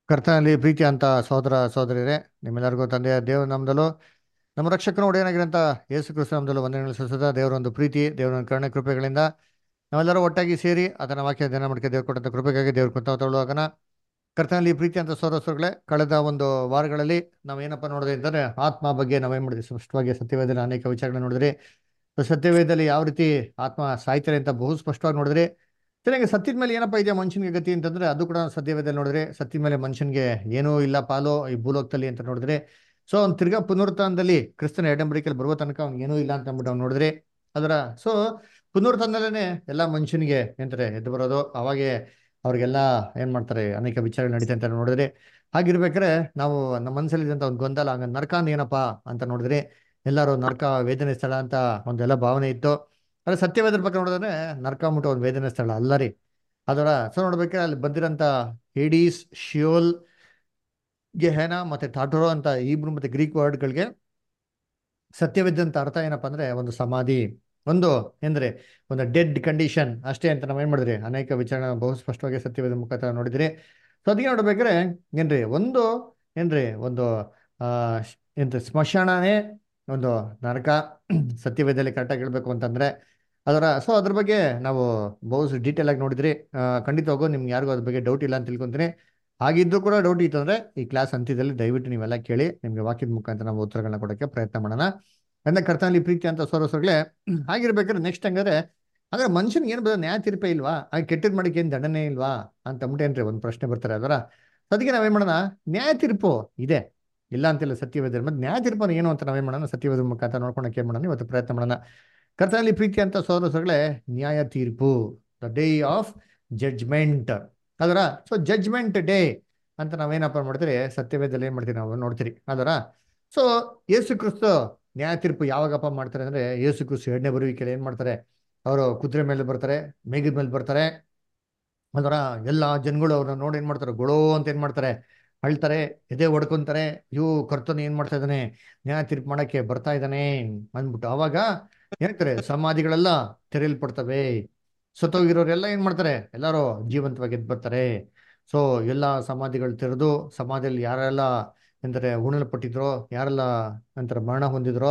ಕರ್ತನಲ್ಲಿ ಪ್ರೀತಿ ಅಂತ ಸಹೋದರ ಸಹೋದರಿಯರೇ ನಿಮ್ಮೆಲ್ಲರಿಗೂ ತಂದೆಯ ದೇವರ ನಾಮದಲ್ಲೂ ನಮ್ಮ ರಕ್ಷಕನ ಒಡೆಯನಾಗಿರಂತ ಯೇಸು ಕ್ರಿಸ್ತ ನಾಮದಲ್ಲೂ ವಂದನೆಗಳು ಸಲ್ಲಿಸುತ್ತಾ ದೇವರ ಒಂದು ಪ್ರೀತಿ ದೇವರ ಒಂದು ಕರುಣೆ ಕೃಪೆಗಳಿಂದ ನಾವೆಲ್ಲರೂ ಒಟ್ಟಾಗಿ ಸೇರಿ ಅದನ್ನ ವಾಕ್ಯ ಧ್ಯಾನ ಮಾಡ್ಕೆ ದೇವ್ರು ಕೊಟ್ಟಂತ ಕೃಪೆಗಾಗಿ ದೇವ್ರ ಕೊತ್ತ ತೊಳುವಾಗನ ಕರ್ತನಲ್ಲಿ ಪ್ರೀತಿ ಅಂತ ಸಹೋದರಗಳೇ ಕಳೆದ ಒಂದು ವಾರಗಳಲ್ಲಿ ನಾವು ಏನಪ್ಪ ನೋಡಿದೆ ಅಂತಂದ್ರೆ ಆತ್ಮ ಬಗ್ಗೆ ನಾವೇನ್ ಮಾಡಿದ್ವಿ ಸ್ಪಷ್ಟವಾಗಿ ಸತ್ಯವೇದನ ಅನೇಕ ವಿಚಾರಗಳನ್ನ ನೋಡಿದ್ರಿ ಸತ್ಯವೇದದಲ್ಲಿ ಯಾವ ರೀತಿ ಆತ್ಮ ಸಾಯ್ತಾರೆ ಅಂತ ಬಹು ಸ್ಪಷ್ಟವಾಗಿ ನೋಡಿದ್ರಿ ಸರಿಯಾಗಿ ಸತ್ಯದ ಮೇಲೆ ಏನಪ್ಪ ಇದೆಯಾ ಮನುಷ್ಯನಿಗೆ ಗತಿ ಅಂತಂದ್ರೆ ಅದು ಕೂಡ ಸತ್ಯವೇದಲ್ಲಿ ನೋಡಿದ್ರೆ ಸತ್ಯದ ಮೇಲೆ ಮನುಷ್ಯನಿಗೆ ಏನೂ ಇಲ್ಲ ಪಾಲು ಈ ಭೂಲೋಕದಲ್ಲಿ ಅಂತ ನೋಡಿದ್ರೆ ಸೊ ಅವ್ನು ತಿರ್ಗಾ ಪುನರುತ್ಥಾನದಲ್ಲಿ ಕ್ರಿಸ್ತನ ಎಡಂಬರಿಕೆಯಲ್ಲಿ ಬರುವ ತನಕ ಅವ್ನಿಗೆ ಏನೂ ಇಲ್ಲ ಅಂತ ಅಂದ್ಬಿಟ್ಟು ಅವ್ನು ನೋಡಿದ್ರೆ ಅದರ ಸೊ ಪುನರುತ್ಥಾನದಲ್ಲೇ ಎಲ್ಲ ಮನುಷ್ಯನಿಗೆ ಎಂತಾರೆ ಎದ್ದು ಬರೋದು ಅವಾಗೆ ಅವ್ರಿಗೆಲ್ಲ ಏನ್ ಮಾಡ್ತಾರೆ ಅನೇಕ ವಿಚಾರಗಳು ನಡೀತೆ ಅಂತ ನೋಡಿದ್ರೆ ಹಾಗಿರ್ಬೇಕಾದ್ರೆ ನಾವು ನಮ್ಮ ಮನಸ್ಸಲ್ಲಿ ಇದ್ದಂತ ಒಂದು ಗೊಂದಲ ಹಂಗ ನರಕ ಅಂದ್ರೆ ಏನಪ್ಪಾ ಅಂತ ನೋಡಿದ್ರೆ ಎಲ್ಲರೂ ನರಕ ವೇದನೆ ಸ್ಥಳ ಅಂತ ಒಂದೆಲ್ಲ ಭಾವನೆ ಇತ್ತು ಅದ್ರ ಸತ್ಯವೇದ್ರ ಬಗ್ಗೆ ನೋಡಿದ್ರೆ ನರಕ ಮುಟ್ಟ ಒಂದು ವೇದನೆ ಸ್ಥಳ ಅಲ್ಲ ರೀ ಅದರ ಸೊ ನೋಡ್ಬೇಕಾದ್ರೆ ಅಲ್ಲಿ ಬಂದಿರೋಂಥ ಹೇಡೀಸ್ ಶಿಯೋಲ್ ಗೆಹೆನ ಮತ್ತೆ ಟಾಟೋರೋ ಅಂತ ಈಬ್ರು ಮತ್ತೆ ಗ್ರೀಕ್ ವರ್ಡ್ಗಳಿಗೆ ಸತ್ಯವಿದ್ದಂತ ಅರ್ಥ ಏನಪ್ಪಾ ಅಂದ್ರೆ ಒಂದು ಸಮಾಧಿ ಒಂದು ಏನ್ರಿ ಒಂದು ಡೆಡ್ ಕಂಡೀಷನ್ ಅಷ್ಟೇ ಅಂತ ನಾವ್ ಏನ್ ಮಾಡಿದ್ರಿ ಅನೇಕ ವಿಚಾರ ಬಹು ಸ್ಪಷ್ಟವಾಗಿ ಸತ್ಯವೇದ ಮುಖಾಂತರ ನೋಡಿದ್ರಿ ಸೊ ಅದಕ್ಕೆ ನೋಡ್ಬೇಕಾದ್ರೆ ಏನ್ರಿ ಒಂದು ಏನ್ರಿ ಒಂದು ಆ ಎಂತ ಸ್ಮಶಾನನೇ ಒಂದು ನರಕ ಸತ್ಯವೇದಲ್ಲಿ ಕರೆಕ್ಟಾಗಿ ಹೇಳ್ಬೇಕು ಅಂತಂದ್ರೆ ಅದರ ಸೊ ಅದ್ರ ಬಗ್ಗೆ ನಾವು ಬಹು ಡೀಟೇಲ್ ಆಗಿ ನೋಡಿದ್ರಿ ಖಂಡಿತವಾಗೂ ನಿಮ್ಗೆ ಯಾರಿಗೂ ಅದ್ರ ಬಗ್ಗೆ ಡೌಟ್ ಇಲ್ಲ ಅಂತ ತಿಳ್ಕೊಂತೀನಿ ಹಾಗಿದ್ದು ಕೂಡ ಡೌಟ್ ಇತ್ತು ಅಂದ್ರೆ ಈ ಕ್ಲಾಸ್ ಅಂತ್ಯದಲ್ಲಿ ದಯವಿಟ್ಟು ನೀವೆಲ್ಲ ಕೇಳಿ ನಿಮ್ಗೆ ವಾಕ್ಯದ ಮುಖಾಂತರ ನಾವು ಉತ್ತರಗಳನ್ನ ಕೊಡೋಕ್ಕೆ ಪ್ರಯತ್ನ ಮಾಡೋಣ ಅಂದ್ರೆ ಕರ್ತನಲ್ಲಿ ಪ್ರೀತಿ ಅಂತ ಸೋರಸೋಗ್ಲೆ ಹಾಗಿರ್ಬೇಕಾದ್ರೆ ನೆಕ್ಸ್ಟ್ ಹಂಗಾದ್ರೆ ಹಾಗಾದ್ರೆ ಮನುಷ್ಯನ್ಗೆ ಏನು ಬರೋದು ನ್ಯಾಯ ತೀರ್ಪೇ ಇಲ್ವಾ ಹಾಗೆ ಕೆಟ್ಟದ್ ಮಾಡಿಕೆ ಏನು ದಂಡನೆ ಇಲ್ವಾ ಅಂತ ಅಂದ್ಬಿಟ್ಟೇನ್ರಿ ಒಂದು ಪ್ರಶ್ನೆ ಬರ್ತಾರೆ ಅದರ ಅದಕ್ಕೆ ನಾವೇನ್ ಮಾಡೋಣ ನ್ಯಾಯ ತೀರ್ಪು ಇದೆ ಇಲ್ಲ ಅಂತಿಲ್ಲ ಸತ್ಯವೇದ ಮತ್ತೆ ನ್ಯಾಯ ತೀರ್ಪು ಏನು ಅಂತ ನಾವೇನ್ ಮಾಡೋಣ ಸತ್ಯವೇದ ಮುಖಾಂತರ ನೋಡ್ಕೊಳಕ್ಕೆ ಏನ್ ಮಾಡೋಣ ಇವತ್ತು ಪ್ರಯತ್ನ ಮಾಡೋಣ ಕರ್ತನಲ್ಲಿ ಪ್ರೀತಿ ಅಂತ ಸೋದರಸಗಳೇ ನ್ಯಾಯ ತೀರ್ಪು ದ ಡೇ ಆಫ್ ಜಡ್ಜ್ಮೆಂಟ್ ಅದರ ಸೊ ಜಡ್ಜ್ಮೆಂಟ್ ಡೇ ಅಂತ ನಾವೇನಪ್ಪ ಮಾಡ್ತೀರಿ ಸತ್ಯವೇದಲ್ಲಿ ಏನ್ ಮಾಡ್ತೀವಿ ನಾವು ನೋಡ್ತೀರಿ ಅದರ ಸೊ ಯೇಸು ಕ್ರಿಸ್ತು ನ್ಯಾಯ ತೀರ್ಪು ಯಾವಾಗಪ್ಪ ಮಾಡ್ತಾರೆ ಅಂದ್ರೆ ಯೇಸು ಕ್ರಿಸ್ತು ಎರಡನೇ ಬರುವಿಕೆಯಲ್ಲಿ ಏನ್ ಮಾಡ್ತಾರೆ ಅವರು ಕುದುರೆ ಮೇಲೆ ಬರ್ತಾರೆ ಮೇಘದ ಮೇಲೆ ಬರ್ತಾರೆ ಅದರ ಎಲ್ಲ ಜನಗಳು ಅವ್ರನ್ನ ನೋಡಿ ಏನ್ ಮಾಡ್ತಾರೆ ಗೊಳೋ ಅಂತ ಏನ್ ಮಾಡ್ತಾರೆ ಅಳ್ತಾರೆ ಎದೆ ಹೊಡ್ಕೊಂತಾರೆ ಇವು ಕರ್ತನ ಏನ್ ಮಾಡ್ತಾ ಇದ್ದಾನೆ ನ್ಯಾಯ ತೀರ್ಪು ಮಾಡಕ್ಕೆ ಬರ್ತಾ ಇದ್ದಾನೆ ಅಂದ್ಬಿಟ್ಟು ಅವಾಗ ಹೇಳ್ತಾರೆ ಸಮಾಧಿಗಳೆಲ್ಲ ತೆರೆಯಲ್ಪಡ್ತವೆ ಸತ್ತೋಗಿರೋರೆಲ್ಲ ಏನ್ ಮಾಡ್ತಾರೆ ಎಲ್ಲರೂ ಜೀವಂತವಾಗಿ ಎದ್ದು ಬರ್ತಾರೆ ಸೊ ಎಲ್ಲ ಸಮಾಧಿಗಳು ತೆರೆದು ಸಮಾಧಿಯಲ್ಲಿ ಯಾರೆಲ್ಲ ಎಂದರೆ ಉಣಲ್ಪಟ್ಟಿದ್ರೋ ಯಾರೆಲ್ಲ ನಂತರ ಮರಣ ಹೊಂದಿದ್ರೋ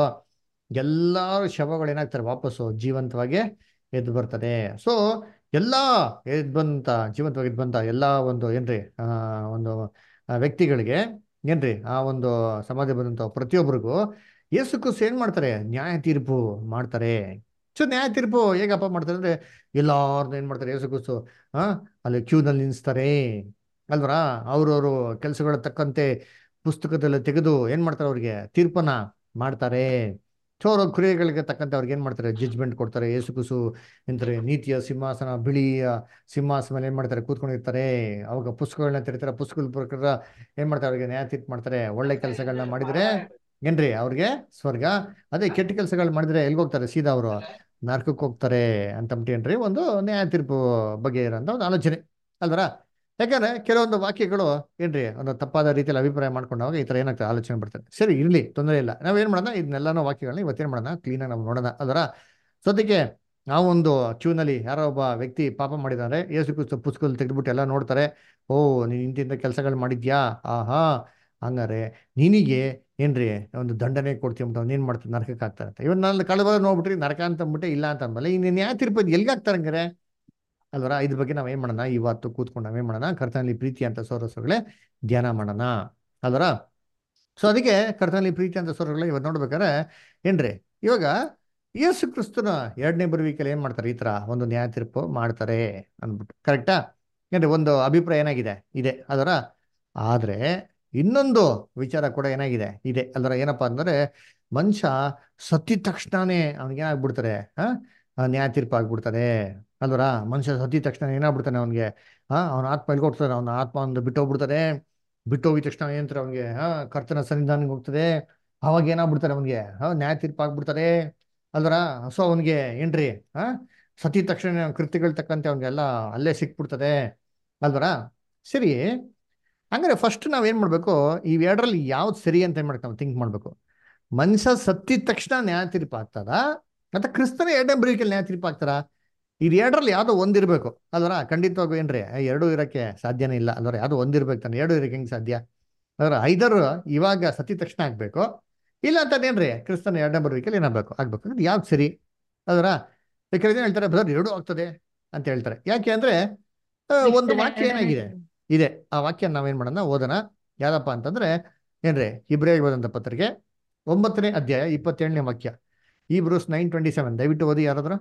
ಎಲ್ಲಾರು ಶವಗಳು ಏನಾಗ್ತಾರೆ ವಾಪಸ್ಸು ಜೀವಂತವಾಗಿ ಎದ್ದು ಬರ್ತದೆ ಸೊ ಎಲ್ಲ ಎದ್ದು ಬಂತ ಜೀವಂತವಾಗಿ ಎದ್ದು ಬಂತ ಎಲ್ಲ ಒಂದು ಏನ್ರಿ ಆ ಒಂದು ವ್ಯಕ್ತಿಗಳಿಗೆ ಏನ್ರಿ ಆ ಒಂದು ಸಮಾಧಿ ಬಂದಂತ ಪ್ರತಿಯೊಬ್ಬರಿಗೂ ಯೇಸು ಕ್ರಿಸ್ತು ಏನ್ ಮಾಡ್ತಾರೆ ನ್ಯಾಯ ತೀರ್ಪು ಮಾಡ್ತಾರೆ ಸೊ ನ್ಯಾಯ ತೀರ್ಪು ಹೇಗಪ್ಪ ಮಾಡ್ತಾರೆ ಅಂದ್ರೆ ಎಲ್ಲಾರ್ದು ಏನ್ ಮಾಡ್ತಾರೆ ಯೇಸು ಕ್ರಿಸ್ತು ಆ ಅಲ್ಲಿ ಕ್ಯೂನಲ್ಲಿ ನಿಲ್ಲಿಸ್ತಾರೆ ಅಲ್ವರಾ ಅವ್ರವ್ರು ಕೆಲಸಗಳ ತಕ್ಕಂತೆ ಪುಸ್ತಕದಲ್ಲಿ ತೆಗೆದು ಏನ್ ಮಾಡ್ತಾರೆ ಅವ್ರಿಗೆ ತೀರ್ಪನ್ನ ಮಾಡ್ತಾರೆ ಸೊ ಅವ್ರ ಕ್ರಿಯೆಗಳಿಗೆ ತಕ್ಕಂತೆ ಅವ್ರಿಗೆ ಏನ್ ಮಾಡ್ತಾರೆ ಜಡ್ಜ್ಮೆಂಟ್ ಕೊಡ್ತಾರೆ ಯೇಸು ಕುಸು ಎಂತಾರೆ ನೀತಿಯ ಸಿಂಹಾಸನ ಬಿಳಿಯ ಸಿಂಹಾಸನ ಮೇಲೆ ಏನ್ ಮಾಡ್ತಾರೆ ಕೂತ್ಕೊಂಡಿರ್ತಾರೆ ಅವಾಗ ಪುಸ್ತಕಗಳನ್ನ ತೆರಿತಾರೆ ಪುಸ್ತಕದ ಪ್ರಕಾರ ಏನ್ ಮಾಡ್ತಾರೆ ಅವ್ರಿಗೆ ನ್ಯಾಯ ತೀರ್ಪು ಮಾಡ್ತಾರೆ ಒಳ್ಳೆ ಕೆಲಸಗಳನ್ನ ಮಾಡಿದ್ರೆ ಏನ್ರಿ ಅವ್ರಿಗೆ ಸ್ವರ್ಗ ಅದೇ ಕೆಟ್ಟ ಕೆಲಸಗಳು ಮಾಡಿದ್ರೆ ಎಲ್ಗೆ ಹೋಗ್ತಾರೆ ಸೀದಾ ಅವರು ನರಕಕ್ಕೆ ಹೋಗ್ತಾರೆ ಅಂತಂಬಿಟ್ಟೇನ್ರಿ ಒಂದು ನ್ಯಾಯ ತೀರ್ಪು ಬಗ್ಗೆ ಇರೋಂಥ ಒಂದು ಆಲೋಚನೆ ಅಲ್ವರ ಯಾಕಂದ್ರೆ ಕೆಲವೊಂದು ವಾಕ್ಯಗಳು ಏನ್ರಿ ಒಂದು ತಪ್ಪಾದ ರೀತಿಯಲ್ಲಿ ಅಭಿಪ್ರಾಯ ಮಾಡ್ಕೊಂಡಾಗ ಈ ತರ ಏನಾಗ್ತದೆ ಆಲೋಚನೆ ಬರ್ತದೆ ಸರಿ ಇರ್ಲಿ ತೊಂದರೆ ಇಲ್ಲ ನಾವೇನ್ ಮಾಡೋಣ ಇದನ್ನೆಲ್ಲಾನು ವಾಕ್ಯಗಳನ್ನ ಇವತ್ತೇನ್ ಮಾಡೋಣ ಕ್ಲೀನಾಗಿ ನಾವು ನೋಡೋಣ ಅದರ ಸದ್ಯಕ್ಕೆ ನಾವು ಒಂದು ಕ್ಯೂನಲ್ಲಿ ಯಾರೋ ಒಬ್ಬ ವ್ಯಕ್ತಿ ಪಾಪ ಮಾಡಿದ್ದಾರೆ ಯೇಸು ಕ್ರಿಸ್ತು ಪುಸ್ತಕದಲ್ಲಿ ತೆಗೆದ್ಬಿಟ್ಟು ಎಲ್ಲ ನೋಡ್ತಾರೆ ಓ ನೀನ್ ಇಂತಿಂತ ಕೆಲಸಗಳು ಮಾಡಿದ್ಯಾ ಆಹಾ ಹಂಗಾರೆ ನಿನಗೆ ಏನ್ರಿ ಒಂದು ದಂಡನೆ ಕೊಡ್ತೀವಿ ಅಂತ ಏನ್ ಮಾಡ್ತಾರೆ ನರಕಕ್ಕೆ ಹಾಕ್ತಾರೆ ಅಂತ ಇವನ್ ನಾನು ಕಳೆದ ನೋಡ್ಬಿಟ್ರಿ ನರಕ ಅಂತ ಅಂದ್ಬಿಟ್ಟೆ ಇಲ್ಲ ಅಂತ ಅಂದ್ಮೇಲೆ ಇನ್ನು ನ್ಯಾಯ ತೀರ್ಪು ಎಲ್ಗೆ ಹಾಕ್ತಾರೆ ಹಂಗಾರೆ ಅಲ್ವರ ಇದ್ರ ಬಗ್ಗೆ ನಾವ್ ಏನ್ ಮಾಡೋಣ ಇವತ್ತು ಕೂತ್ಕೊಂಡು ನಾವೇನ್ ಮಾಡೋಣ ಕರ್ತನಲ್ಲಿ ಪ್ರೀತಿ ಅಂತ ಸೋರಸಗಳೇ ಧ್ಯಾನ ಮಾಡೋಣ ಅಲ್ವರ ಸೊ ಅದಕ್ಕೆ ಕರ್ತನಲ್ಲಿ ಪ್ರೀತಿ ಅಂತ ಸೋರಗಳೇ ಇವತ್ತು ನೋಡ್ಬೇಕಾದ್ರೆ ಏನ್ರಿ ಇವಾಗ ಯೇಸು ಕ್ರಿಸ್ತನ ಎರಡನೇ ಬರುವಿಕೆಯಲ್ಲಿ ಏನ್ ಮಾಡ್ತಾರೆ ಈ ತರ ಒಂದು ನ್ಯಾಯ ತೀರ್ಪು ಮಾಡ್ತಾರೆ ಅಂದ್ಬಿಟ್ಟು ಕರೆಕ್ಟಾ ಏನ್ರಿ ಒಂದು ಅಭಿಪ್ರಾಯ ಏನಾಗಿದೆ ಇದೆ ಅದರ ಆದ್ರೆ ಇನ್ನೊಂದು ವಿಚಾರ ಕೂಡ ಏನಾಗಿದೆ ಇದೆ ಅಲ್ವರ ಏನಪ್ಪಾ ಅಂದ್ರೆ ಮನುಷ್ಯ ಸತ್ತಿದ ತಕ್ಷಣನೇ ಅವ್ನಿಗೆ ಏನಾಗ್ಬಿಡ್ತಾರೆ ಆ ನ್ಯಾಯ ತೀರ್ಪು ಆಗ್ಬಿಡ್ತಾರೆ ಅಲ್ವರ ಮನುಷ್ಯ ಸತ್ತಿದ ತಕ್ಷಣ ಏನಾಗ್ಬಿಡ್ತಾನೆ ಅವನಿಗೆ ಆ ಅವನ ಆತ್ಮ ಎಲ್ಗೋಗ್ತಾನೆ ಅವನ ಆತ್ಮ ಒಂದು ಬಿಟ್ಟೋಗ್ಬಿಡ್ತಾರೆ ಬಿಟ್ಟೋಗಿದ ತಕ್ಷಣ ಏನಂತಾರೆ ಅವನಿಗೆ ಆ ಕರ್ತನ ಸನ್ನಿಧಾನಕ್ಕೆ ಹೋಗ್ತದೆ ಅವಾಗ ಏನಾಗ್ಬಿಡ್ತಾರೆ ಅವನಿಗೆ ಆ ನ್ಯಾಯ ತೀರ್ಪು ಆಗ್ಬಿಡ್ತಾರೆ ಅಲ್ವರ ಸೊ ಅವನಿಗೆ ಏನ್ರಿ ಆ ಸತ್ತಿದ ತಕ್ಷಣ ಕೃತ್ಯಗಳು ತಕ್ಕಂತೆ ಅವನಿಗೆಲ್ಲ ಅಲ್ಲೇ ಸಿಕ್ಬಿಡ್ತದೆ ಅಲ್ವರ ಸರಿ ಹಂಗಾರೆ ಫಸ್ಟ್ ನಾವೇನ್ ಮಾಡ್ಬೇಕು ಇವೆರಡರಲ್ಲಿ ಯಾವ್ದು ಸರಿ ಅಂತ ಏನ್ ಮಾಡ್ಬೇಕು ನಾವು ಥಿಂಕ್ ಮಾಡ್ಬೇಕು ಮನುಷ್ಯ ಸತ್ತಿದ ತಕ್ಷಣ ನ್ಯಾಯ ತೀರ್ಪು ಆಗ್ತದ ಮತ್ತೆ ಕ್ರಿಸ್ತನ ಎರಡನೇ ಬರೀಕೆಯಲ್ಲಿ ನ್ಯಾಯ ತೀರ್ಪು ಆಗ್ತಾರ ಇದು ಎರಡರಲ್ಲಿ ಯಾವುದೋ ಒಂದಿರಬೇಕು ಅಲ್ವರ ಖಂಡಿತವಾಗೂ ಏನ್ರಿ ಎರಡು ಇರೋಕ್ಕೆ ಸಾಧ್ಯನೇ ಇಲ್ಲ ಅಲ್ವರ ಯಾವುದೋ ಒಂದಿರ್ಬೇಕು ತಾನೆ ಎರಡು ಇರೋಕ್ಕೆ ಹೆಂಗೆ ಸಾಧ್ಯ ಅದರ ಐದರು ಇವಾಗ ಸತಿ ತಕ್ಷಣ ಆಗ್ಬೇಕು ಇಲ್ಲ ಅಂತಂದೇನ್ರಿ ಕ್ರಿಸ್ತನ ಎರಡನೇ ಬರುವಿಕೆಯಲ್ಲಿ ಏನಾಗಬೇಕು ಆಗ್ಬೇಕು ಅಂದ್ರೆ ಯಾವ್ದು ಸರಿ ಅದರ ಯಾಕಂದ್ರೆ ಏನ್ ಹೇಳ್ತಾರೆ ಬ್ರದರ್ ಎರಡೂ ಆಗ್ತದೆ ಅಂತ ಹೇಳ್ತಾರೆ ಯಾಕೆ ಅಂದ್ರೆ ಆ, ಒಂದು ವಾಕ್ಯ ಏನಾಗಿದೆ ಇದೆ ಆ ವಾಕ್ಯ ನಾವೇನ್ ಮಾಡೋಣ ಓದೋಣ ಯಾವ್ದಪ್ಪ ಅಂತಂದ್ರೆ ಏನ್ರಿ ಇಬ್ರಿಯಾಗಿ ಓದಂತ ಪತ್ರಿಕೆ ಒಂಬತ್ತನೇ ಅಧ್ಯಾಯ ಇಪ್ಪತ್ತೇಳನೇ ವಾಕ್ಯ ಈ ಬ್ರೂಸ್ ನೈನ್ ಟ್ವೆಂಟಿ ಸೆವೆನ್ ದಯವಿಟ್ಟು ಓದಿ ಯಾರಾದ್ರೂ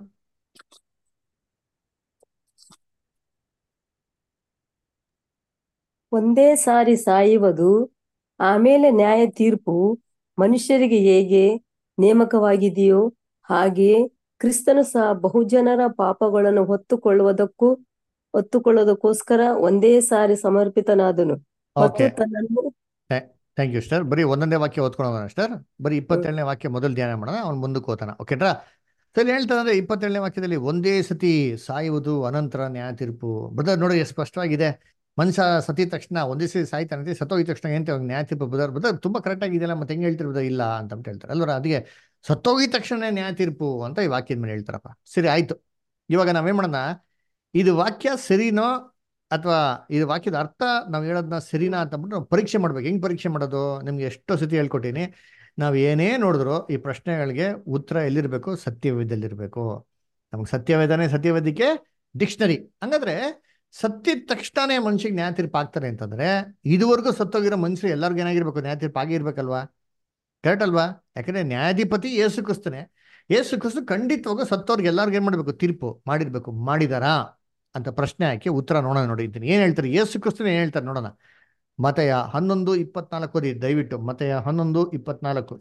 ಒಂದೇ ಸಾರಿ ಸಾಯುವುದು ಆಮೇಲೆ ನ್ಯಾಯ ತೀರ್ಪು ಮನುಷ್ಯರಿಗೆ ಹೇಗೆ ನೇಮಕವಾಗಿದೆಯೋ ಹಾಗೆಯೇ ಕ್ರಿಸ್ತನು ಸಹ ಬಹುಜನರ ಪಾಪಗಳನ್ನು ಹೊತ್ತುಕೊಳ್ಳುವುದಕ್ಕೂ ಹೊತ್ತುಕೊಳ್ಳುವುದಕ್ಕೋಸ್ಕರ ಒಂದೇ ಸಾರಿ ಸಮರ್ಪಿತನಾದನು ಮತ್ತು ಓಕೆ ತನ್ನನ್ನು ಥ್ಯಾಂಕ್ ಯು ಸ್ಟರ್ ಬರೀ ಒಂದೊಂದೇ ವಾಕ್ಯ ಓದ್ಕೊಳ್ಳೋಣ ಸ್ಟರ್ ಬರೀ ಇಪ್ಪತ್ತೇಳನೇ ವಾಕ್ಯ ಮೊದಲು ಧ್ಯಾನ ಮಾಡೋಣ ಅವ್ನು ಮುಂದಕ್ಕೆ ಓದ್ತಾನ ಓಕೆಟ್ರಾ ಸರಿ ಹೇಳ್ತಾರೆ ಅಂದ್ರೆ ಇಪ್ಪತ್ತೇಳನೇ ವಾಕ್ಯದಲ್ಲಿ ಒಂದೇ ಸತಿ ಸಾಯುವುದು ಅನಂತರ ನ್ಯಾಯ ತೀರ್ಪು ಬ್ರದರ್ ನೋಡಿ ಎಷ್ಟು ಸ್ಪಷ್ಟವಾಗಿದೆ ಮನುಷ್ಯ ಸತಿ ತಕ್ಷಣ ಒಂದೇ ಸತಿ ಸಾಯ್ತಾನಂತೆ ಸತ್ತೋಗಿದ ತಕ್ಷಣ ಏನ್ ಅವ್ನಿಗೆ ನ್ಯಾಯ ತೀರ್ಪು ಬ್ರದರ್ ಬ್ರದರ್ ತುಂಬಾ ಕರೆಕ್ಟ್ ಆಗಿದೆಯಲ್ಲ ಮತ್ತೆ ಹೆಂಗೆ ಹೇಳ್ತಿರ್ ಬ್ರದರ್ ಇಲ್ಲ ಅಂತ ಅಂತ ಹೇಳ್ತಾರೆ ಅಲ್ವರ ಅದಕ್ಕೆ ಸತ್ತೋಗಿದ ತಕ್ಷಣ ನ್ಯಾಯ ತೀರ್ಪು ಅಂತ ಈ ವಾಕ್ಯದ ಮೇಲೆ ಹೇಳ್ತಾರಪ್ಪ ಸರಿ ಆಯ್ತು ಇವಾಗ ನಾವೇನ್ ಮಾಡೋಣ ಇದು ವಾಕ್ಯ ಸರಿನೋ ಅಥವಾ ಇದು ವಾಕ್ಯದ ಅರ್ಥ ನಾವು ಹೇಳೋದನ್ನ ಸರಿನಾ ಅಂತ ಅಂದ್ಬಿಟ್ಟು ನಾವು ಪರೀಕ್ಷೆ ಮಾಡ್ಬೇಕು ಹೆಂಗ್ ಪರೀಕ್ಷೆ ಮಾಡೋದು ನಿಮ್ಗೆ ಎಷ್ಟೋ ಸತಿ ಹೇಳ್ಕೊಟ್ಟಿನಿ ನಾವು ಏನೇ ನೋಡಿದ್ರು ಈ ಪ್ರಶ್ನೆಗಳಿಗೆ ಉತ್ತರ ಎಲ್ಲಿರ್ಬೇಕು ಸತ್ಯವೇದಲ್ಲಿರ್ಬೇಕು ನಮ್ಗೆ ಸತ್ಯವೇದನೆ ಸತ್ಯವೇದಕ್ಕೆ ಡಿಕ್ಷನರಿ ಹಂಗಾದ್ರೆ ಸತ್ಯದ ತಕ್ಷಣನೇ ಮನುಷ್ಯಗೆ ನ್ಯಾಯ ತೀರ್ಪು ಆಗ್ತಾರೆ ಅಂತಂದ್ರೆ ಇದುವರೆಗೂ ಸತ್ತೋಗಿರೋ ಮನುಷ್ಯರು ಎಲ್ಲರಿಗೂ ಏನಾಗಿರ್ಬೇಕು ನ್ಯಾಯ ತೀರ್ಪು ಆಗೇ ಇರ್ಬೇಕಲ್ವಾ ಕರೆಕ್ಟ್ ಅಲ್ವಾ ಯಾಕಂದ್ರೆ ನ್ಯಾಯಾಧಿಪತಿ ಏಸು ಕ್ರಿಸ್ತನೇ ಏಸು ಕ್ರಿಸ್ತು ಖಂಡಿತವಾಗೂ ಸತ್ತವ್ರಿಗೆ ಎಲ್ಲರಿಗೂ ಏನ್ ಮಾಡ್ಬೇಕು ತೀರ್ಪು ಮಾಡಿರ್ಬೇಕು ಮಾಡಿದಾರಾ ಅಂತ ಪ್ರಶ್ನೆ ಹಾಕಿ ಉತ್ತರ ನೋಡೋಣ ನೋಡಿದ್ದೀನಿ ಏನ್ ಹೇಳ್ತಾರೆ ಏಸು ಕ್ರಿಸ್ತನ ಏನ್ ಹೇಳ್ತಾರೆ ನೋಡೋಣ ಮತೆಯ ಹನ್ನೊಂದು ಇಪ್ಪತ್ನಾಲ್ಕು ಓದಿ ದಯವಿಟ್ಟು ಮತೆಯ ಹನ್ನೊಂದು ಇಪ್ಪತ್ನಾಲ್ಕು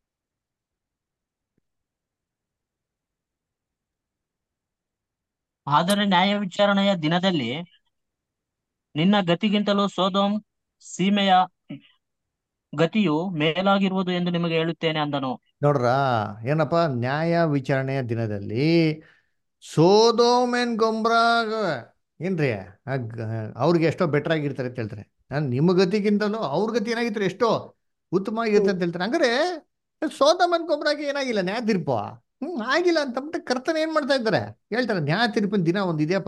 ಆದರೆ ನ್ಯಾಯ ವಿಚಾರಣೆಯ ದಿನದಲ್ಲಿ ನಿನ್ನ ಗತಿಗಿಂತಲೂ ಸೋದೋಮ್ ಸೀಮೆಯ ಗತಿಯು ಮೇಲಾಗಿರುವುದು ಎಂದು ನಿಮಗೆ ಹೇಳುತ್ತೇನೆ ಅಂದನು ನೋಡ್ರ ಏನಪ್ಪ ನ್ಯಾಯ ವಿಚಾರಣೆಯ ದಿನದಲ್ಲಿ ಸೋದೋಮೆನ್ ಗೊಮ್ರಾಗ ಏನ್ರಿ ಅಗ್- ಅವ್ರಿಗೆ ಎಷ್ಟೋ ಬೆಟರ್ ಆಗಿರ್ತಾರೆ ಅಂತ ಹೇಳ್ತಾರೆ ನಾನ್ ನಿಮ್ಮ ಗತಿಗಿಂತಲೂ ಅವ್ರ ಗತಿ ಏನಾಗಿರ್ತಾರೆ ಎಷ್ಟೋ ಉತ್ತಮ ಆಗಿರುತ್ತೆ ಅಂತ ಹೇಳ್ತಾರೆ ಹಂಗಾರೆ ಸೋದೋಮನ್ ಗೊಮ್ರಾಗೆ ಏನಾಗಿಲ್ಲ ನ್ಯಾಯ ತೀರ್ಪು ಹ್ಮ್ ಆಗಿಲ್ಲ ಅಂತ ಕರ್ತನ ಏನ್ ಮಾಡ್ತಾ ಇದ್ದಾರೆ ಹೇಳ್ತಾರೆ ನ್ಯಾಯ ತೀರ್ಪಿನ ದಿನ ಒಂದ್ ಇದೆಯಪ್ಪ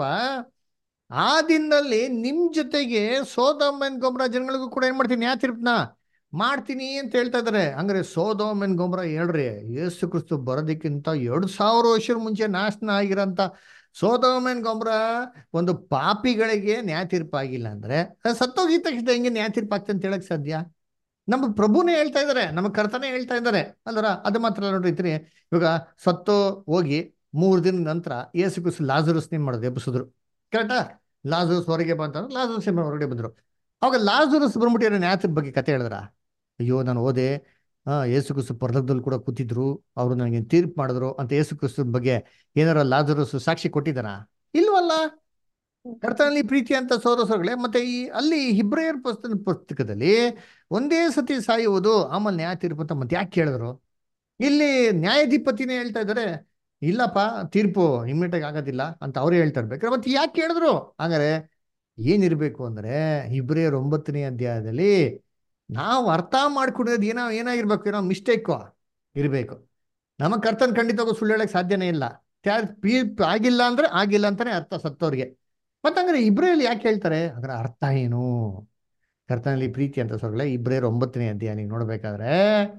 ಆ ದಿನದಲ್ಲಿ ನಿಮ್ ಜೊತೆಗೆ ಸೋದೋಮನ್ ಗೊಮ್ರ ಜನಗಳಿಗೂ ಕೂಡ ಏನ್ ಮಾಡ್ತೀನಿ ನ್ಯಾಯ ತೀರ್ಪನ್ನ ಮಾಡ್ತೀನಿ ಅಂತ ಹೇಳ್ತಾ ಇದಾರೆ ಹಂಗಾರೆ ಸೋದೋಮನ್ ಗೊಮ್ರ ಹೇಳ್ರಿ ಯೇಸು ಕ್ರಿಸ್ತು ಬರೋದಕ್ಕಿಂತ ಎರಡು ಸಾವಿರ ವರ್ಷದ ಮುಂಚೆ ನಾಶನ ಆಗಿರೋಂಥ ಸೋದೋಮನ್ ಗೊಮ್ರ ಒಂದು ಪಾಪಿಗಳಿಗೆ ನ್ಯಾಯ ತೀರ್ಪಾಗಿಲ್ಲ ಅಂದ್ರೆ ಅದು ಸತ್ತೋಗಿದ ತಕ್ಷಣ ಹೆಂಗೆ ನ್ಯಾಯ ತೀರ್ಪು ಆಗ್ತದೆ ಅಂತ ಹೇಳಕ್ ಸಾಧ್ಯ ನಮ್ಮ ಪ್ರಭುನೇ ಹೇಳ್ತಾ ಇದಾರೆ ನಮ್ಮ ಕರ್ತನೇ ಹೇಳ್ತಾ ಇದ್ದಾರೆ ಅಲ್ವರ ಅದು ಮಾತ್ರ ಅಲ್ಲ ನೋಡ್ರಿ ಇತ್ರಿ ಇವಾಗ ಸತ್ತು ಹೋಗಿ ಮೂರು ದಿನದ ನಂತರ ಯೇಸು ಕ್ರಿಸ್ತು ಲಾಜರಸ್ ಏನ್ ಮಾಡೋದು ಎಬ್ಬಿಸಿದ್ರು ಕರೆಕ್ಟಾ ಲಾಜರಸ್ ಹೊರಗೆ ಬಂತಂದ್ರೆ ಲಾಜರಸ್ ಏನ್ ಹೊರಗಡೆ ಬಂದ್ರು ಅವಾಗ ಲಾಜರಸ್ ಬಂದ್ಬಿಟ್ಟು ನ್ಯಾಯದ ಬಗ್ಗೆ ಕತೆ ಹೇಳಿದ್ರ ಅಯ್ಯೋ ನಾನು ಓದೆ ಆ ಯೇಸು ಕ್ರಿಸ್ತು ಪರಲೋಕದಲ್ಲಿ ಕೂಡ ಕೂತಿದ್ರು ಅವರು ನನಗೆ ತೀರ್ಪು ಮಾಡಿದ್ರು ಅಂತ ಯೇಸು ಕ್ರಿಸ್ತು ಬಗ್ಗೆ ಏನಾರ ಲಾಜರಸ್ ಸಾಕ್ಷಿ ಕೊಟ್ಟಿದ್ದಾನ ಇಲ್ವಲ್ಲ ಕರ್ತನಲ್ಲಿ ಪ್ರೀತಿ ಅಂತ ಸೋದರಸಗಳೇ ಮತ್ತೆ ಈ ಅಲ್ಲಿ ಹಿಬ್ರೇಯರ್ ಪುಸ್ತಕ ಪುಸ್ತಕದಲ್ಲಿ ಒಂದೇ ಸತಿ ಸಾಯುವುದು ಆಮೇಲೆ ನ್ಯಾಯ ತೀರ್ಪು ಅಂತ ಮತ್ತೆ ಯಾಕೆ ಕೇಳಿದ್ರು ಇಲ್ಲಿ ನ್ಯಾಯಾಧಿಪತಿನೇ ಹೇಳ್ತಾ ಇದ್ದಾರೆ ಇಲ್ಲಪ್ಪ ತೀರ್ಪು ಇಮ್ಮಿಡಿಯೇಟ್ ಆಗಿ ಆಗೋದಿಲ್ಲ ಅಂತ ಅವರೇ ಹೇಳ್ತಾ ಇರ್ಬೇಕಾದ್ರೆ ಮತ್ತೆ ಯಾಕೆ ಕೇಳಿದ್ರು ಹಾಗಾದ್ರೆ ಏನಿರ್ಬೇಕು ಅಂದ್ರೆ ಇಬ್ರಿಯರ್ ಒಂಬತ್ತನೇ ಅಧ್ಯಾಯದಲ್ಲಿ ನಾವು ಅರ್ಥ ಮಾಡ್ಕೊಂಡಿರೋದು ಏನೋ ಏನಾಗಿರ್ಬೇಕು ಏನೋ ಮಿಸ್ಟೇಕು ಇರಬೇಕು ನಮ್ಮ ಕರ್ತನ್ ಖಂಡಿತವಾಗೂ ಸುಳ್ಳು ಹೇಳಕ್ ಸಾಧ್ಯನೇ ಇಲ್ಲ ತೀರ್ಪು ಆಗಿಲ್ಲ ಅಂದ್ರೆ ಆಗಿಲ್ಲ ಅಂತಾನೆ ಅರ್ಥ ಸತ್ತವ್ರಿಗೆ ಮತ್ತೆ ಹಂಗಾರೆ ಇಬ್ರಿಯಲ್ಲಿ ಯಾಕೆ ಹೇಳ್ತಾರೆ ಅದರ ಅರ್ಥ ಏನು ಕರ್ತನಲ್ಲಿ ಪ್ರೀತಿ ಅಂತ ಸೊಗಳೆ ಇಬ್ರೇರ್ ಒಂಬತ್ತನೇ ಅಧ್ಯಾಯ ನೀವು ನೋಡ್ಬೇಕಾದ್ರೆ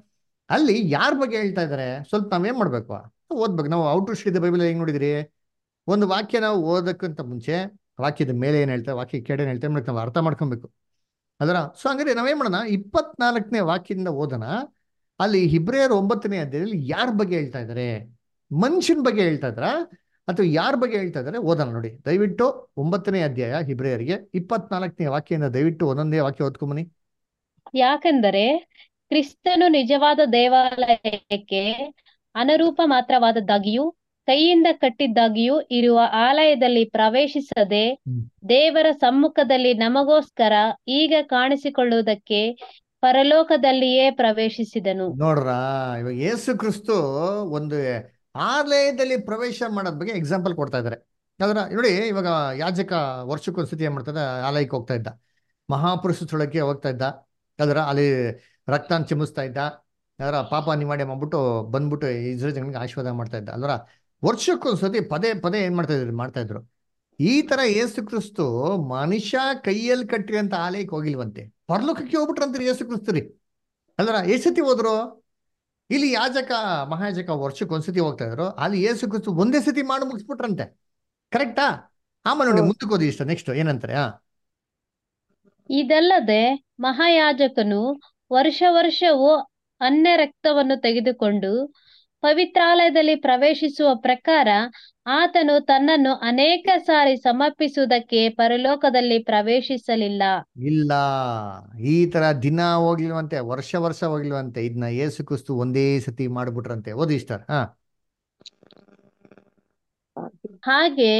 ಅಲ್ಲಿ ಯಾರ ಬಗ್ಗೆ ಹೇಳ್ತಾ ಇದ್ದಾರೆ ಸ್ವಲ್ಪ ನಾವೇನ್ ಮಾಡ್ಬೇಕು ಓದ್ಬೇಕು ನಾವು ಔಟ್ ಶ್ರೀದ ಬೈಬಲ್ ಹೆಂಗ್ ನೋಡಿದ್ರಿ ಒಂದು ವಾಕ್ಯ ನಾವು ಓದಕ್ಕಿಂತ ಮುಂಚೆ ವಾಕ್ಯದ ಮೇಲೆ ಏನ್ ಹೇಳ್ತಾರೆ ವಾಕ್ಯ ಕೆಡೆ ಏನ್ ಹೇಳ್ತಾರೆ ನಾವು ಅರ್ಥ ಮಾಡ್ಕೊಬೇಕು ಅದರ ಸೊ ಹಂಗಾರೆ ನಾವೇನ್ ಮಾಡೋಣ ಇಪ್ಪತ್ನಾಲ್ಕನೇ ವಾಕ್ಯದಿಂದ ಓದೋಣ ಅಲ್ಲಿ ಹಿಬ್ರೇಯರ್ ಒಂಬತ್ತನೇ ಅಧ್ಯಾಯದಲ್ಲಿ ಯಾರ ಬಗ್ಗೆ ಹೇಳ್ತಾ ಇದ್ದಾರೆ ಮನುಷ್ಯನ ಬಗ್ಗೆ ಹೇಳ್ತಾ ಇದ್ರ ಅಥವಾ ಯಾರ ಬಗ್ಗೆ ಹೇಳ್ತಾ ಇದ್ದಾರೆ ಓದೋಣ ನೋಡಿ ದಯವಿಟ್ಟು ಒಂಬತ್ತನೇ ಅಧ್ಯಾಯ ಹಿಬ್ರೇಯರಿಗೆ ಇಪ್ಪತ್ನಾಲ್ಕನೇ ವಾಕ್ಯದಿಂದ ದಯವಿಟ್ಟು ಒಂದೊಂದೇ ವಾಕ್ಯ ಓದ್ಕೊಂಬನಿ ಯಾಕೆಂದರೆ ಕ್ರಿಸ್ತನು ನಿಜವಾದ ದೇವಾಲಯಕ್ಕೆ ಅನರೂಪ ಮಾತ್ರವಾದದ್ದಾಗಿಯೂ ಕೈಯಿಂದ ಕಟ್ಟಿದ್ದಾಗಿಯೂ ಇರುವ ಆಲಯದಲ್ಲಿ ಪ್ರವೇಶಿಸದೆ ಹ್ಮ್. ದೇವರ ಸಮ್ಮುಖದಲ್ಲಿ ನಮಗೋಸ್ಕರ ಈಗ ಕಾಣಿಸಿಕೊಳ್ಳುವುದಕ್ಕೆ ಪರಲೋಕದಲ್ಲಿಯೇ ಪ್ರವೇಶಿಸಿದನು ನೋಡ್ರ ಇವಾಗ ಯೇಸು ಕ್ರಿಸ್ತು ಒಂದು ಆಲಯದಲ್ಲಿ ಪ್ರವೇಶ ಮಾಡೋದ್ ಬಗ್ಗೆ ಎಕ್ಸಾಂಪಲ್ ಕೊಡ್ತಾ ಇದ್ದಾರೆ ಅದರ ನೋಡಿ ಇವಾಗ ಯಾಜಕ ವರ್ಷಕ್ಕೊಂದ್ಸತಿ ಏನ್ ಮಾಡ್ತದೆ ಆಲಯಕ್ಕೆ ಹೋಗ್ತಾ ಇದ್ದ ಮಹಾಪುರುಷ ಸ್ಥಳಕ್ಕೆ ಹೋಗ್ತಾ ಇದ್ದ ಅದರ ಅಲ್ಲಿ ರಕ್ತ ಚಿಮ್ಮಿಸ್ತಾ ಇದ್ದ ಅದರ ಪಾಪ ನಿವಾಡೆ ಮಾಡ್ಬಿಟ್ಟು ಬಂದ್ಬಿಟ್ಟು ಇಸ್ರೇಲ್ ಜನಗಳಿಗೆ ಆಶೀರ್ವಾದ ಮಾಡ್ತಾ ಇದ್ದ ಅಲ್ವರ ವರ್ಷಕ್ಕೊಂದ್ಸತಿ ಪದೇ ಪದೇ ಏನ್ ಮಾಡ್ತಾ ಇದ್ರು ಮಾಡ್ತಾ ಇದ್ರು ಈ ತರ ಏಸು ಕ್ರಿಸ್ತು ಮನುಷ್ಯ ಕೈಯಲ್ಲಿ ಕಟ್ಟಿರಂತ ಆಲಯಕ್ಕೆ ಹೋಗಿಲ್ವಂತೆ ಪರಲೋಕಕ್ಕೆ ಹೋಗ್ಬಿಟ್ರಂತ್ರಿ ಏಸು ಕ್ರಿಸ್ತು ರೀ ಅಲ್ರ ಎಷ್ಟು ಸತಿ ಹೋದ್ರು ಇಲ್ಲಿ ಯಾಜಕ ಮಹಾಯಾಜಕ ವರ್ಷಕ್ಕೆ ಒಂದ್ಸತಿ ಹೋಗ್ತಾ ಇದ್ರು ಅಲ್ಲಿ ಏಸು ಕ್ರಿಸ್ತು ಒಂದೇ ಸತಿ ಮಾಡಿ ಮುಗಿಸ್ಬಿಟ್ರಂತೆ ಕರೆಕ್ಟಾ ಆಮೇಲೆ ನೋಡಿ ಹ್ಮ್. ಮುಂದಕ್ಕೆ ಓದಿ ಇಷ್ಟ ನೆಕ್ಸ್ಟ್ ಏನಂತಾರೆ ಆ ಇದಲ್ಲದೆ ಮಹಾಯಾಜಕನು ವರ್ಷ ವರ್ಷವೂ ಅನ್ಯ ರಕ್ತವನ್ನು ತೆಗೆದುಕೊಂಡು ಪವಿತ್ರಾಲಯದಲ್ಲಿ ಪ್ರವೇಶಿಸುವ ಪ್ರಕಾರ ಆತನು ತನ್ನನ್ನು ಅನೇಕ ಸಾರಿ ಸಮರ್ಪಿಸುವುದಕ್ಕೆ ಪರಲೋಕದಲ್ಲಿ ಪ್ರವೇಶಿಸಲಿಲ್ಲ ಇಲ್ಲ ಈ ತರ ದಿನ ಹೋಗ್ಲಿಲ್ವಂತೆ ವರ್ಷ ವರ್ಷ ಹೋಗ್ಲಿಲ್ವಂತೆ ಇದನ್ನ ಏಸು ಕ್ರಿಸ್ತು ಒಂದೇ ಸತಿ ಮಾಡ್ಬಿಟ್ರಂತೆ ಓದಿ ಇಷ್ಟ ಹಾ ಹಾಗೆ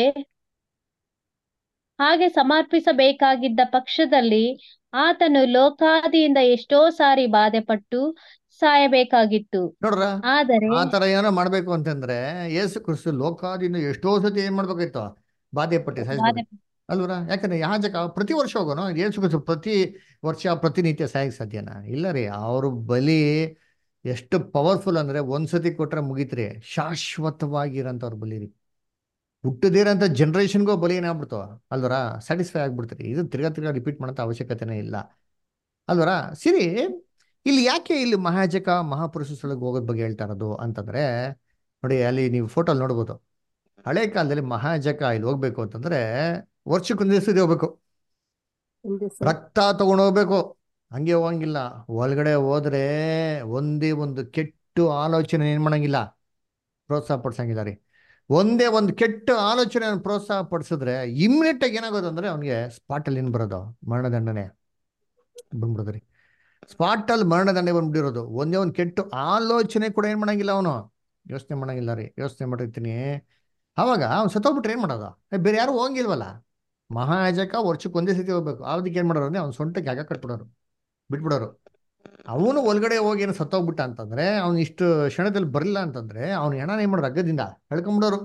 ಹಾಗೆ ಸಮರ್ಪಿಸಬೇಕಾಗಿದ್ದ ಪಕ್ಷದಲ್ಲಿ ಆತನು ಲೋಕಾದಿಯಿಂದ ಎಷ್ಟೋ ಸಾರಿ ಬಾಧೆಪಟ್ಟು ಸಾಯಬೇಕಾಗಿತ್ತು ನೋಡ್ರ ಆದರೆ ಆ ತರ ಏನೋ ಮಾಡ್ಬೇಕು ಅಂತಂದ್ರೆ ಏಸು ಕ್ರಿಸ್ತು ಲೋಕಾದಿಂದ ಎಷ್ಟೋ ಸತಿ ಏನ್ ಮಾಡ್ಬೇಕಾಯ್ತು ಬಾಧೆ ಪಟ್ಟಿ ಸಾಯಿಸ್ಬೇಕು ಬಾಧೆ ಅಲ್ವರ ಯಾಕಂದ್ರೆ ಯಾಜಕ ಪ್ರತಿ ವರ್ಷ ಹೋಗೋನು ಏಸು ಕ್ರಿಸ್ತು ಪ್ರತಿ ವರ್ಷ ಪ್ರತಿನಿತ್ಯ ಸಾಯಕ್ ಸಾಧ್ಯನಾ ಇಲ್ಲ ರೀ ಅವ್ರ ಬಲಿ ಎಷ್ಟು ಪವರ್ಫುಲ್ ಅಂದ್ರೆ ಒಂದ್ಸತಿ ಕೊಟ್ರೆ ಮುಗೀತ್ರಿ ಶಾಶ್ವತವಾಗಿರಂತವ್ರ ಬಲಿ ರೀ ಹುಟ್ಟದಿರಂತ ಜನ್ರೇಷನ್ಗೂ ಬಲಿ ಏನಾಗ್ಬಿಡ್ತು ಅಲ್ವರ ಸ್ಯಾಟಿಸ್ಫೈ ಆಗ್ಬಿಡ್ತೀರಿ ಇದು ತಿರ್ಗಾ ತಿರ್ಗಾ ರಿಪೀಟ್ ಮಾಡೋಂಥ ಅವಶ್ಯಕತೆನೇ ಇಲ್ಲ ಅಲ್ವರ ಸಿರಿ ಇಲ್ಲಿ ಯಾಕೆ ಇಲ್ಲಿ ಮಹಾಜಕ ಮಹಾಪುರುಷ ಸ್ಥಳಕ್ಕೆ ಹೋಗೋದ್ ಬಗ್ಗೆ ಹೇಳ್ತಾ ಇರೋದು ಅಂತಂದ್ರೆ ನೋಡಿ ಅಲ್ಲಿ ನೀವು ಫೋಟೋಲ್ ನೋಡ್ಬೋದು ಹಳೆ ಕಾಲದಲ್ಲಿ ಮಹಾಜಕ ಇಲ್ಲಿ ಹೋಗ್ಬೇಕು ಅಂತಂದ್ರೆ ವರ್ಷಕ್ಕೊಂದೇ ಸತಿ ಹೋಗ್ಬೇಕು ಒಂದೇ ಸಲ. ರಕ್ತ ತಗೊಂಡು ಹೋಗ್ಬೇಕು ಹಂಗೆ ಹೋಗಂಗಿಲ್ಲ ಒಳಗಡೆ ಹೋದ್ರೆ ಒಂದೇ ಒಂದು ಕೆಟ್ಟು ಆಲೋಚನೆ ಏನ್ ಮಾಡಂಗಿಲ್ಲ ಪ್ರೋತ್ಸಾಹ ಪಡಿಸಂಗಿಲ್ಲ ರೀ ಒಂದೇ ಒಂದು ಕೆಟ್ಟ ಆಲೋಚನೆ ಪ್ರೋತ್ಸಾಹ ಪಡಿಸಿದ್ರೆ ಇಮ್ಮಿಡಿಯೇಟ್ ಆಗಿ ಏನಾಗೋದು ಅಂದ್ರೆ ಅವನಿಗೆ ಸ್ಪಾಟ್ ಅಲ್ಲಿ ಏನ್ ಬರೋದು ಮರಣದಂಡನೆ ಬಂದ್ಬಿಡೋದು ರೀ ಸ್ಪಾಟ್ ಅಲ್ಲಿ ಮರಣದಂಡನೆ ಬಂದ್ಬಿಟ್ಟಿರೋದು ಒಂದೇ ಒಂದು ಕೆಟ್ಟ ಆಲೋಚನೆ ಕೂಡ ಏನ್ ಮಾಡಂಗಿಲ್ಲ ಅವನು ಯೋಚನೆ ಮಾಡಂಗಿಲ್ಲ ರೀ ಯೋಚನೆ ಮಾಡಿರ್ತೀನಿ ಅವಾಗ ಅವ್ನು ಸತ್ತೋಗ್ಬಿಟ್ರೆ ಏನ್ ಮಾಡೋದು ಏ, ಬೇರೆ ಯಾರು ಹೋಗಂಗಿಲ್ವಲ್ಲ ಮಹಾಯಾಜಕ ವರ್ಷಕ್ಕೆ ಒಂದೇ ಸತಿ ಹೋಗ್ಬೇಕು ಅದಕ್ಕೆ ಏನ್ ಮಾಡೋರು ಅಂದ್ರೆ ಅವ್ನ ಸೊಂಟಕ್ಕೆ ಆಗ ಕಟ್ಬಿಡೋರು ಬಿಟ್ಬಿಡೋರು ಅವನು ಒಳಗಡೆ ಹೋಗಿ ಏನು ಸತ್ತೋಗ್ಬಿಟ್ಟ ಅಂತಂದ್ರೆ ಅವ್ನು ಇಷ್ಟು ಕ್ಷಣದಲ್ಲಿ ಬರಲಿಲ್ಲ ಅಂತಂದ್ರೆ ಅವ್ನು ಹೆಣನ ಏನ್ ಮಾಡೋರು ಹಗ್ಗದಿಂದ ಹೇಳ್ಕೊಂಬಿಡೋರು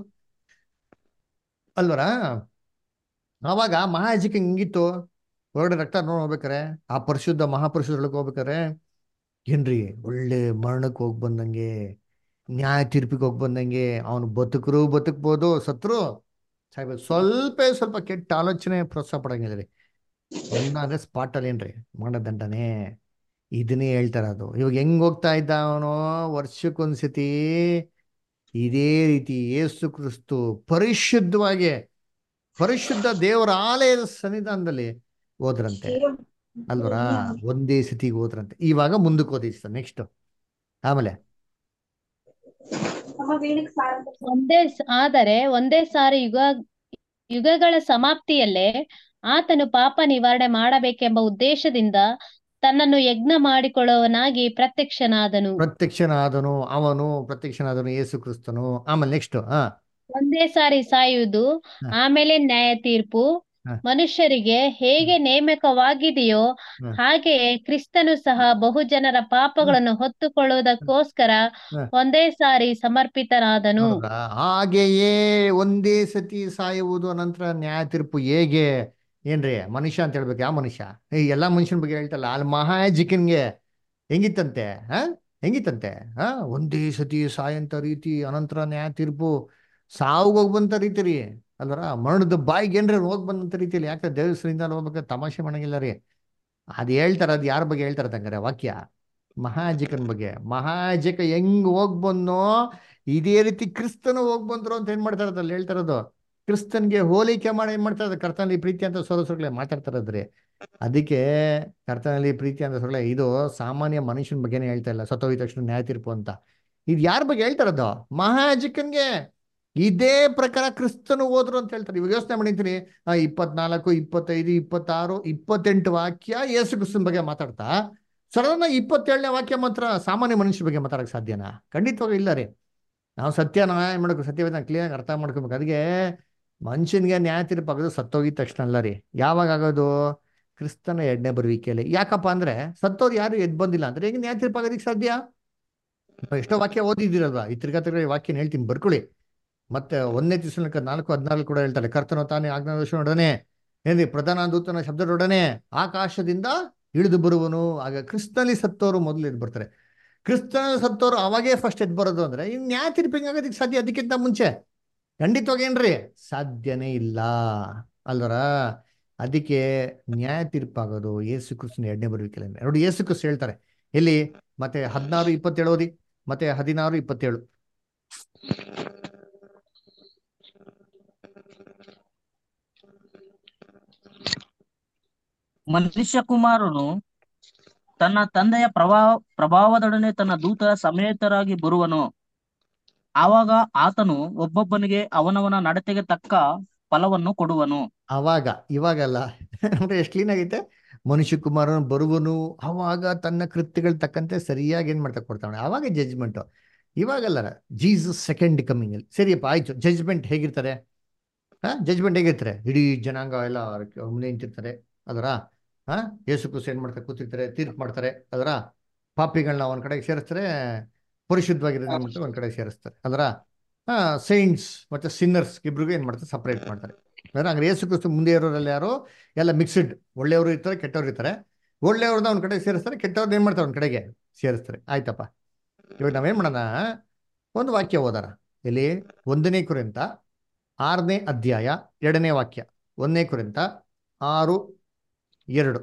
ಅಲ್ವರ ಅವಾಗ ಮಹಾಯಾಜಕ ಹಿಂಗಿತ್ತು ಹೊರಗಡೆ ರಕ್ತ ನೋಡಿ ಹೋಗ್ಬೇಕಾರೆ ಆ ಪರಿಶುದ್ಧ ಮಹಾಪರಿಶುದ್ಧೊಳಗೆ ಹೋಗ್ಬೇಕಾರೆ ಏನ್ರಿ ಒಳ್ಳೆ ಮರಣಕ್ಕೆ ಹೋಗಿ ಬಂದಂಗೆ ನ್ಯಾಯ ತೀರ್ಪಿಗೆ ಹೋಗಿ ಬಂದಂಗೆ ಅವನು ಬದುಕರು ಬದುಕ್ಬೋದು ಸತ್ರು ಸಾಯ್ಬೋದು ಸ್ವಲ್ಪ ಸ್ವಲ್ಪ ಕೆಟ್ಟ ಆಲೋಚನೆ ಪ್ರೋತ್ಸಾಹ ಪಡಂಗಿಲ್ಲ ರೀ ಎಲ್ಲ ಅಂದ್ರೆ ಸ್ಪಾಟ್ ಅಲ್ಲಿ ಏನ್ರಿ ಮರಣದಂಡನೆ ಇದನ್ನೇ ಹೇಳ್ತಾರ ಅದು ಇವಾಗ ಹೆಂಗ್ ಹೋಗ್ತಾ ಇದ್ದ ಅವನು ವರ್ಷಕ್ಕೊಂದ್ಸತಿ ಇದೇ ರೀತಿ ಯೇಸು ಕ್ರಿಸ್ತು ಪರಿಶುದ್ಧವಾಗಿ ಪರಿಶುದ್ಧ ದೇವರ ಆಲಯದ ಸನ್ನಿಧಾನದಲ್ಲಿ ಹೋದ್ರಂತೆ ಅಲ್ವರ ಒಂದೇ ಸತಿಗೆ ಹೋದ್ರಂತೆ ಇವಾಗ ಮುಂದಕ್ಕೆ ಓದಿ ನೆಕ್ಸ್ಟ್ ಆಮೇಲೆ ಒಂದೇ ಸ- ಆದರೆ ಒಂದೇ ಸಾರಿ ಯುಗ ಯುಗಗಳ ಸಮಾಪ್ತಿಯಲ್ಲೇ ಆತನು ಪಾಪ ನಿವಾರಣೆ ಮಾಡಬೇಕೆಂಬ ಉದ್ದೇಶದಿಂದ ತನ್ನನ್ನು ಯಜ್ಞ ಮಾಡಿಕೊಳ್ಳುವವನಾಗಿ ಪ್ರತ್ಯಕ್ಷನಾದನು ಪ್ರತ್ಯಕ್ಷನಾದನು ಅವನು ಪ್ರತ್ಯಕ್ಷನಾದನು ಯೇಸು ಕ್ರಿಸ್ತನು ಆಮೇಲೆ ನೆಕ್ಸ್ಟ್ ಹಾ ಒಂದೇ ಸಾರಿ ಸಾಯುವುದು ಹ. ಆಮೇಲೆ ನ್ಯಾಯ ತೀರ್ಪು ಹ. ಮನುಷ್ಯರಿಗೆ ಹೇಗೆ ನೇಮಕವಾಗಿದೆಯೋ ಹ. ಹಾಗೆಯೇ ಕ್ರಿಸ್ತನು ಸಹ ಬಹುಜನರ ಪಾಪಗಳನ್ನು ಹೊತ್ತುಕೊಳ್ಳುವುದಕ್ಕೋಸ್ಕರ ಹ. ಒಂದೇ ಸಾರಿ ಸಮರ್ಪಿತನಾದನು ನೋಡ್ರಾ? ಹಾಗೆಯೇ ಒಂದೇ ಸತಿ ಸಾಯುವುದು ಅನಂತರ ನ್ಯಾಯ ತೀರ್ಪು ಹೇಗೆ ಏನ್ರಿ ಮನುಷ್ಯ ಅಂತ ಹೇಳ್ಬೇಕು ಯಾವ ಮನುಷ್ಯ ಈ ಎಲ್ಲಾ ಮನುಷ್ಯನ ಬಗ್ಗೆ ಹೇಳ್ತಲ್ಲ ಅಲ್ಲಿ ಮಹಾಜಿಕನ್ಗೆ ಹೆಂಗಿತ್ತಂತೆ ಹಾ ಹೆಂಗಿತ್ತಂತೆ ಹಾ ಒಂದೇ ಸತಿ ಸಾಯಂತ ರೀತಿ ಅನಂತರ ನ್ಯಾಯ ತೀರ್ಪು ಸಾವುಗೆ ಹೋಗಿ ಬಂತ ರೀತಿ ರೀ ಅಲ್ವರ ಮರಣದ ಬಾಯಿಗೆ ಏನ್ರಿ ಹೋಗಿ ಬಂದಂತ ರೀತಿಯಲ್ಲಿ ಯಾಕೆ ದೇವಸ್ಥಾನದಿಂದ ಹೋಗ್ಬೇಕು ತಮಾಷೆ ಮಾಡಂಗಿಲ್ಲ ರೀ ಅದ್ ಹೇಳ್ತಾರ ಅದ್ ಯಾರ ಬಗ್ಗೆ ಹೇಳ್ತಾರ ತಂಗಾರೆ ವಾಕ್ಯ ಮಹಾಜಿಕನ್ ಬಗ್ಗೆ ಮಹಾಜಿಕ ಹೆಂಗ್ ಹೋಗ್ ಬಂದೋ ಇದೇ ರೀತಿ ಕ್ರಿಸ್ತನು ಹೋಗ್ ಬಂದ್ರು ಅಂತ ಏನ್ ಮಾಡ್ತಾ ಇರೋದು ಅಲ್ಲಿ ಹೇಳ್ತಾ ಇರೋದು ಕ್ರಿಸ್ತನ್ಗೆ ಹೋಲಿಕೆ ಮಾಡಿ ಏನ್ ಮಾಡ್ತಾ ಇರೋದು ಕರ್ತನಲ್ಲಿ ಪ್ರೀತಿ ಅಂತ ಸೋದರಸರುಗಳೇ ಮಾತಾಡ್ತಾ ಇರೋದ್ರಿ ಅದಕ್ಕೆ ಕರ್ತನಲ್ಲಿ ಪ್ರೀತಿ ಅಂತ ಸೊರಳೆ ಇದು ಸಾಮಾನ್ಯ ಮನುಷ್ಯನ ಬಗ್ಗೆನೇ ಹೇಳ್ತಾ ಇಲ್ಲ ಸತ್ತೋಗಿದ ತಕ್ಷಣ ನ್ಯಾಯ ತೀರ್ಪು ಅಂತ ಇದು ಯಾರ ಬಗ್ಗೆ ಹೇಳ್ತಾ ಇರೋದು ಮಹಾಜಿಕನ್ಗೆ ಇದೇ ಪ್ರಕಾರ ಕ್ರಿಸ್ತನು ಹೋದ್ರು ಅಂತ ಹೇಳ್ತಾರೆ ಇವಾಗ ಯೋಚನೆ ಮಾಡಿದ್ದೀನಿ ಆ ಇಪ್ಪತ್ನಾಲ್ಕು ಇಪ್ಪತ್ತೈದು ಇಪ್ಪತ್ತಾರು ಇಪ್ಪತ್ತೆಂಟು ವಾಕ್ಯ ಯೇಸು ಕ್ರಿಸ್ತನ ಬಗ್ಗೆ ಮಾತಾಡ್ತಾ ಸಡನ್ ಇಪ್ಪತ್ತೇಳನೇ ವಾಕ್ಯ ಮಾತ್ರ ಸಾಮಾನ್ಯ ಮನುಷ್ಯ ಬಗ್ಗೆ ಮಾತಾಡಕ್ ಸಾಧ್ಯನಾ ಖಂಡಿತವಾಗ ಇಲ್ಲ ರೀ ನಾವು ಸತ್ಯ ನ್ಯಾಯ ಮಾಡ್ಬೇಕು ಸತ್ಯವೇದ ಕ್ಲಿಯರ್ ಅರ್ಥ ಮಾಡ್ಕೋಬೇಕು ಅದಕ್ಕೆ ಮನುಷ್ಯನಿಗೆ ನ್ಯಾಯ ತೀರ್ಪು ಆಗೋದು ಸತ್ತೋಗಿದ ತಕ್ಷಣ ಅಲ್ಲ ರೀ ಯಾವಾಗ ಆಗೋದು ಕ್ರಿಸ್ತನ ಎಣ್ಣೆ ಬರುವಿಕೆಯಲ್ಲಿ ಯಾಕಪ್ಪ ಅಂದ್ರೆ ಸತ್ತೋರು ಯಾರು ಎದ್ ಬಂದಿಲ್ಲ ಅಂದ್ರೆ ಹೇಗೆ ನ್ಯಾಯ ತೀರ್ಪು ಆಗೋದಕ್ಕೆ ಸಾಧ್ಯ ನಾವು ಎಷ್ಟೋ ವಾಕ್ಯ ಓದಿದ್ದೀರಲ್ವಾ ಈ ತಿರ್ಗಾ ತಿರ್ಗಾ ಈ ವಾಕ್ಯನ ಹೇಳ್ತೀನಿ ಬರ್ಕೊಳ್ಳಿ ಮತ್ತೆ ಒಂದನೇ ತಿಸ್ಸಲಕ ನಾಲ್ಕು ಹದಿನಾಲ್ಕು ಕೂಡ ಹೇಳ್ತಾರೆ ಕರ್ತನು ತಾನೇ ಆಜ್ಞಾದೋಷನೊಡನೆ ಏನ್ರಿ ಪ್ರಧಾನ ದೂತನ ಶಬ್ದದೊಡನೆ ಆಕಾಶದಿಂದ ಇಳಿದು ಬರುವನು ಆಗ ಕ್ರಿಸ್ತನಲ್ಲಿ ಸತ್ತೋರು ಮೊದಲು ಎದ್ದು ಬರ್ತಾರೆ ಕ್ರಿಸ್ತನ ಸತ್ತೋರು ಅವಾಗೇ ಫಸ್ಟ್ ಎದ್ದು ಬರೋದು ಅಂದ್ರೆ ಇನ್ ನ್ಯಾಯ ತೀರ್ಪಿಂಗ್ ಆಗೋದಕ್ಕೆ ಸಾಧ್ಯ ಅದಕ್ಕಿಂತ ಮುಂಚೆ ಖಂಡಿತವಾಗಿ ಏನ್ರಿ ಸಾಧ್ಯನೇ ಇಲ್ಲ ಅಲ್ವರ ಅದಕ್ಕೆ ನ್ಯಾಯ ತೀರ್ಪಾಗೋದು ಯೇಸು ಕ್ರಿಸ್ತನ ಎರಡನೇ ಬರುವಿಕೆಲ್ಲ ನೋಡಿ ಯೇಸು ಕ್ರಿಸ್ತ ಹೇಳ್ತಾರೆ ಎಲ್ಲಿ ಮತ್ತೆ ಹದಿನಾರು ಇಪ್ಪತ್ತೇಳು ಓದಿ ಮತ್ತೆ ಹದಿನಾರು ಇಪ್ಪತ್ತೇಳು ಮನುಷ್ಯ ಕುಮಾರನು ತನ್ನ ತಂದೆಯ ಪ್ರಭಾವ ಪ್ರಭಾವದೊಡನೆ ತನ್ನ ದೂತರ ಸಮೇತರಾಗಿ ಬರುವನು ಆವಾಗ ಆತನು ಒಬ್ಬೊಬ್ಬನಿಗೆ ಅವನವನ ನಡತೆಗೆ ತಕ್ಕ ಫಲವನ್ನು ಕೊಡುವನು ಅವಾಗ ಇವಾಗಲ್ಲ ಅಂದ್ರೆ ಎಷ್ಟು ಕ್ಲೀನ್ ಆಗೈತೆ ಮನುಷ್ಯ ಕುಮಾರನು ಬರುವನು ಅವಾಗ ತನ್ನ ಕೃತ್ಯಗಳ ತಕ್ಕಂತೆ ಸರಿಯಾಗಿ ಏನ್ ಮಾಡ್ತಾ ಕೊಡ್ತಾನೆ ಅವಾಗ ಜಜ್ಮೆಂಟ್ ಇವಾಗಲ್ಲ ಜೀಸಸ್ ಸೆಕೆಂಡ್ ಕಮ್ಮಿಂಗ್ ಅಲ್ಲಿ ಸರಿಯಪ್ಪ ಆಯ್ತು ಜಜ್ಮೆಂಟ್ ಹೇಗಿರ್ತಾರೆ ಹಾ ಜಜ್ಮೆಂಟ್ ಹೇಗಿರ್ತಾರೆ ಇಡೀ ಜನಾಂಗ ಎಲ್ಲ ಅವ್ರ ಮುಂದೆ ನಿಂತಿರ್ತಾರೆ ಅದರ ಹಾ ಯೇಸು ಕ್ರಿಸ್ತ ಏನ್ ಮಾಡ್ತಾರೆ ಕೂತಿರ್ತಾರೆ ತೀರ್ಪು ಮಾಡ್ತಾರೆ ಅದರ ಪಾಪಿಗಳನ್ನ ಒಂದ್ ಕಡೆಗೆ ಸೇರಿಸ್ತಾರೆ ಪರಿಶುದ್ಧವಾಗಿರೋದು ಏನ್ ಮಾಡ್ತಾರೆ ಒಂದ್ ಕಡೆ ಸೇರಿಸ್ತಾರೆ ಅದರ ಹಾ ಸೈಂಟ್ಸ್ ಮತ್ತೆ ಸಿನ್ನರ್ಸ್ ಇಬ್ರಿಗೂ ಏನ್ ಮಾಡ್ತಾರೆ ಸಪರೇಟ್ ಮಾಡ್ತಾರೆ ಅಂದ್ರೆ ಹಂಗಾರೆ ಯೇಸು ಕ್ರಿಸ್ತ ಮುಂದೆ ಇರೋರೆಲ್ಲ ಯಾರು ಎಲ್ಲ ಮಿಕ್ಸ್ಡ್ ಒಳ್ಳೆಯವರು ಇರ್ತಾರೆ ಕೆಟ್ಟವ್ರು ಇರ್ತಾರೆ ಒಳ್ಳೆಯವ್ರನ್ನ ಒಂದ್ ಕಡೆ ಸೇರಿಸ್ತಾರೆ ಕೆಟ್ಟವ್ರನ್ನ ಏನ್ ಮಾಡ್ತಾರೆ ಒಂದ್ ಕಡೆಗೆ ಸೇರಿಸ್ತಾರೆ ಆಯ್ತಪ್ಪ ಇವಾಗ ನಾವೇನ್ ಮಾಡೋಣ ಒಂದು ವಾಕ್ಯ ಓದಾರ ಇಲ್ಲಿ ಒಂದನೇ ಕುರಿತ ಆರನೇ ಅಧ್ಯಾಯ ಎರಡನೇ ವಾಕ್ಯ ಒಂದನೇ ಕುರಿತ ಆರು ಎರಡು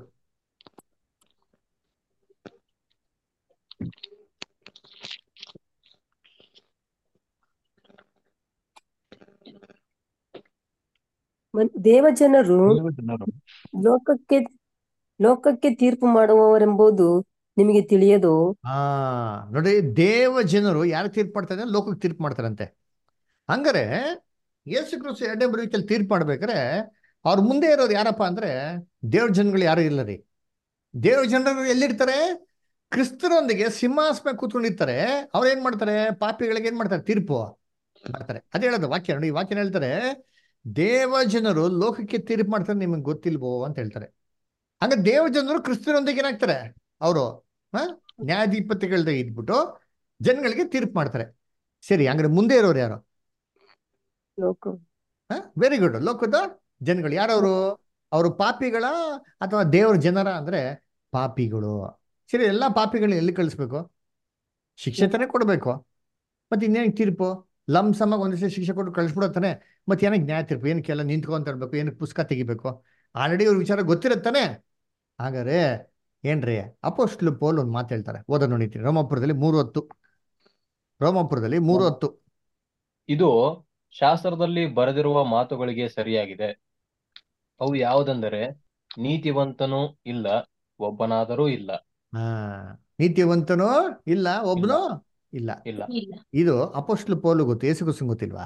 ಮತ್ ದೇವಜನರು ಲೋಕಕ್ಕೆ ಲೋಕಕ್ಕೆ ತೀರ್ಪು ಮಾಡುವವರೆಂಬುದು ನಿಮಗೆ ತಿಳಿಯದು ಆ ನೋಡಿ ದೇವ ಜನರು ಯಾರು ತೀರ್ಪು ಮಾಡ್ತಾರೆ ಲೋಕಕ್ಕೆ ತೀರ್ಪು ಮಾಡ್ತಾರಂತೆ ಹಂಗಾರೆ ಯೇಸು ಕ್ರಿಸ್ತು ಎರಡನೇ ಬರುವಿಕೆಯಲ್ಲಿ ತೀರ್ಪು ಮಾಡ್ಬೇಕಾರೆ ಅವ್ರ ಮುಂದೆ ಇರೋರು ಯಾರಪ್ಪ ಅಂದ್ರೆ ದೇವ್ರ ಜನಗಳು ಯಾರು ಇಲ್ಲ ರೀ ದೇವ್ರ ಜನರು ಎಲ್ಲಿರ್ತಾರೆ ಕ್ರಿಸ್ತರೊಂದಿಗೆ ಸಿಂಹಾಸನ ಕೂತ್ಕೊಂಡಿರ್ತಾರೆ ಅವ್ರು ಏನ್ ಮಾಡ್ತಾರೆ ಪಾಪಿಗಳಿಗೆ ಏನ್ ಮಾಡ್ತಾರೆ ತೀರ್ಪು ಮಾಡ್ತಾರೆ ಅದೇ ಹೇಳೋದು ವಾಕ್ಯ ನೋಡಿ ಈ ವಾಕ್ಯ ಹೇಳ್ತಾರೆ ದೇವ ಜನರು ಲೋಕಕ್ಕೆ ತೀರ್ಪು ಮಾಡ್ತಾರೆ ನಿಮಗೆ ಗೊತ್ತಿಲ್ವೋ ಅಂತ ಹೇಳ್ತಾರೆ ಹಂಗ ದೇವ ಜನರು ಕ್ರಿಸ್ತರೊಂದಿಗೆ ಏನಾಗ್ತಾರೆ ಅವರು ಹ ನ್ಯಾಯಾಧಿಪತಿಗಳ್ದೆ ಇದ್ಬಿಟ್ಟು ಜನಗಳಿಗೆ ತೀರ್ಪು ಮಾಡ್ತಾರೆ ಸರಿ ಹಂಗಾರೆ ಮುಂದೆ ಇರೋರು ಯಾರು ಲೋಕ ವೆರಿ ಗುಡ್ ಲೋಕದ ಜನಗಳು ಯಾರವರು ಅವರು ಪಾಪಿಗಳ ಅಥವಾ ದೇವರ ಜನರ ಅಂದ್ರೆ ಪಾಪಿಗಳು ಸರಿ ಎಲ್ಲ ಪಾಪಿಗಳನ್ನ ಎಲ್ಲಿ ಕಳಿಸ್ಬೇಕು ಶಿಕ್ಷೆ ತಾನೇ ಕೊಡಬೇಕು ಮತ್ತೆ ಇನ್ನೇನು ತೀರ್ಪು ಲಮ್ ಸಮಾಗ ಒಂದಿವಸ ಶಿಕ್ಷೆ ಕೊಟ್ಟು ಕಳಿಸ್ಬಿಡತ್ತಾನೆ ಮತ್ತೆ ಏನಕ್ಕೆ ನ್ಯಾಯ ತೀರ್ಪು ಏನಕ್ಕೆ ಎಲ್ಲ ನಿಂತ್ಕೊಂತ ಇರ್ಬೇಕು ಏನಕ್ಕೆ ಪುಸ್ತಕ ತೆಗಿಬೇಕು ಆಲ್ರೆಡಿ ಅವ್ರ ವಿಚಾರ ಗೊತ್ತಿರುತ್ತಾನೆ ಹಾಗಾದ್ರೆ ಏನ್ರಿ ಅಪೋಸ್ಟ್ಲು ಪೋಲ್ ಒಂದು ಮಾತು ಹೇಳ್ತಾರೆ ಓದ ನೋಡಿತೀನಿ ರೋಮಾಪುರದಲ್ಲಿ ಮೂರು ಹೊತ್ತು ರೋಮಾಪುರದಲ್ಲಿ ಮೂರು ಹೊತ್ತು ಇದು ಶಾಸ್ತ್ರದಲ್ಲಿ ಬರೆದಿರುವ ಮಾತುಗಳಿಗೆ ಸರಿಯಾಗಿದೆ ಅವು ಯಾವುದೆಂದರೆ ನೀತಿವಂತನೂ ಇಲ್ಲ ಒಬ್ಬನಾದರೂ ಇಲ್ಲ ಹಾ ನೀತಿವಂತನೂ ಇಲ್ಲ ಒಬ್ನು ಇಲ್ಲ ಇಲ್ಲ ಇಲ್ಲ ಇದು ಅಪೋಸ್ಟ್ಲು ಪೋಲು ಗೊತ್ತು ಯೇಸು ಕ್ರಿಸ್ತನ್ ಗೊತ್ತಿಲ್ವಾ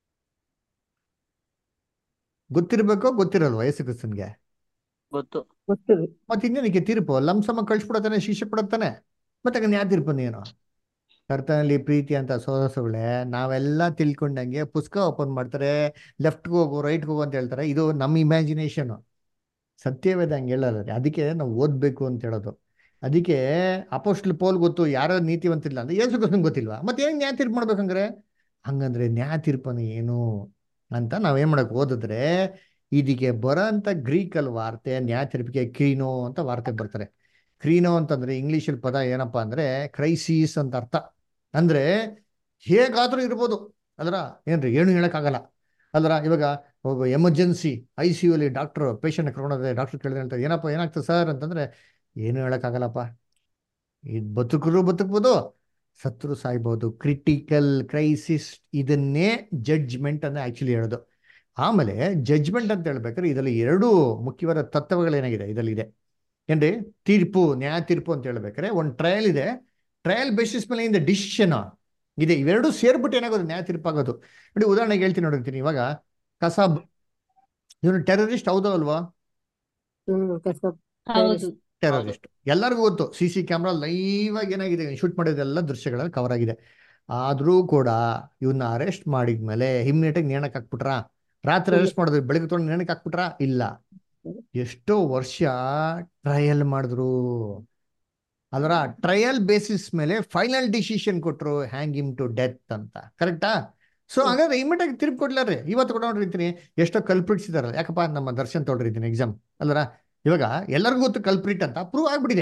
ಗೊತ್ತಿರ್ಬೇಕೋ ಗೊತ್ತಿರಲ್ವಾ ಯೇಸು ಕ್ರಿಸ್ತನ್ಗೆ ಗೊತ್ತು ಗೊತ್ತಿದೆ ಮತ್ತೆ ಇನ್ನೇನಕ್ಕೆ ತೀರ್ಪು ಲಂಸಮ ಕಳ್ಸಿಬಿಡತ್ತಾನೆ ಶಿಕ್ಷೆ ಕೊಡತ್ತಾನೆ ಮತ್ತೆ ಹಂಗ ನ್ಯಾಯ ತೀರ್ಪು ಏನು ಕರ್ತನಲ್ಲಿ ಪ್ರೀತಿ ಅಂತ ಸೋದಸಗಳೇ ನಾವೆಲ್ಲ ತಿಳ್ಕೊಂಡಂಗೆ ಪುಸ್ತಕ ಓಪನ್ ಮಾಡ್ತಾರೆ ಲೆಫ್ಟ್ಗೆ ಹೋಗು ರೈಟ್ಗೆ ಹೋಗು ಅಂತ ಹೇಳ್ತಾರೆ ಇದು ನಮ್ಮ ಇಮ್ಯಾಜಿನೇಷನ್ ಸತ್ಯವೇದ ಹಂಗೆ ಹೇಳಲ್ಲ ರೀ. ಅದಕ್ಕೆ ನಾವು ಓದ್ಬೇಕು ಅಂತ ಹೇಳೋದು ಅದಕ್ಕೆ ಅಪೋಸ್ಟ್ಲ್ ಪೋಲ್ ಗೊತ್ತು ಯಾರೋ ನೀತಿವಂತಿಲ್ಲ ಅಂದ್ರೆ ಯೇಸು ಕ್ರಿಸ್ತನ್ ಗೊತ್ತಿಲ್ವಾ ಮತ್ತೆ ಹೆಂಗ್ ನ್ಯಾಯ ತೀರ್ಪು ಮಾಡ್ಬೇಕಂದ್ರೆ ಹಂಗಂದ್ರೆ ನ್ಯಾಯ ತೀರ್ಪನ ಏನು ಅಂತ ನಾವೇನ್ ಮಾಡಕ್ ಓದಿದ್ರೆ ಇದಕ್ಕೆ ಬರೋಂಥ ಗ್ರೀಕಲ್ ವಾರ್ತೆ ನ್ಯಾಯ ತೀರ್ಪಿಗೆ ಕ್ರೀನೋ ಅಂತ ವಾರ್ತೆ ಬರ್ತಾರೆ ಕ್ರೀನೋ ಅಂತಂದ್ರೆ ಇಂಗ್ಲಿಷಲ್ಲಿ ಪದ ಏನಪ್ಪಾ ಅಂದ್ರೆ ಕ್ರೈಸಿಸ್ ಅಂತ ಅರ್ಥ ಅಂದ್ರೆ ಹೇಗಾದ್ರೂ ಇರ್ಬೋದು ಅಲ್ರ ಏನ್ರಿ ಏನು ಹೇಳಕ್ಕಾಗಲ್ಲ ಅಲ್ರ ಇವಾಗ ಒಬ್ಬ ಎಮರ್ಜೆನ್ಸಿ ಐ ಸಿ ಯು ಅಲ್ಲಿ ಡಾಕ್ಟರ್ ಪೇಷಂಟ್ ಕರ್ಕೊಂಡೋದ್ರೆ ಡಾಕ್ಟರ್ ಕೇಳಿದ್ರೆ ಹೇಳ್ತಾರೆ ಏನಪ್ಪ ಏನಾಗ್ತದೆ ಸರ್ ಅಂತಂದ್ರೆ ಏನು ಹೇಳಕ್ಕಾಗಲ್ಲಪ್ಪ ಇದು ಬದುಕರು ಬದುಕ್ಬೋದು ಸತ್ರು ಸಾಯ್ಬೋದು ಕ್ರಿಟಿಕಲ್ ಕ್ರೈಸಿಸ್ ಇದನ್ನೇ ಜಡ್ಜ್ಮೆಂಟ್ ಅಂತ ಆಕ್ಚುಲಿ ಹೇಳೋದು ಆಮೇಲೆ ಜಡ್ಜ್ಮೆಂಟ್ ಅಂತ ಹೇಳ್ಬೇಕಾದ್ರೆ ಇದರಲ್ಲಿ ಎರಡು ಮುಖ್ಯವಾದ ತತ್ವಗಳೇನಾಗಿದೆ ಇದರಲ್ಲಿ ಇದೆ ಏನ್ರಿ ತೀರ್ಪು ನ್ಯಾಯ ತೀರ್ಪು ಅಂತ ಹೇಳ್ಬೇಕಾದ್ರೆ ಒಂದು ಟ್ರಯಲ್ ಇದೆ ಟ್ರಯಲ್ ಬೇಸಿಸ್ ಮೇಲೆ ಇಂದ ಡಿಸಿಷನ್ ಇದೆ ಇವೆರಡು ಸೇರ್ಬಿಟ್ಟು ಏನಾಗೋದು ನ್ಯಾಯ ತೀರ್ಪಾಗೋದು ನೋಡಿ ಉದಾಹರಣೆಗೆ ಹೇಳ್ತೀನಿ ನೋಡಿರ್ತೀನಿ ಇವಾಗ ಕಸಾಬ್ ಇವನು ಟೆರರಿಸ್ಟ್ ಹೌದೋ ಅಲ್ವಾ ಹ್ಮ್ ಕಸ ಹೌದು ಟೆರರಿಸ್ಟ್ ಎಲ್ಲರಿಗೂ ಗೊತ್ತು ಸಿ ಸಿ ಕ್ಯಾಮ್ರಾ ಲೈವ್ ಆಗಿ ಏನಾಗಿದೆ ಶೂಟ್ ಮಾಡಿದೆಲ್ಲ ದೃಶ್ಯಗಳಲ್ಲಿ ಕವರ್ ಆಗಿದೆ ಆದ್ರೂ ಕೂಡ ಇವನ್ನ ಅರೆಸ್ಟ್ ಮಾಡಿದ್ಮೇಲೆ ಇಮ್ಮಿಡಿಯೇಟ್ ಆಗಿ ನೇಣಕ್ ಹಾಕ್ಬಿಟ್ರಾ ರಾತ್ರಿ ಅರೆಸ್ಟ್ ಮಾಡಿದ್ರು ಬೆಳಿಗ್ಗೆ ತೊಗೊಂಡು ನೇಣಕ್ ಹಾಕ್ಬಿಟ್ರಾ ಇಲ್ಲ ಎಷ್ಟೋ ವರ್ಷ ಟ್ರಯಲ್ ಮಾಡಿದ್ರು ಅದರ ಟ್ರಯಲ್ ಬೇಸಿಸ್ ಮೇಲೆ ಫೈನಲ್ ಡಿಸಿಷನ್ ಕೊಟ್ರು ಹ್ಯಾಂಗ್ ಇಮ್ ಟು ಡೆತ್ ಅಂತ ಕರೆಕ್ಟಾ ಸೊ ಹಾಗಾದ್ರೆ ಇಮಿಡಿಯೇಟ್ ಆಗಿ ತಿರುಗಿ ಕೊಡ್ಲಾರ್ರಿ ಇವತ್ತು ಕೂಡ ನೋಡಿರ್ತೀನಿ ಎಷ್ಟೋ ಕಲ್ಪ್ರಿಟ್ಸ್ ಇದಾರಲ್ಲ ಯಾಕಪ್ಪ ನಮ್ಮ ದರ್ಶನ್ ತೊಗೊಂಡಿರ್ತೀನಿ ಎಕ್ಸಾಮ್ ಅಲ್ಲರ ಇವಾಗ ಎಲ್ಲರಿಗೂ ಗೊತ್ತು ಕಲ್ಪ್ರಿಟ್ ಅಂತ ಪ್ರೂವ್ ಆಗ್ಬಿಟ್ಟಿದೆ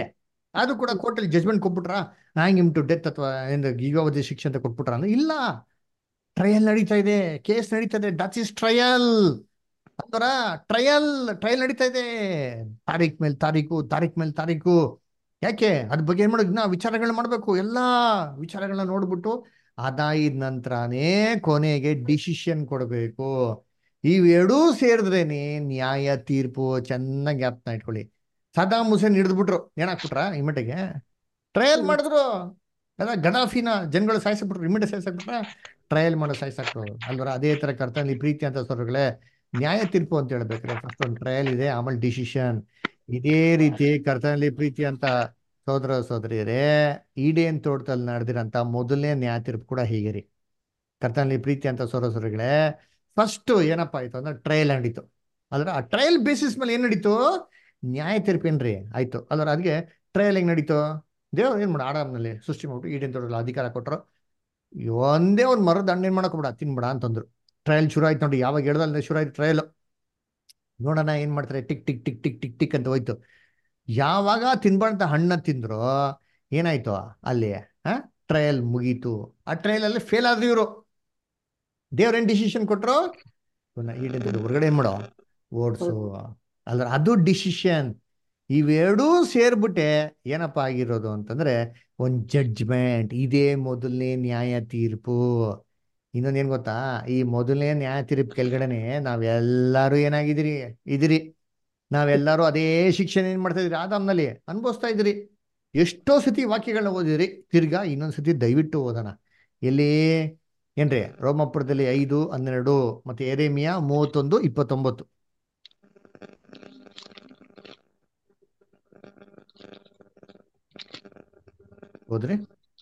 ಅದು ಕೂಡ ಕೋರ್ಟಲ್ಲಿ ಜಜ್ಮೆಂಟ್ ಕೊಟ್ಬಿಟ್ರ ಹ್ಯಾಂಗ್ ಇಮ್ ಟು ಡೆತ್ ಅಥವಾ ಏನು ಜೀವಾವಧಿ ಶಿಕ್ಷೆ ಅಂತ ಕೊಟ್ಬಿಟ್ರ ಅಂದ್ರೆ ಇಲ್ಲ ಟ್ರಯಲ್ ನಡೀತಾ ಇದೆ ಕೇಸ್ ನಡೀತಾ ಇದೆ ದಟ್ ಇಸ್ ಟ್ರಯಲ್ ಅಂದ್ರ ಟ್ರಯಲ್ ಟ್ರಯಲ್ ನಡೀತಾ ಇದೆ ತಾರೀಕ್ ಮೇಲೆ ತಾರೀಕು ತಾರೀಕ್ ಮೇಲೆ ತಾರೀಕು ಯಾಕೆ ಅದ್ರ ಬಗ್ಗೆ ಏನ್ ಮಾಡೋದು ಇನ್ನ ವಿಚಾರಗಳನ್ನ ಮಾಡ್ಬೇಕು ಎಲ್ಲಾ ವಿಚಾರಗಳನ್ನ ನೋಡ್ಬಿಟ್ಟು ಅದಾಯಿದ ನಂತರನೇ ಕೊನೆಗೆ ಡಿಸಿಷನ್ ಕೊಡಬೇಕು ಇವೆರಡೂ ಸೇರಿದ್ರೇನೆ ನ್ಯಾಯ ತೀರ್ಪು ಚೆನ್ನಾಗಿ ಜ್ಞಾಪನ ಇಟ್ಕೊಳ್ಳಿ ಸದಾಮ್ ಹುಸೇನ್ ಹಿಡಿದ್ಬಿಟ್ರು ಏನಾಕ್ಬಿಟ್ರ ಇಮಿಟೆಗೆ ಟ್ರಯಲ್ ಮಾಡಿದ್ರು ಅಲ್ಲ ಗಡಾಫಿನ ಜನಗಳು ಸಾಯಿಸ್ಬಿಟ್ರು ಇಮಿಟ ಸಾಯಿಸಾಕ್ಬಿಟ್ರ ಟ್ರಯಲ್ ಮಾಡೋ ಸಾಯಿಸಾಕ್ರು ಅಲ್ವರ ಅದೇ ತರ ಕರ್ತನಲ್ಲಿ ಪ್ರೀತಿ ಅಂತ ಸ್ವರ್ಗಳೇ ನ್ಯಾಯ ತೀರ್ಪು ಅಂತ ಹೇಳ್ಬೇಕ್ರೆ ಫಸ್ಟ್ ಒಂದು ಟ್ರಯಲ್ ಇದೆ ಆಮೇಲೆ ಡಿಸಿಷನ್ ಇದೇ ರೀತಿ ಕರ್ತನಲ್ಲಿ ಪ್ರೀತಿ ಅಂತ ಸೋದರ ಸೋದರಿಯರೇ ಈಡೇನ್ ತೋಟದಲ್ಲಿ ನಡೆದಿರಂತ ಮೊದಲನೇ ನ್ಯಾಯ ತೀರ್ಪು ಕೂಡ ಹೀಗೆ ರೀ ಕರ್ತನಲ್ಲಿ ಪ್ರೀತಿ ಅಂತ ಸೋದರ ಸೋದರಿಗಳೇ ಫಸ್ಟ್ ಏನಪ್ಪ ಆಯ್ತು ಅಂದ್ರೆ ಟ್ರಯಲ್ ನಡೀತು ಅದ್ರ ಆ ಟ್ರಯಲ್ ಬೇಸಿಸ್ ಮೇಲೆ ಏನ್ ನಡೀತು ನ್ಯಾಯ ತೀರ್ಪೇನ್ರಿ ಆಯ್ತು ಅಲ್ವರ ಅದಕ್ಕೆ ಟ್ರಯಲ್ ಹೆಂಗ್ ನಡೀತು ದೇವ್ರು ಏನ್ ಮಾಡ ಆಡಮ್ನಲ್ಲಿ ಸೃಷ್ಟಿ ಮಾಡ್ಬಿಟ್ಟು ಈಡೇನ್ ತೋಟದಲ್ಲಿ ಅಧಿಕಾರ ಕೊಟ್ಟರು ಒಂದೇ ಒಂದು ಮರದ ಹಣ್ಣು ಏನ್ ಮಾಡಕ್ ಬಿಡ ತಿನ್ಬಿಡ ಅಂತಂದ್ರು ಟ್ರಯಲ್ ಶುರು ಆಯ್ತು ನೋಡಿ ಯಾವಾಗ ಹೇಳ್ದಲ್ಲ ಶುರು ಆಯ್ತು ಟ್ರಯಲ್ ನೋಡೋಣ ಏನ್ ಮಾಡ್ತಾರೆ tick tick tick tick tick tick ಅಂತ ಹೋಯ್ತು ಯಾವಾಗ ತಿನ್ಬಾರ್ದ ಹಣ್ಣ ತಿಂದ್ರು ಏನಾಯ್ತು ಅಲ್ಲಿ ಆ ಟ್ರಯಲ್ ಮುಗೀತು ಆ ಟ್ರಯಲ್ ಅಲ್ಲಿ ಫೇಲ್ ಆದ್ರು ಇವರು ದೇವ್ರೇನ್ ಡಿಸಿಷನ್ ಕೊಟ್ರು ಈಡೇನ್ ಹೊರಗಡೆ ಏನ್ ಮಾಡೋ ಓಡ್ಸು ಅಲ್ಲ ಅದು ಡಿಸಿಷನ್ ಇವೆರಡೂ ಸೇರ್ಬಿಟ್ಟೆ ಏನಪ್ಪ ಆಗಿರೋದು ಅಂತಂದ್ರೆ ಒಂದ್ ಜಡ್ಜ್ಮೆಂಟ್ ಇದೇ ಮೊದಲನೇ ನ್ಯಾಯ ತೀರ್ಪು ಇನ್ನೊಂದ್ ಏನ್ ಗೊತ್ತಾ ಈ ಮೊದಲನೇ ನ್ಯಾಯ ತೀರ್ಪು ಕೆಳಗಡೆನೆ ನಾವೆಲ್ಲರೂ ಏನಾಗಿದ್ದೀರಿ ಇದಿರಿ ನಾವೆಲ್ಲರೂ ಅದೇ ಶಿಕ್ಷಣ ಏನ್ ಮಾಡ್ತಾ ಇದ್ರಿ ಆದಾಮ್ನಲ್ಲಿ ಅನ್ಭವಿಸ್ತಾ ಇದ್ರಿ ಎಷ್ಟೋ ಸತಿ ವಾಕ್ಯಗಳನ್ನ ಓದಿದ್ರಿ ತಿರ್ಗಾ ಇನ್ನೊಂದ್ ಸತಿ ದಯವಿಟ್ಟು ಓದೋಣ ಎಲ್ಲಿ ಏನ್ರಿ ರೋಮಪುರದಲ್ಲಿ ಐದು ಹನ್ನೆರಡು ಮತ್ತೆ ಎರೇಮಿಯಾ ಮೂವತ್ತೊಂದು ಇಪ್ಪತ್ತೊಂಬತ್ತು ಹೋದ್ರಿ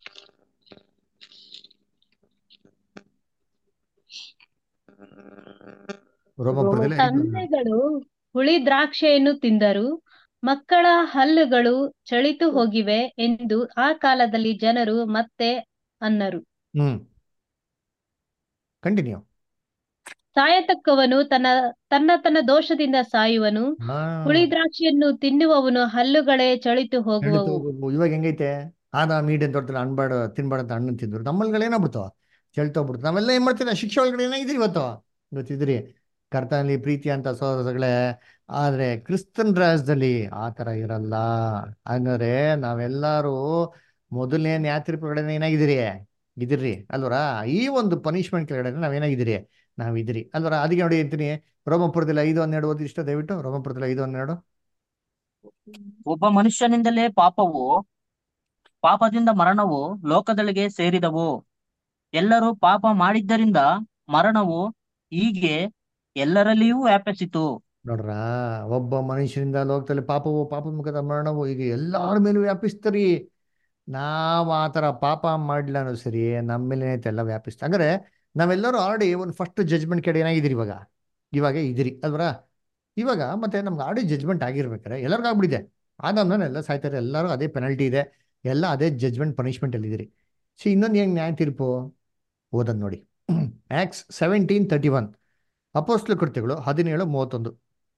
ರೋಮಪುರದಲ್ಲಿ ಐದು ಹನ್ನೆರಡು. ತಂದೆಗಳು ಹುಳಿ ದ್ರಾಕ್ಷಿಯನ್ನು ತಿಂದರು ಮಕ್ಕಳ ಹಲ್ಲುಗಳು ಚಳಿತು ಹೋಗಿವೆ ಎಂದು ಆ ಕಾಲದಲ್ಲಿ ಜನರು ಮತ್ತೆ ಅನ್ನರು ಹ್ಮ್ ಕಂಟಿನ್ಯೂ ಸಾಯತಕ್ಕವನು ತನ್ನ ತನ್ನ ತನ್ನ ದೋಷದಿಂದ ಸಾಯುವನು ಹಾ ಹುಳಿ ದ್ರಾಕ್ಷಿಯನ್ನು ತಿನ್ನುವವನು ಹಲ್ಲುಗಳೇ ಚಳಿತು ಹೋಗುವವು ಇವಾಗ ಹೆಂಗೈತೆ ಆದ ಮೀಡಿಯನ್ ತೋಟದಲ್ಲಿ ಅನ್ಬಾರ್ದು ತಿನ್ಬಾರ್ದು ಅಂತ ಹಣ್ಣು ತಿಂದ್ರು ನಮ್ಮಲ್ಗಳು ಏನಾಗ್ಬಿಡ್ತು ಚೆಲ್ತೋಗ್ಬಿಡ್ತು ನಾವೆಲ್ಲ ಏನ್ ಮಾಡ್ತೀವಿ ಶಿಕ್ಷೆ ಒಳಗಡೆ ಏನಾಗಿದ್ರಿ ಇವತ್ತು ಇವತ್ತಿದ್ರಿ ಕರ್ತನಲ್ಲಿ ಪ್ರೀತಿ ಅಂತ ಸೋದರಗಳೇ ಆದ್ರೆ ಕ್ರಿಸ್ತನ್ ರಾಜ್ಯದಲ್ಲಿ ಆ ತರ ಇರಲ್ಲ ಹಂಗಾರೆ ನಾವೆಲ್ಲರೂ ಮೊದಲನೇ ನ್ಯಾಯ ತೀರ್ಪುಗಳನ್ನ ಏನಾಗಿದ್ದೀರಿ ಇದಿರ್ರಿ ಅಲ್ವರ ಈ ಒಂದು ಪನಿಷ್ಮೆಂಟ್ ಕೆಳಗಡೆ ನಾವೇನಾಗಿದ್ದೀರಿ ನಾವಿದ್ರಿ ಅಲ್ವರ ಅದಕ್ಕೆ ನೋಡಿ ಅಂತೀನಿ ರೋಮಪುರದಲ್ಲಿ ಐದು ಹನ್ನೆರಡು ಓದಿ ಇಷ್ಟ ದಯವಿಟ್ಟು ರೋಮಪುರದಲ್ಲಿ ಐದು ಹನ್ನೆರಡು ಒಬ್ಬ ಮನುಷ್ಯನಿಂದಲೇ ಪಾಪವು ಪಾಪದಿಂದ ಮರಣವು ಲೋಕದೊಳಗೆ ಸೇರಿದವು ಎಲ್ಲರೂ ಪಾಪ ಮಾಡಿದ್ದರಿಂದ ಮರಣವು ಹೀಗೆ ಎಲ್ಲರಲ್ಲಿಯೂ ವ್ಯಾಪಿಸಿತು ನೋಡ್ರ ಒಬ್ಬ ಮನುಷ್ಯನಿಂದ ಲೋಕದಲ್ಲಿ ಪಾಪವು ಪಾಪ ಮುಖದ ಮರಣವು ಈಗ ಎಲ್ಲಾರ ಮೇಲೂ ವ್ಯಾಪಿಸ್ತರಿ ನಾವ್ ಆ ಥರ ಪಾಪ ಮಾಡ್ಲಿಲ್ಲ ಅನ್ನೋ ಸರಿ ನಮ್ಮ ಮೇಲೆ ಎಲ್ಲ ವ್ಯಾಪಿಸ್ತ ಹಂಗಾರೆ ನಾವೆಲ್ಲರೂ ಆಲ್ರೆಡಿ ಒಂದು ಫಸ್ಟ್ ಜಜ್ಮೆಂಟ್ ಕಡೆ ಏನಾಗಿದ್ದೀರಿ ಇವಾಗ ಇವಾಗ ಇದಿರಿ ಅಲ್ವರ ಇವಾಗ ಮತ್ತೆ ನಮ್ಗೆ ಆಲ್ರೆಡಿ ಜಜ್ಮೆಂಟ್ ಆಗಿರ್ಬೇಕಾರೆ ಎಲ್ಲರಿಗೂ ಆಗ್ಬಿಟ್ಟಿದೆ ಆದಾದ್ಮೇಲೆ ಎಲ್ಲ ಸಾಯ್ತಾರೆ ಎಲ್ಲರೂ ಅದೇ ಪೆನಲ್ಟಿ ಇದೆ ಎಲ್ಲ ಅದೇ ಜಜ್ಮೆಂಟ್ ಪನಿಷ್ಮೆಂಟ್ ಅಲ್ಲಿ ಇದಿರಿ ಸೊ ಇನ್ನೊಂದು ಹೆಂಗ್ ನ್ಯಾಯ ತೀರ್ಪು ಓದನ್ ನೋಡಿ ಆಕ್ಸ್ ಸೆವೆಂಟೀನ್ ತರ್ಟಿ ಒನ್ ಅಪೋಸ್ಲ ಕೃತ್ಯಗಳು ಹದಿನೇಳು ಮೂವತ್ತೊಂದು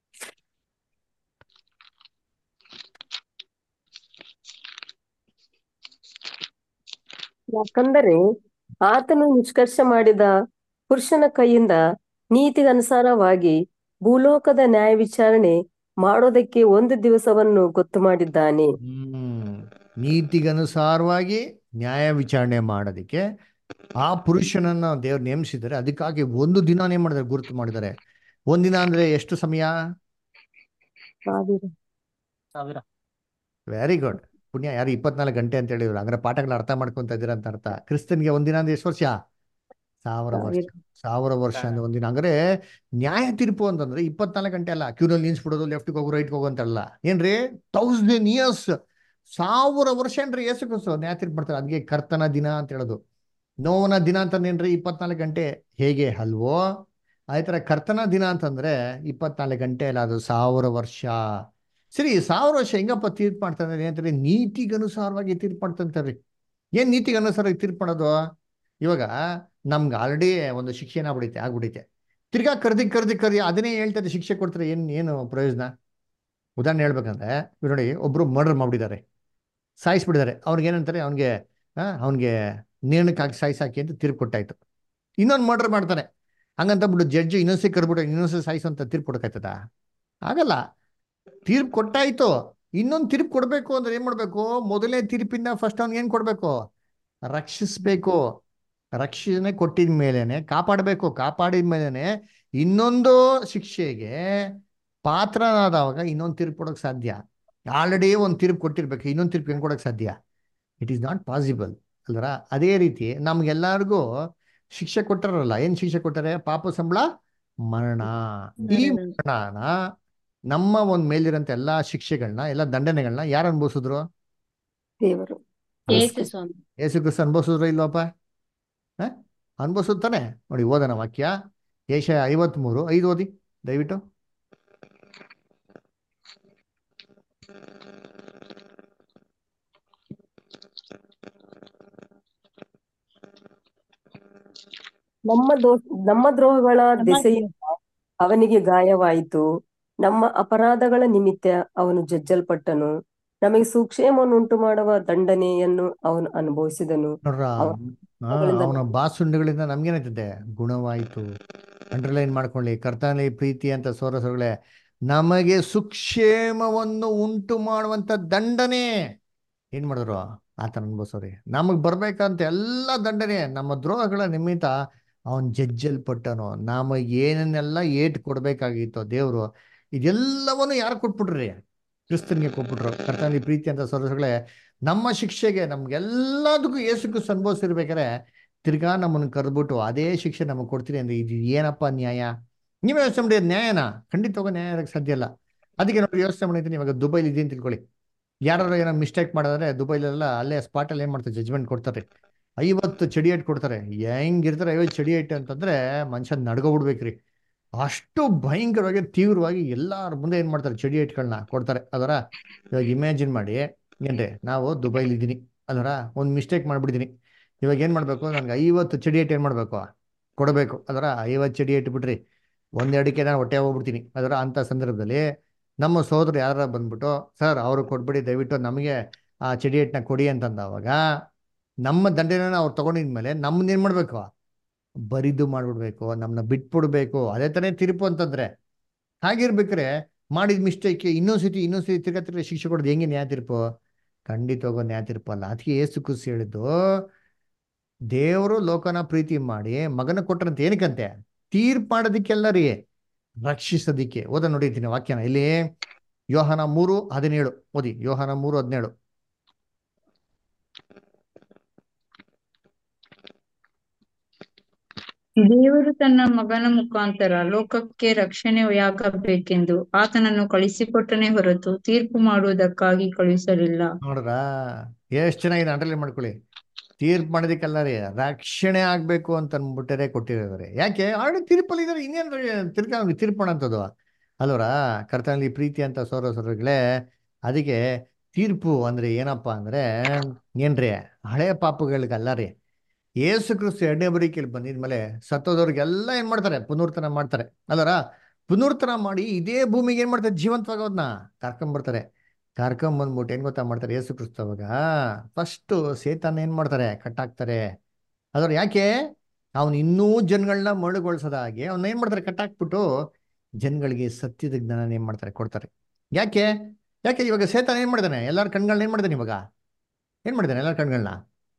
ಯಾಕಂದರೆ ಆತನು ನಿಷ್ಕರ್ಷ ಮಾಡಿದ ಪುರುಷನ ಕೈಯಿಂದ ನೀತಿಗನುಸಾರವಾಗಿ ಭೂಲೋಕದ ನ್ಯಾಯ ವಿಚಾರಣೆ ಮಾಡೋದಕ್ಕೆ ಒಂದು ದಿವಸವನ್ನು ಗೊತ್ತು ಮಾಡಿದ್ದಾನೆ ಹ್ಮ್ ನೀತಿಗನುಸಾರವಾಗಿ ನ್ಯಾಯ ವಿಚಾರಣೆ ಮಾಡೋದಕ್ಕೆ ಆ ಪುರುಷನನ್ನ ದೇವ್ರು ನೇಮಿಸಿದ್ದಾರೆ ಅದಕ್ಕಾಗಿ ಒಂದು ದಿನ ಏನ್ ಮಾಡಿದ್ದಾರೆ ಗುರುತು ಮಾಡಿದ್ದಾರೆ ಒಂದಿನ ಅಂದ್ರೆ ಎಷ್ಟು ಸಮಯ ಸಾವಿರ ಸಾವಿರ ವೆರಿ ಗುಡ್ ಪುಣ್ಯ ಯಾರು ಇಪ್ಪತ್ನಾಲ್ಕು ಗಂಟೆ ಅಂತ ಹೇಳಿದ್ರು ಹಂಗಾರೆ ಪಾಠಗಳು ಅರ್ಥ ಮಾಡ್ಕೊಂತ ಇದ್ದೀರ ಅಂತ ಅರ್ಥ ಕ್ರಿಸ್ತನ್ಗೆ ಒಂದಿನ ಅಂದ್ರೆ ಎಷ್ಟು ವರ್ಷ ಸಾವಿರ ವರ್ಷ ಸಾವಿರ. ಸಾವಿರ ವರ್ಷ ಅಂದ್ರೆ ಒಂದಿನ ಹಂಗಾರೆ ನ್ಯಾಯ ತೀರ್ಪು ಅಂತಂದ್ರೆ ಇಪ್ಪತ್ನಾಲ್ಕು ಗಂಟೆ ಅಲ್ಲ ಕ್ಯೂನಲ್ಲಿ ನಿಲ್ಸ್ಬಿಡೋದು ಲೆಫ್ಟ್ಗೆ ಹೋಗು ರೈಟ್ಗೆ ಹೋಗು ಅಂತಲ್ಲ ಏನ್ರಿ ತೌಸಂಡ್ ಇಯರ್ಸ್ ಸಾವಿರ ವರ್ಷ ಏನ್ರಿ ಏಸು ಕ್ರಿಸ್ತು ನ್ಯಾಯ ತೀರ್ಪು ಮಾಡ್ತಾರೆ ಅದಕ್ಕೆ ಕರ್ತನ ದಿನ ಅಂತ ಹೇಳೋದು ನೋವನ ದಿನ ಅಂತಂದೇನ್ರಿ ಇಪ್ಪತ್ನಾಲ್ಕು ಗಂಟೆ ಹೇಗೆ ಅಲ್ವೋ ಅದೇ ಥರ ಕರ್ತನ ದಿನ ಅಂತಂದ್ರೆ ಇಪ್ಪತ್ನಾಲ್ಕು ಗಂಟೆ ಅಲ್ಲ ಅದು ಸಾವಿರ ವರ್ಷ ಸರಿ ಸಾವಿರ ವರ್ಷ ಹೆಂಗಪ್ಪ ತೀರ್ಪು ಮಾಡ್ತಾರೆ ಏನಂತಾರೆ ನೀತಿಗನುಸಾರವಾಗಿ ತೀರ್ಪು ಮಾಡ್ತಂತಾರ್ರಿ ಏನ್ ನೀತಿಗನುಸಾರವಾಗಿ ತೀರ್ಪು ಮಾಡೋದು ಇವಾಗ ನಮ್ಗೆ ಆಲ್ರೆಡಿ ಒಂದು ಶಿಕ್ಷೆ ಏನಾಗ್ಬಿಡೈತೆ ಆಗ್ಬಿಡೈತೆ ತಿರ್ಗಾ ಕರ್ದಿ ಕರ್ದಿ ಕರ್ದಿ ಅದನ್ನೇ ಹೇಳ್ತಾರೆ ಶಿಕ್ಷೆ ಕೊಡ್ತಾರೆ ಏನ್ ಏನು ಪ್ರಯೋಜನ ಉದಾಹರಣೆ ಹೇಳ್ಬೇಕಂದ್ರೆ ಇವ್ರು ನೋಡಿ ಒಬ್ರು ಮರ್ಡರ್ ಮಾಡ್ಬಿಟ್ಟಿದ್ದಾರೆ ಸಾಯಿಸ್ಬಿಟ್ಟಿದ್ದಾರೆ ಅವ್ನಿಗೆ ಏನಂತಾರೆ ಅವನಿಗೆ ಅವನಿಗೆ ನೇಣಕ್ಕೆ ಹಾಕಿ ಸಾಯಿಸಾಕಿ ಅಂತ ತೀರ್ಪು ಕೊಟ್ಟಾಯ್ತು ಇನ್ನೊಂದು ಮರ್ಡರ್ ಮಾಡ್ತಾನೆ ಹಂಗಂತ ಬಿಟ್ಟು ಜಡ್ಜ್ ಇನ್ನೊಂದ್ಸಿ ಕರ್ಬಿಟ್ಟು ಇನ್ನೊಂದ್ಸಿ ಸಾಯಿಸು ಅಂತ ತೀರ್ಪು ಕೊಡಕ್ಕಾಯ್ತದ ಆಗಲ್ಲ ತೀರ್ಪು ಕೊಟ್ಟಾಯ್ತು ಇನ್ನೊಂದು ತೀರ್ಪು ಕೊಡಬೇಕು ಅಂದ್ರೆ ಏನ್ ಮಾಡ್ಬೇಕು ಮೊದಲನೇ ತೀರ್ಪಿಂದ ಫಸ್ಟ್ ಅವ್ನಿಗೆ ಏನ್ ಕೊಡ್ಬೇಕು ರಕ್ಷಿಸ್ಬೇಕು ರಕ್ಷಣೆ ಕೊಟ್ಟಿದ ಮೇಲೇನೆ ಕಾಪಾಡಬೇಕು ಕಾಪಾಡಿದ ಮೇಲೇನೆ ಇನ್ನೊಂದು ಶಿಕ್ಷೆಗೆ ಪಾತ್ರನಾದವಾಗ ಇನ್ನೊಂದು ತೀರ್ಪು ಕೊಡೋಕೆ ಸಾಧ್ಯ ಆಲ್ರೆಡಿ ಒಂದು ತೀರ್ಪು ಕೊಟ್ಟಿರ್ಬೇಕು ಇನ್ನೊಂದು ತೀರ್ಪು ಹೆಂಗ್ ಕೊಡೋಕೆ ಸಾಧ್ಯ ಇಟ್ ಈಸ್ ನಾಟ್ ಪಾಸಿಬಲ್ ಅಲ್ವರ ಅದೇ ರೀತಿ ನಮ್ಗೆಲ್ಲರಿಗೂ ಶಿಕ್ಷೆ ಕೊಟ್ಟಾರಲ್ಲ ಏನ್ ಶಿಕ್ಷೆ ಕೊಟ್ಟಾರೆ ಪಾಪ ಸಂಬಳ ಮರಣ ಈ ಮರಣನ ನಮ್ಮ ಒಂದ್ ಮೇಲಿರಂತ ಎಲ್ಲಾ ಶಿಕ್ಷೆಗಳನ್ನ ಎಲ್ಲಾ ದಂಡನೆಗಳನ್ನ ಯಾರು ಅನುಭವಿಸಿದ್ರು ದೇವರು ಯೇಸು ಸ್ವಾಮಿ ಯೇಸು ಕ್ರಿಸ್ತ ಅನುಭವಿಸಿದ್ರು ಇಲ್ವಪ್ಪ ಅನುಭವಿಸುದು ತಾನೆ ನೋಡಿ ಓದನ ವಾಕ್ಯ ಏಷ ಐವತ್ಮೂರು ಐದು ಓದಿ ದಯವಿಟ್ಟು ನಮ್ಮ ದೋ ನಮ್ಮ ದ್ರೋಹಗಳ ದೆಸೆಯಿಂದ ಅವನಿಗೆ ಗಾಯವಾಯಿತು ನಮ್ಮ ಅಪರಾಧಗಳ ನಿಮಿತ್ತ ಅವನು ಜಜ್ಜಲ್ಪಟ್ಟನು ನಮಗೆ ಸುಕ್ಷೇಮವನ್ನುಂಟು ಮಾಡುವ ದಂಡನೆಯನ್ನು ಅವನು ಅನುಭವಿಸಿದನು ನೋಡ್ರ ಅವನ ಆ, ಅವನ ಬಾಸುಂಡೆಗಳಿಂದ ನಮ್ಗೇನಾಯ್ತದೆ ಗುಣವಾಯಿತು ಅಂಡರ್ಲೈನ್ ಮಾಡ್ಕೊಳ್ಳಿ ಕರ್ತನಲ್ಲಿ ಪ್ರೀತಿ ಅಂತ ಸೋರಸಗಳೇ ನಮಗೆ ಸುಕ್ಷೇಮವನ್ನು ಉಂಟು ಮಾಡುವಂತ ದಂಡನೆ ಏನ್ ಮಾಡಿದ್ರು ಆತನ ಅನ್ಭವಿಸೋರಿ ನಮಗ್ ಬರ್ಬೇಕಂತ ಎಲ್ಲ ದಂಡನೆ ನಮ್ಮ ದ್ರೋಹಗಳ ನಿಮಿತ್ತ ಅವನ್ ಜಜ್ಜಲ್ಪಟ್ಟನು ನಮಗೆ ಏನನ್ನೆಲ್ಲ ಏಟ್ ಕೊಡ್ಬೇಕಾಗಿತ್ತು ದೇವ್ರು ಇದೆಲ್ಲವನ್ನು ಯಾರು ಕೊಟ್ಬಿಟ್ರಿ ಕ್ರಿಸ್ತನ್ಗೆ ಕೊಟ್ಬಿಟ್ರು ಕರ್ತನಲ್ಲಿ ಪ್ರೀತಿ ಅಂತ ಸೋರಸಗಳೇ ನಮ್ಮ ಶಿಕ್ಷೆಗೆ ನಮ್ಗೆಲ್ಲದಕ್ಕೂ ಏಸುಕ್ಕು ಅನುಭವಿಸಿರ್ಬೇಕಾರೆ ತಿರ್ಗಾ ನಮ್ಮನ್ನು ಕರೆದ್ಬಿಟ್ಟು ಅದೇ ಶಿಕ್ಷೆ ನಮಗೆ ಕೊಡ್ತೀರಿ ಅಂದ್ರೆ ಇದು ಏನಪ್ಪ ನ್ಯಾಯ ನೀವೇ ಯೋಚನೆ ಮಾಡಿ ನ್ಯಾಯನಾ ಖಂಡಿತವಾಗ ನ್ಯಾಯ ಇರಕ್ಕೆ ಸಾಧ್ಯ ಇಲ್ಲ ಅದಕ್ಕೆ ನೋಡಿ ಯೋಚನೆ ಮಾಡಿದ್ದೀನಿ ಇವಾಗ ದುಬೈಲಿ ಇದೀನಿ ತಿಳ್ಕೊಳ್ಳಿ ಯಾರು ಏನೋ ಮಿಸ್ಟೇಕ್ ಮಾಡಿದ್ರೆ ದುಬೈಲೆಲ್ಲ ಅಲ್ಲೇ ಸ್ಪಾಟಲ್ಲಿ ಏನು ಮಾಡ್ತಾರೆ ಜಜ್ಮೆಂಟ್ ಕೊಡ್ತಾರೆ ಐವತ್ತು ಚಡಿ ಏಟ್ ಕೊಡ್ತಾರೆ ಹೆಂಗಿರ್ತಾರೆ ಐವತ್ತು ಚಡಿ ಏಟ್ ಅಂತಂದ್ರೆ ಮನುಷ್ಯ ನಡ್ಕೊಬಿಡ್ಬೇಕ್ರಿ ಅಷ್ಟು ಭಯಂಕರವಾಗಿ ತೀವ್ರವಾಗಿ ಎಲ್ಲಾರ ಮುಂದೆ ಏನ್ ಮಾಡ್ತಾರೆ ಚಡಿ ಏಟ್ಗಳನ್ನ ಕೊಡ್ತಾರೆ ಅದರ ಇವಾಗ ಇಮ್ಯಾಜಿನ್ ಮಾಡಿ ಏನ್ರಿ ನಾವು ದುಬೈಲಿ ಇದ್ದೀನಿ ಅದರ ಒಂದು ಮಿಸ್ಟೇಕ್ ಮಾಡ್ಬಿಟ್ಟಿದ್ದೀನಿ ಇವಾಗ ಏನ್ ಮಾಡ್ಬೇಕು ನನ್ಗೆ ಐವತ್ತು ಚಡಿ ಏಟ್ ಏನ್ ಮಾಡ್ಬೇಕು ಕೊಡಬೇಕು ಅದರ ಐವತ್ತು ಚಡಿ ಏಟ್ ಬಿಟ್ರಿ ಒಂದೆರಡಕ್ಕೆ ನಾನು ಹೊಟ್ಟೆ ಹೋಗ್ಬಿಡ್ತೀನಿ ಅದರ ಅಂತ ಸಂದರ್ಭದಲ್ಲಿ ನಮ್ಮ ಸೋದರು ಯಾರ ಬಂದ್ಬಿಟ್ಟು ಸರ್ ಅವರು ಕೊಟ್ಬಿಡಿ ದಯವಿಟ್ಟು ನಮಗೆ ಆ ಚಡಿ ಏಟ್ನ ಕೊಡಿ ಅಂತಂದವಾಗ ನಮ್ಮ ದಂಡನೆನ ಅವ್ರು ತಗೊಂಡಿದ್ಮೇಲೆ ನಮ್ಮನ್ನ ಏನ್ ಮಾಡ್ಬೇಕು ಬರಿದು ಮಾಡ್ಬಿಡ್ಬೇಕು ನಮ್ಮನ್ನ ಬಿಟ್ಬಿಡ್ಬೇಕು ಅದೇ ತಾನೇ ತೀರ್ಪು ಅಂತಂದ್ರೆ ಹಾಗಿರ್ಬೇಕ್ರೆ ಮಾಡಿದ ಮಿಸ್ಟೇಕ್ ಇನ್ನೊಂದ್ ಸತಿ ಇನ್ನೊಂದ್ ಸತಿ ತಿರ್ಗಾ ತಿರ್ಗಾ ಶಿಕ್ಷೆ ಕೊಡೋದು ಹೆಂಗೆ ನ್ಯಾಯ ತೀರ್ಪು ಖಂಡಿತವಾಗೋ ನ್ಯಾಯ ತೀರ್ಪು ಅಲ್ಲ ಅದಕ್ಕೆ ಏಸು ಕುಸಿ ಹೇಳಿದ್ದು ದೇವರು ಲೋಕನ ಪ್ರೀತಿ ಮಾಡಿ ಮಗನ ಕೊಟ್ಟರಂತೆ ಏನಕ್ಕಂತೆ ತೀರ್ಪು ಮಾಡೋದಕ್ಕೆಲ್ಲ ರೀ ರಕ್ಷಿಸೋದಿಕ್ಕೆ ಓದ ನೋಡಿದ್ದೀನಿ ವಾಕ್ಯನ ಇಲ್ಲಿ ಯೋಹನ ಮೂರು ಹದಿನೇಳು ಓದಿ ಯೋಹನ ಮೂರು ಹದಿನೇಳು ದೇವರು ತನ್ನ ಮಗನ ಮುಖಾಂತರ ಲೋಕಕ್ಕೆ ರಕ್ಷಣೆಯಾಗಬೇಕೆಂದು ಆತನನ್ನು ಕಳಿಸಿಕೊಟ್ಟನೇ ಹೊರತು ತೀರ್ಪು ಮಾಡುವುದಕ್ಕಾಗಿ ಕಳುಹಿಸಲಿಲ್ಲ ನೋಡ್ರ ಎಷ್ಟ್ ಚೆನ್ನಾಗಿದೆ ಅಂಡರ್ಲೈನ್ ಮಾಡ್ಕೊಳ್ಳಿ ತೀರ್ಪು ಮಾಡೋದಕ್ಕೆಲ್ಲ ರೀ ರಕ್ಷಣೆ ಆಗ್ಬೇಕು ಅಂತ ಅಂದ್ಬಿಟ್ಟರೆ ಕೊಟ್ಟಿರೋದ್ರೆ ಯಾಕೆ ಆಲ್ರೆಡಿ ತೀರ್ಪಲ್ಲಿ ಇದಾರೆ ಇನ್ನೇನು ತಿರ್ಗಾ ಅವ್ನಿಗೆ ತೀರ್ಪು ಮಾಡೋಂಥದ್ದು ಅಲ್ವರ ಕರ್ತನಲ್ಲಿ ಪ್ರೀತಿ ಅಂತ ಸೋರ ಸೋರಗಳೇ ಅದಕ್ಕೆ ತೀರ್ಪು ಅಂದ್ರೆ ಏನಪ್ಪ ಅಂದ್ರೆ ಏನ್ರಿ ಹಳೆ ಪಾಪಗಳಿಗಲ್ಲ ರೀ ಏಸು ಕ್ರಿಸ್ತು ಎರಡನೇ ಬರೀಕೆಯಲ್ಲಿ ಬಂದಿದ್ಮೇಲೆ ಸತ್ತೋದವ್ರಿಗೆಲ್ಲ ಏನ್ ಮಾಡ್ತಾರೆ ಪುನರ್ತನ ಮಾಡ್ತಾರೆ ಅಲ್ಲರ ಪುನರ್ತನ ಮಾಡಿ ಇದೇ ಭೂಮಿಗೆ ಏನ್ ಮಾಡ್ತಾರೆ ಜೀವಂತವಾಗೋದನ್ನ ಕರ್ಕೊಂಬರ್ತಾರೆ ಕರ್ಕೊಂಬಂದ್ಬಿಟ್ಟು ಏನ್ ಗೊತ್ತಾ ಮಾಡ್ತಾರೆ ಏಸು ಕ್ರಿಸ್ತು ಅವಾಗ ಫಸ್ಟ್ ಸೇತಾನ ಏನ್ ಮಾಡ್ತಾರೆ ಕಟ್ಟಾಕ್ತಾರೆ ಅದ್ರ ಯಾಕೆ ಅವನು ಇನ್ನೂ ಜನಗಳನ್ನ ಮರಳುಗೊಳಿಸದ ಹಾಗೆ ಅವನ್ನ ಏನ್ ಮಾಡ್ತಾರೆ ಕಟ್ಟಾಕ್ಬಿಟ್ಟು ಜನಗಳಿಗೆ ಸತ್ಯದ ಜ್ಞಾನ ಏನ್ ಮಾಡ್ತಾರೆ ಕೊಡ್ತಾರೆ ಯಾಕೆ ಯಾಕೆ ಇವಾಗ ಸೇತಾನ ಏನ್ ಮಾಡಿದಾನೆ ಎಲ್ಲಾರ ಕಣ್ಗಳನ್ನ ಏನ್ ಮಾಡಿದಾನೆ ಇವಾಗ ಏನ್ ಮಾಡಿದಾನೆ ಎಲ್ಲಾರ ಕಣ್ಗಳನ್ನ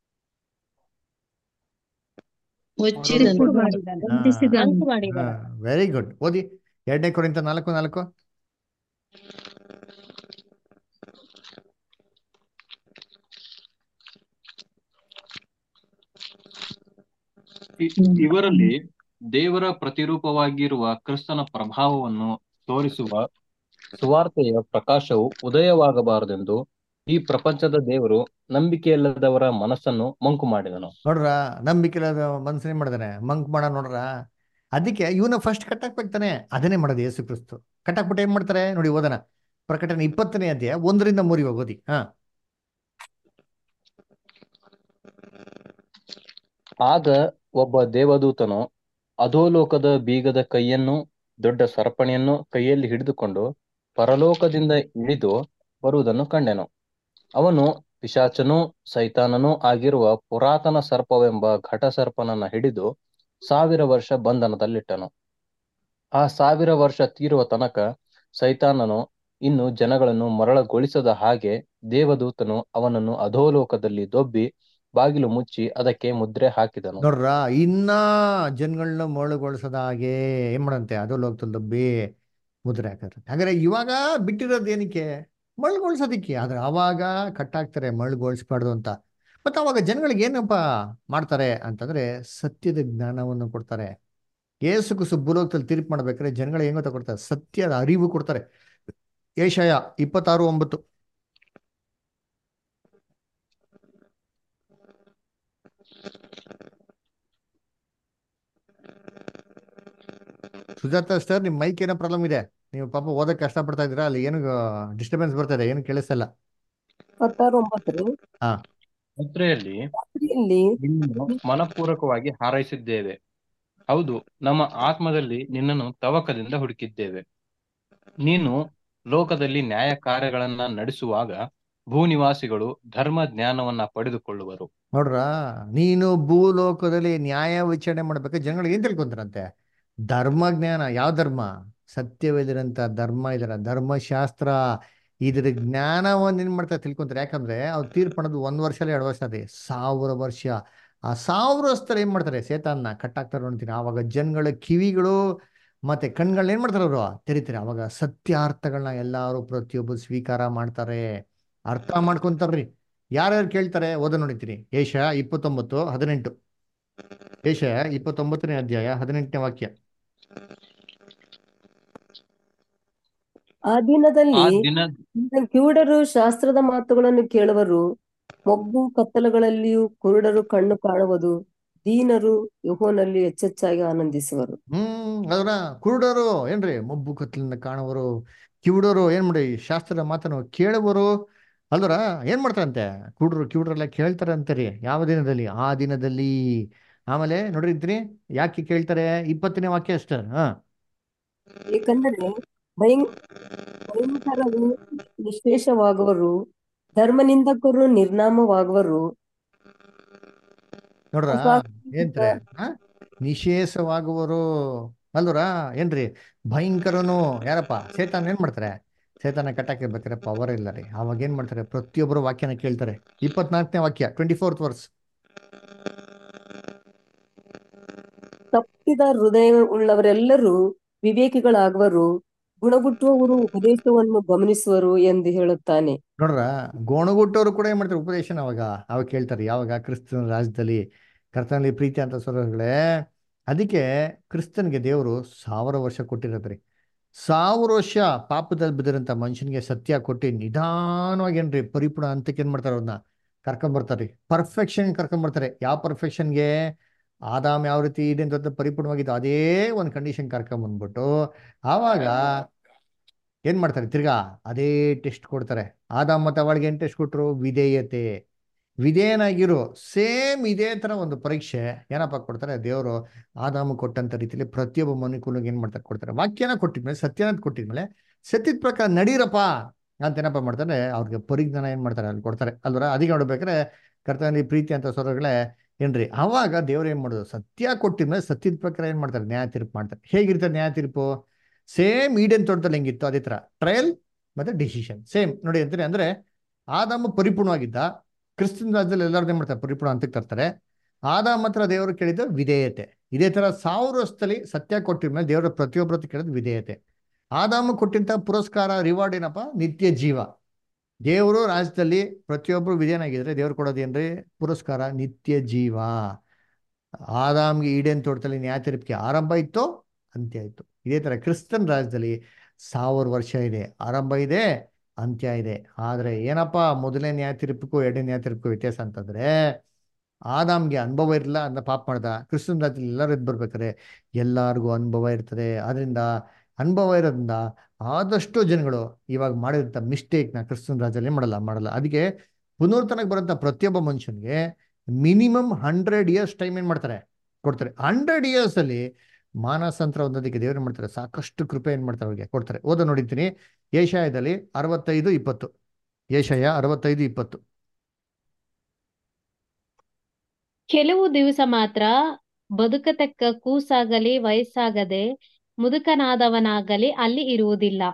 ಮುಚ್ಚಿದನು ಬಂಧಿಸಿದನು ವೆರಿ ಗುಡ್ ಓದಿ ಎರಡನೇ ಕೊರಿಂತ ನಾಲ್ಕು ನಾಲ್ಕು ಇ- ಇವರಲ್ಲಿ ದೇವರ ಪ್ರತಿರೂಪವಾಗಿರುವ ಕ್ರಿಸ್ತನ ಪ್ರಭಾವವನ್ನು ತೋರಿಸುವ ಸುವಾರ್ತೆಯ ಪ್ರಕಾಶವು ಉದಯವಾಗಬಾರದೆಂದು ಈ ಪ್ರಪಂಚದ ದೇವರು ನಂಬಿಕೆಯಿಲ್ಲದವರ ಮನಸ್ಸನ್ನು ಮಂಕು ಮಾಡಿದನು ನೋಡ್ರ ನಂಬಿಕೆ ಇಲ್ಲದ ಮನ್ಸನ್ ಏನ್ ಮಾಡಿದಾನೆ ಮಂಕ್ ಮಾಡ ನೋಡ್ರ ಅದಕ್ಕೆ ಇವನ ಫಸ್ಟ್ ಕಟ್ಟಾಕ್ಬೇಕು ತಾನೆ ಅದನ್ನೇ ಮಾಡೋದು ಯೇಸು ಕ್ರಿಸ್ತು ಕಟ್ಟಾಕ್ಬಿಟ್ಟು ಏನ್ ಮಾಡ್ತಾರೆ ನೋಡಿ ಓದನ ಪ್ರಕಟಣೆ ಇಪ್ಪತ್ತನೇ ಅಧ್ಯಾಯ ಒಂದರಿಂದ ಮೂರಿಗೆ ಓದಿ ಹಾ ಆಗ ಒಬ್ಬ ದೇವದೂತನು ಅಧೋಲೋಕದ ಬೀಗದ ಕೈಯನ್ನು ದೊಡ್ಡ ಸರಪಣಿಯನ್ನು ಕೈಯಲ್ಲಿ ಹಿಡಿದುಕೊಂಡು ಪರಲೋಕದಿಂದ ಇಳಿದು ಬರುವುದನ್ನು ಕಂಡೆನು ಅವನು ಪಿಶಾಚನೂ ಸೈತಾನನೂ ಆಗಿರುವ ಪುರಾತನ ಸರ್ಪವೆಂಬ ಘಟಸರ್ಪನನ್ನ ಹಿಡಿದು ಸಾವಿರ ವರ್ಷ ಬಂಧನದಲ್ಲಿಟ್ಟನು ಆ ಸಾವಿರ ವರ್ಷ ತೀರುವ ತನಕ ಸೈತಾನನು ಇನ್ನು ಜನಗಳನ್ನು ಮರಳಗೊಳಿಸದ ಹಾಗೆ ದೇವದೂತನು ಅವನನ್ನು ಅಧೋಲೋಕದಲ್ಲಿ ದೊಬ್ಬಿ ಬಾಗಿಲು ಮುಚ್ಚಿ ಅದಕ್ಕೆ ಮುದ್ರೆ ಹಾಕಿದನು ನೋಡ್ರ ಇನ್ನ ಜನಗಳನ್ನ ಮರಳುಗೊಳಿಸದ ಹಾಗೆ ಏನ್ ಮಾಡಂತೆ ಅದು ಲೋಕದಲ್ಲಿ ದಬ್ಬಿ ಮುದ್ರೆ ಹಾಕಿದ್ರೆ ಹಾಗಾದ್ರೆ ಇವಾಗ ಬಿಟ್ಟಿರೋದು ಏನಕ್ಕೆ ಮರಳುಗೊಳಿಸೋದಿಕ್ಕೆ ಆದ್ರೆ ಅವಾಗ ಕಟ್ಟಾಕ್ತಾರೆ ಮರಳುಗೊಳಿಸ್ಬಾರ್ದು ಅಂತ ಮತ್ತೆ ಅವಾಗ ಜನಗಳಿಗೆ ಏನಪ್ಪ ಮಾಡ್ತಾರೆ ಅಂತಂದ್ರೆ ಸತ್ಯದ ಜ್ಞಾನವನ್ನು ಕೊಡ್ತಾರೆ ಏಸು ಕುಸು ಭೂಲೋಕದಲ್ಲಿ ತೀರ್ಪು ಮಾಡ್ಬೇಕಾದ್ರೆ ಜನಗಳಿಗೆ ಹೆಂಗ್ ಗೊತ್ತಾಗ್ಕೊಡ್ತಾರೆ ಸತ್ಯದ ಅರಿವು ಕೊಡ್ತಾರೆ ಏಷಯ ಇಪ್ಪತ್ತಾರು ಒಂಬತ್ತು ಸುಜಾತ ಸರ್ ನಿಮ್ ಮೈಕ್ ಏನೋ ಪ್ರಾಬ್ಲಮ್ ಇದೆ ನೀವು ಪಾಪ ಓದಕ್ ಕಷ್ಟ ಪಡ್ತಾ ಇದ್ದೀರಾ ಅಲ್ಲಿ ಏನು ಡಿಸ್ಟರ್ಬೆನ್ಸ್ ಬರ್ತಾ ಇದೆ ಏನು ಕೇಳಿಸಲ್ಲ ಇಪ್ಪತ್ತಾರು ಒಂಬತ್ತು ಹಾ ಮುದ್ರೆಯಲ್ಲಿ ರಾತ್ರಿಯಲ್ಲಿ ನಿನ್ನನ್ನು ಮನಪೂರ್ವಕವಾಗಿ ಹಾರೈಸಿದ್ದೇವೆ ಹೌದು ನಮ್ಮ ಆತ್ಮದಲ್ಲಿ ನಿನ್ನನ್ನು ತವಕದಿಂದ ಹುಡುಕಿದ್ದೇವೆ ನೀನು ಲೋಕದಲ್ಲಿ ನ್ಯಾಯ ಕಾರ್ಯಗಳನ್ನ ನಡೆಸುವಾಗ ಭೂನಿವಾಸಿಗಳು ಧರ್ಮ ಜ್ಞಾನವನ್ನ ಪಡೆದುಕೊಳ್ಳುವರು ನೋಡ್ರ ನೀನು ಭೂಲೋಕದಲ್ಲಿ ನ್ಯಾಯ ವಿಚಾರಣೆ ಮಾಡ್ಬೇಕು ಜನಗಳಿಗೆ ಏನ್ ತಿಳ್ಕೊಂತಾರಂತೆ ಧರ್ಮ ಜ್ಞಾನ ಯಾವ ಧರ್ಮ ಸತ್ಯವಿದಿರಂತ ಧರ್ಮ ಇದರ ಧರ್ಮಶಾಸ್ತ್ರ ಇದ್ರ ಜ್ಞಾನವನ್ನು ಏನ್ ಮಾಡ್ತಾರೆ ತಿಳ್ಕೊಂತಾರೆ ಯಾಕಂದ್ರೆ ಅವ್ರು ತೀರ್ಪಣದು ಒಂದ್ ವರ್ಷ ಅಲ್ಲ ಎರಡು ವರ್ಷ ಅದೇ ಸಾವಿರ ವರ್ಷ ಆ ಸಾವಿರ ವರ್ಷದಲ್ಲಿ ಏನ್ ಮಾಡ್ತಾರೆ ಸೇತಾನ್ನ ಕಟ್ಟಾಕ್ತಾರೆ ಅಂತೀನಿ ಆವಾಗ ಜನಗಳ ಕಿವಿಗಳು ಮತ್ತೆ ಕಣ್ಗಳನ್ನ ಏನ್ ಮಾಡ್ತಾರೆ ಅವರು ತೆರಿತಾರೆ ಅವಾಗ ಸತ್ಯಾರ್ಥಗಳನ್ನ ಎಲ್ಲಾರು ಪ್ರತಿಯೊಬ್ಬರು ಸ್ವೀಕಾರ ಮಾಡ್ತಾರೆ ಅರ್ಥ ಮಾಡ್ಕೊಂತಾರ್ರಿ ಯಾರ್ಯಾರು ಕೇಳ್ತಾರೆ ಓದ ನೋಡಿತೀನಿ ಏಷ ಇಪ್ಪತ್ತೊಂಬತ್ತು ಹದಿನೆಂಟು ಏಷ ಇಪ್ಪತ್ತೊಂಬತ್ತನೇ ಅಧ್ಯಾಯ ಹದಿನೆಂಟನೇ ವಾಕ್ಯ ಆ ದಿನದಲ್ಲಿ ಆ ದಿನ ಕಿವುಡರು ಶಾಸ್ತ್ರದ ಮಾತುಗಳನ್ನು ಕೇಳುವರು ಮೊಬ್ಬು ಕತ್ತಲುಗಳಲ್ಲಿಯೂ ಕುರುಡರು ಕಣ್ಣು ಕಾಣುವುದು ದೀನರು ಯೆಹೋವನಲ್ಲಿ ಹೆಚ್ಚೆಚ್ಚಾಗಿ ಆನಂದಿಸುವರು ಹ್ಮ್ ಅದರ ಕುರುಡರು ಏನ್ರಿ ಮೊಬ್ಬು ಕತ್ಲಿಂದ ಕಾಣುವರು ಕಿವುಡರು ಏನ್ ಮಾಡಿ ಶಾಸ್ತ್ರದ ಮಾತನ್ನು ಕೇಳುವರು ಅಲ್ವರ ಏನ್ ಮಾಡ್ತಾರಂತೆ ಕುರುಡರು ಕಿವುಡರೆಲ್ಲ ಕೇಳ್ತಾರೆ ಅಂತಾರೆ ಯಾವ ದಿನದಲ್ಲಿ ಆ ದಿನದಲ್ಲಿ ಆಮೇಲೆ ನೋಡಿರ್ತೀನಿ ಯಾಕೆ ಕೇಳ್ತಾರೆ ಇಪ್ಪತ್ತನೇ ವಾಕ್ಯ ಅಷ್ಟೇ ಹಾ ಏಕೆಂದರೆ ಭಯಂ ಭಯಂಕರರು ನಿಶೇಷವಾಗುವರು ಧರ್ಮನಿಂದಕರು ನಿರ್ನಾಮವಾಗುವರು ನೋಡ್ರ ಅಸಾಕ್ಷಿಯಿಂದ ಏನ್ತ್ರೆ ಹಾ ನಿಶೇಷವಾಗುವರು ಅಲ್ವರ ಏನ್ರಿ ಭಯಂಕರನು ಯಾರಪ್ಪ ಸೇತಾನ್ ಏನ್ ಮಾಡ್ತಾರೆ ಸೇತಾನ ಕಟ್ಟಾಕಿರ್ಬೇಕಾದ್ರೆ ಪವರ್ ಇಲ್ಲ ರೀ ಅವಾಗ ಏನ್ ಮಾಡ್ತಾರೆ ಪ್ರತಿಯೊಬ್ಬರು ವಾಕ್ಯನ ಕೇಳ್ತಾರೆ ಇಪ್ಪತ್ನಾಲ್ಕನೇ ವಾಕ್ಯ ಟ್ವೆಂಟಿ ಫೋರ್ತ್ ವರ್ಸ್ ತಪ್ಪಿದ ಹೃದಯ ಉಳ್ಳವರೆಲ್ಲರೂ ವಿವೇಕಿಗಳಾಗುವರು ಗುಣಗುಟ್ಟುವವರು ಉಪದೇಶವನ್ನು ಗಮನಿಸುವರು ಎಂದು ಹೇಳುತ್ತಾನೆ ನೋಡ್ರ ಗೋಣಗುಟ್ಟವರು ಕೂಡ ಏನ್ ಮಾಡ್ತಾರೆ ಉಪದೇಶನ ಅವಾಗ ಅವಾಗ ಕೇಳ್ತಾರೆ ಯಾವಾಗ ಕ್ರಿಸ್ತನ ರಾಜ್ಯದಲ್ಲಿ ಕರ್ತನಲ್ಲಿ ಪ್ರೀತಿ ಅಂತ ಸ್ವರಗಳೇ ಅದಕ್ಕೆ ಕ್ರಿಸ್ತನ್ಗೆ ದೇವರು ಸಾವಿರ ವರ್ಷ ಕೊಟ್ಟಿರೋದ್ರಿ ಸಾವಿರ ವರ್ಷ ಪಾಪದಲ್ಲಿ ಬಿದ್ದಿರಂತ ಮನುಷ್ಯನಿಗೆ ಸತ್ಯ ಕೊಟ್ಟು ನಿಧಾನವಾಗಿ ಏನ್ರಿ ಪರಿಪೂರ್ಣ ಹಂತಕ್ಕೆ ಏನ್ ಮಾಡ್ತಾರೆ ಅವ್ರನ್ನ ಕರ್ಕೊಂಡ್ ಬರ್ತಾರೆ ಪರ್ಫೆಕ್ಷನ್ ಕರ್ಕೊಂಡ್ ಬರ್ತಾರೆ ಯಾವ ಪರ್ಫೆಕ್ಷನ್ಗೆ ಆದಾಮ್ ಯಾವ ರೀತಿ ಇದೆ ಅಂತ ಪರಿಪೂರ್ಣವಾಗಿದ್ದು ಅದೇ ಒಂದು ಕಂಡೀಷನ್ ಕರ್ಕೊಂಡ್ ಬಂದ್ಬಿಟ್ಟು ಆವಾಗ ಏನ್ ಮಾಡ್ತಾರೆ ತಿರ್ಗಾ ಅದೇ ಟೆಸ್ಟ್ ಕೊಡ್ತಾರೆ ಆದಾಮ್ ಮತ್ತೆ ಅವಳಿಗೆ ಏನ್ ಟೆಸ್ಟ್ ಕೊಟ್ರು ವಿಧೇಯತೆ ವಿಧೇಯನಾಗಿರು ಸೇಮ್ ಇದೇ ತರ ಒಂದು ಪರೀಕ್ಷೆ ಏನಪ್ಪ ಕೊಡ್ತಾರೆ ದೇವರು ಆದಾಮ ಕೊಟ್ಟಂತ ರೀತಿಯಲ್ಲಿ ಪ್ರತಿಯೊಬ್ಬ ಮನುಕುಲಿಗೆ ಏನ್ ಮಾಡ್ತಾರೆ ಕೊಡ್ತಾರೆ ವಾಕ್ಯನ ಕೊಟ್ಟಿದ್ಮೇಲೆ ಸತ್ಯನ ಕೊಟ್ಟಿದ್ಮೇಲೆ ಸತ್ಯದ ಪ್ರಕಾರ ನಡೀರಪ್ಪ ಅಂತ ಏನಪ್ಪ ಮಾಡ್ತಾರೆ ಅವ್ರಿಗೆ ಪರಿಜ್ಞಾನ ಏನ್ ಮಾಡ್ತಾರೆ ಅಲ್ಲಿ ಕೊಡ್ತಾರೆ ಅಲ್ವರ ಅದಕ್ಕೆ ನೋಡ್ಬೇಕಾದ್ರೆ ಕರ್ತನಲ್ಲಿ ಪ್ರೀತಿ ಅಂತ ಸ್ವರಗಳೇ ಏನ್ರಿ ಅವಾಗ ದೇವ್ರು ಏನ್ ಮಾಡೋದು ಸತ್ಯ ಕೊಟ್ಟಿದ್ಮೇಲೆ ಸತ್ಯದ ಪ್ರಕಾರ ಏನ್ ಮಾಡ್ತಾರೆ ನ್ಯಾಯ ತೀರ್ಪು ಮಾಡ್ತಾರೆ ಹೇಗಿರ್ತದೆ ನ್ಯಾಯ ತೀರ್ಪು ಸೇಮ್ ಈಡೇನ್ ತೋಟದಲ್ಲಿ ಹೆಂಗಿತ್ತು ಅದೇ ತರ ಟ್ರಯಲ್ ಮತ್ತೆ ಡಿಸಿಷನ್ ಸೇಮ್ ನೋಡಿ ಅಂತಾರೆ ಅಂದ್ರೆ ಆದಾಮ ಪರಿಪೂರ್ಣವಾಗಿದ್ದ ಕ್ರಿಸ್ತನ ರಾಜ್ಯದಲ್ಲಿ ಎಲ್ಲರೂ ಏನ್ ಮಾಡ್ತಾರೆ ಪರಿಪೂರ್ಣ ಹಂತಕ್ಕೆ ತರ್ತಾರೆ ಆದಾಮ ಹತ್ರ ದೇವರು ಕೇಳಿದ್ದು ವಿಧೇಯತೆ ಇದೇ ತರ ಸಾವಿರ ವರ್ಷದಲ್ಲಿ ಸತ್ಯ ಕೊಟ್ಟಿದ್ಮೇಲೆ ದೇವರ ಪ್ರತಿಯೊಬ್ಬರ ಹತ್ರ ಕೇಳಿದ್ದು ವಿಧೇಯತೆ ಆದಾಮ ಕೊಟ್ಟಿಂತ ಪುರಸ್ಕಾರ ರಿವಾರ್ಡ್ ಏನಪ್ಪ ನಿತ್ಯ ಜೀವ ದೇವರು ರಾಜ್ಯದಲ್ಲಿ ಪ್ರತಿಯೊಬ್ಬರು ವಿಧೇಯನಾಗಿದ್ರೆ ದೇವ್ರು ಕೊಡೋದು ಏನ್ರಿ ಪುರಸ್ಕಾರ ನಿತ್ಯ ಜೀವ ಆದಾಮ್ಗೆ ಈಡೇನ್ ತೋಟದಲ್ಲಿ ನ್ಯಾಯ ತೀರ್ಪಿಗೆ ಆರಂಭ ಇತ್ತು ಅಂತ್ಯ ಇತ್ತು ಇದೇ ತರ ಕ್ರಿಸ್ತನ್ ರಾಜ್ಯದಲ್ಲಿ ಸಾವಿರ ವರ್ಷ ಇದೆ ಆರಂಭ ಇದೆ ಅಂತ್ಯ ಇದೆ ಆದ್ರೆ ಏನಪ್ಪ ಮೊದಲನೇ ನ್ಯಾಯ ತೀರ್ಪಕ್ಕೂ ಎರಡನೇ ನ್ಯಾಯ ತೀರ್ಪಕ್ಕೂ ವ್ಯತ್ಯಾಸ ಅಂತಂದ್ರೆ ಆದಾಮ್ಗೆ ಅನುಭವ ಇರಲಿಲ್ಲ ಅಂತ ಪಾಪ ಮಾಡ್ದ ಕ್ರಿಸ್ತನ್ ರಾಜ್ಯದಲ್ಲಿ ಎಲ್ಲರೂ ಎದ್ದು ಬರ್ಬೇಕಾದ್ರೆ ಎಲ್ಲಾರ್ಗೂ ಅನುಭವ ಇರ್ತದೆ ಅದರಿಂದ ಅನುಭವ ಇರೋದ್ರಿಂದ ಆದಷ್ಟು ಜನಗಳು ಇವಾಗ ಮಾಡಿದಂಥ ಮಿಸ್ಟೇಕ್ನ ಕ್ರಿಸ್ತನ್ ರಾಜ್ಯದಲ್ಲಿ ಏನ್ ಮಾಡಲ್ಲ ಮಾಡಲ್ಲ ಅದಕ್ಕೆ ಪುನರ್ತನಕ್ಕೆ ಬರೋಂಥ ಪ್ರತಿಯೊಬ್ಬ ಮನುಷ್ಯನಿಗೆ ಮಿನಿಮಮ್ ಹಂಡ್ರೆಡ್ ಇಯರ್ಸ್ ಟೈಮ್ ಏನ್ ಮಾಡ್ತಾರೆ ಕೊಡ್ತಾರೆ ಹಂಡ್ರೆಡ್ ಇಯರ್ಸ್ ಅಲ್ಲಿ ಮಾನಸಾಂತರ ಹೊಂದೋದಕ್ಕೆ ದೇವ್ರು ಏನ್ ಮಾಡ್ತಾರೆ ಸಾಕಷ್ಟು ಕೃಪೆ ಏನ್ ಮಾಡ್ತಾರೆ ಅವ್ರಿಗೆ ಕೊಡ್ತಾರೆ ಓದ ನೋಡಿದ್ದೀನಿ ಏಷಾಯದಲ್ಲಿ ಅರವತ್ತೈದು ಇಪ್ಪತ್ತು ಏಷಯ ಅರವತ್ತೈದು ಇಪ್ಪತ್ತು ಕೆಲವು ದಿವಸ ಮಾತ್ರ ಬದುಕತಕ್ಕ ಕೂಸಾಗಲಿ ವಯಸ್ಸಾಗದೆ ಮುದುಕನಾದವನಾಗಲಿ ಅಲ್ಲಿ ಇರುವುದಿಲ್ಲ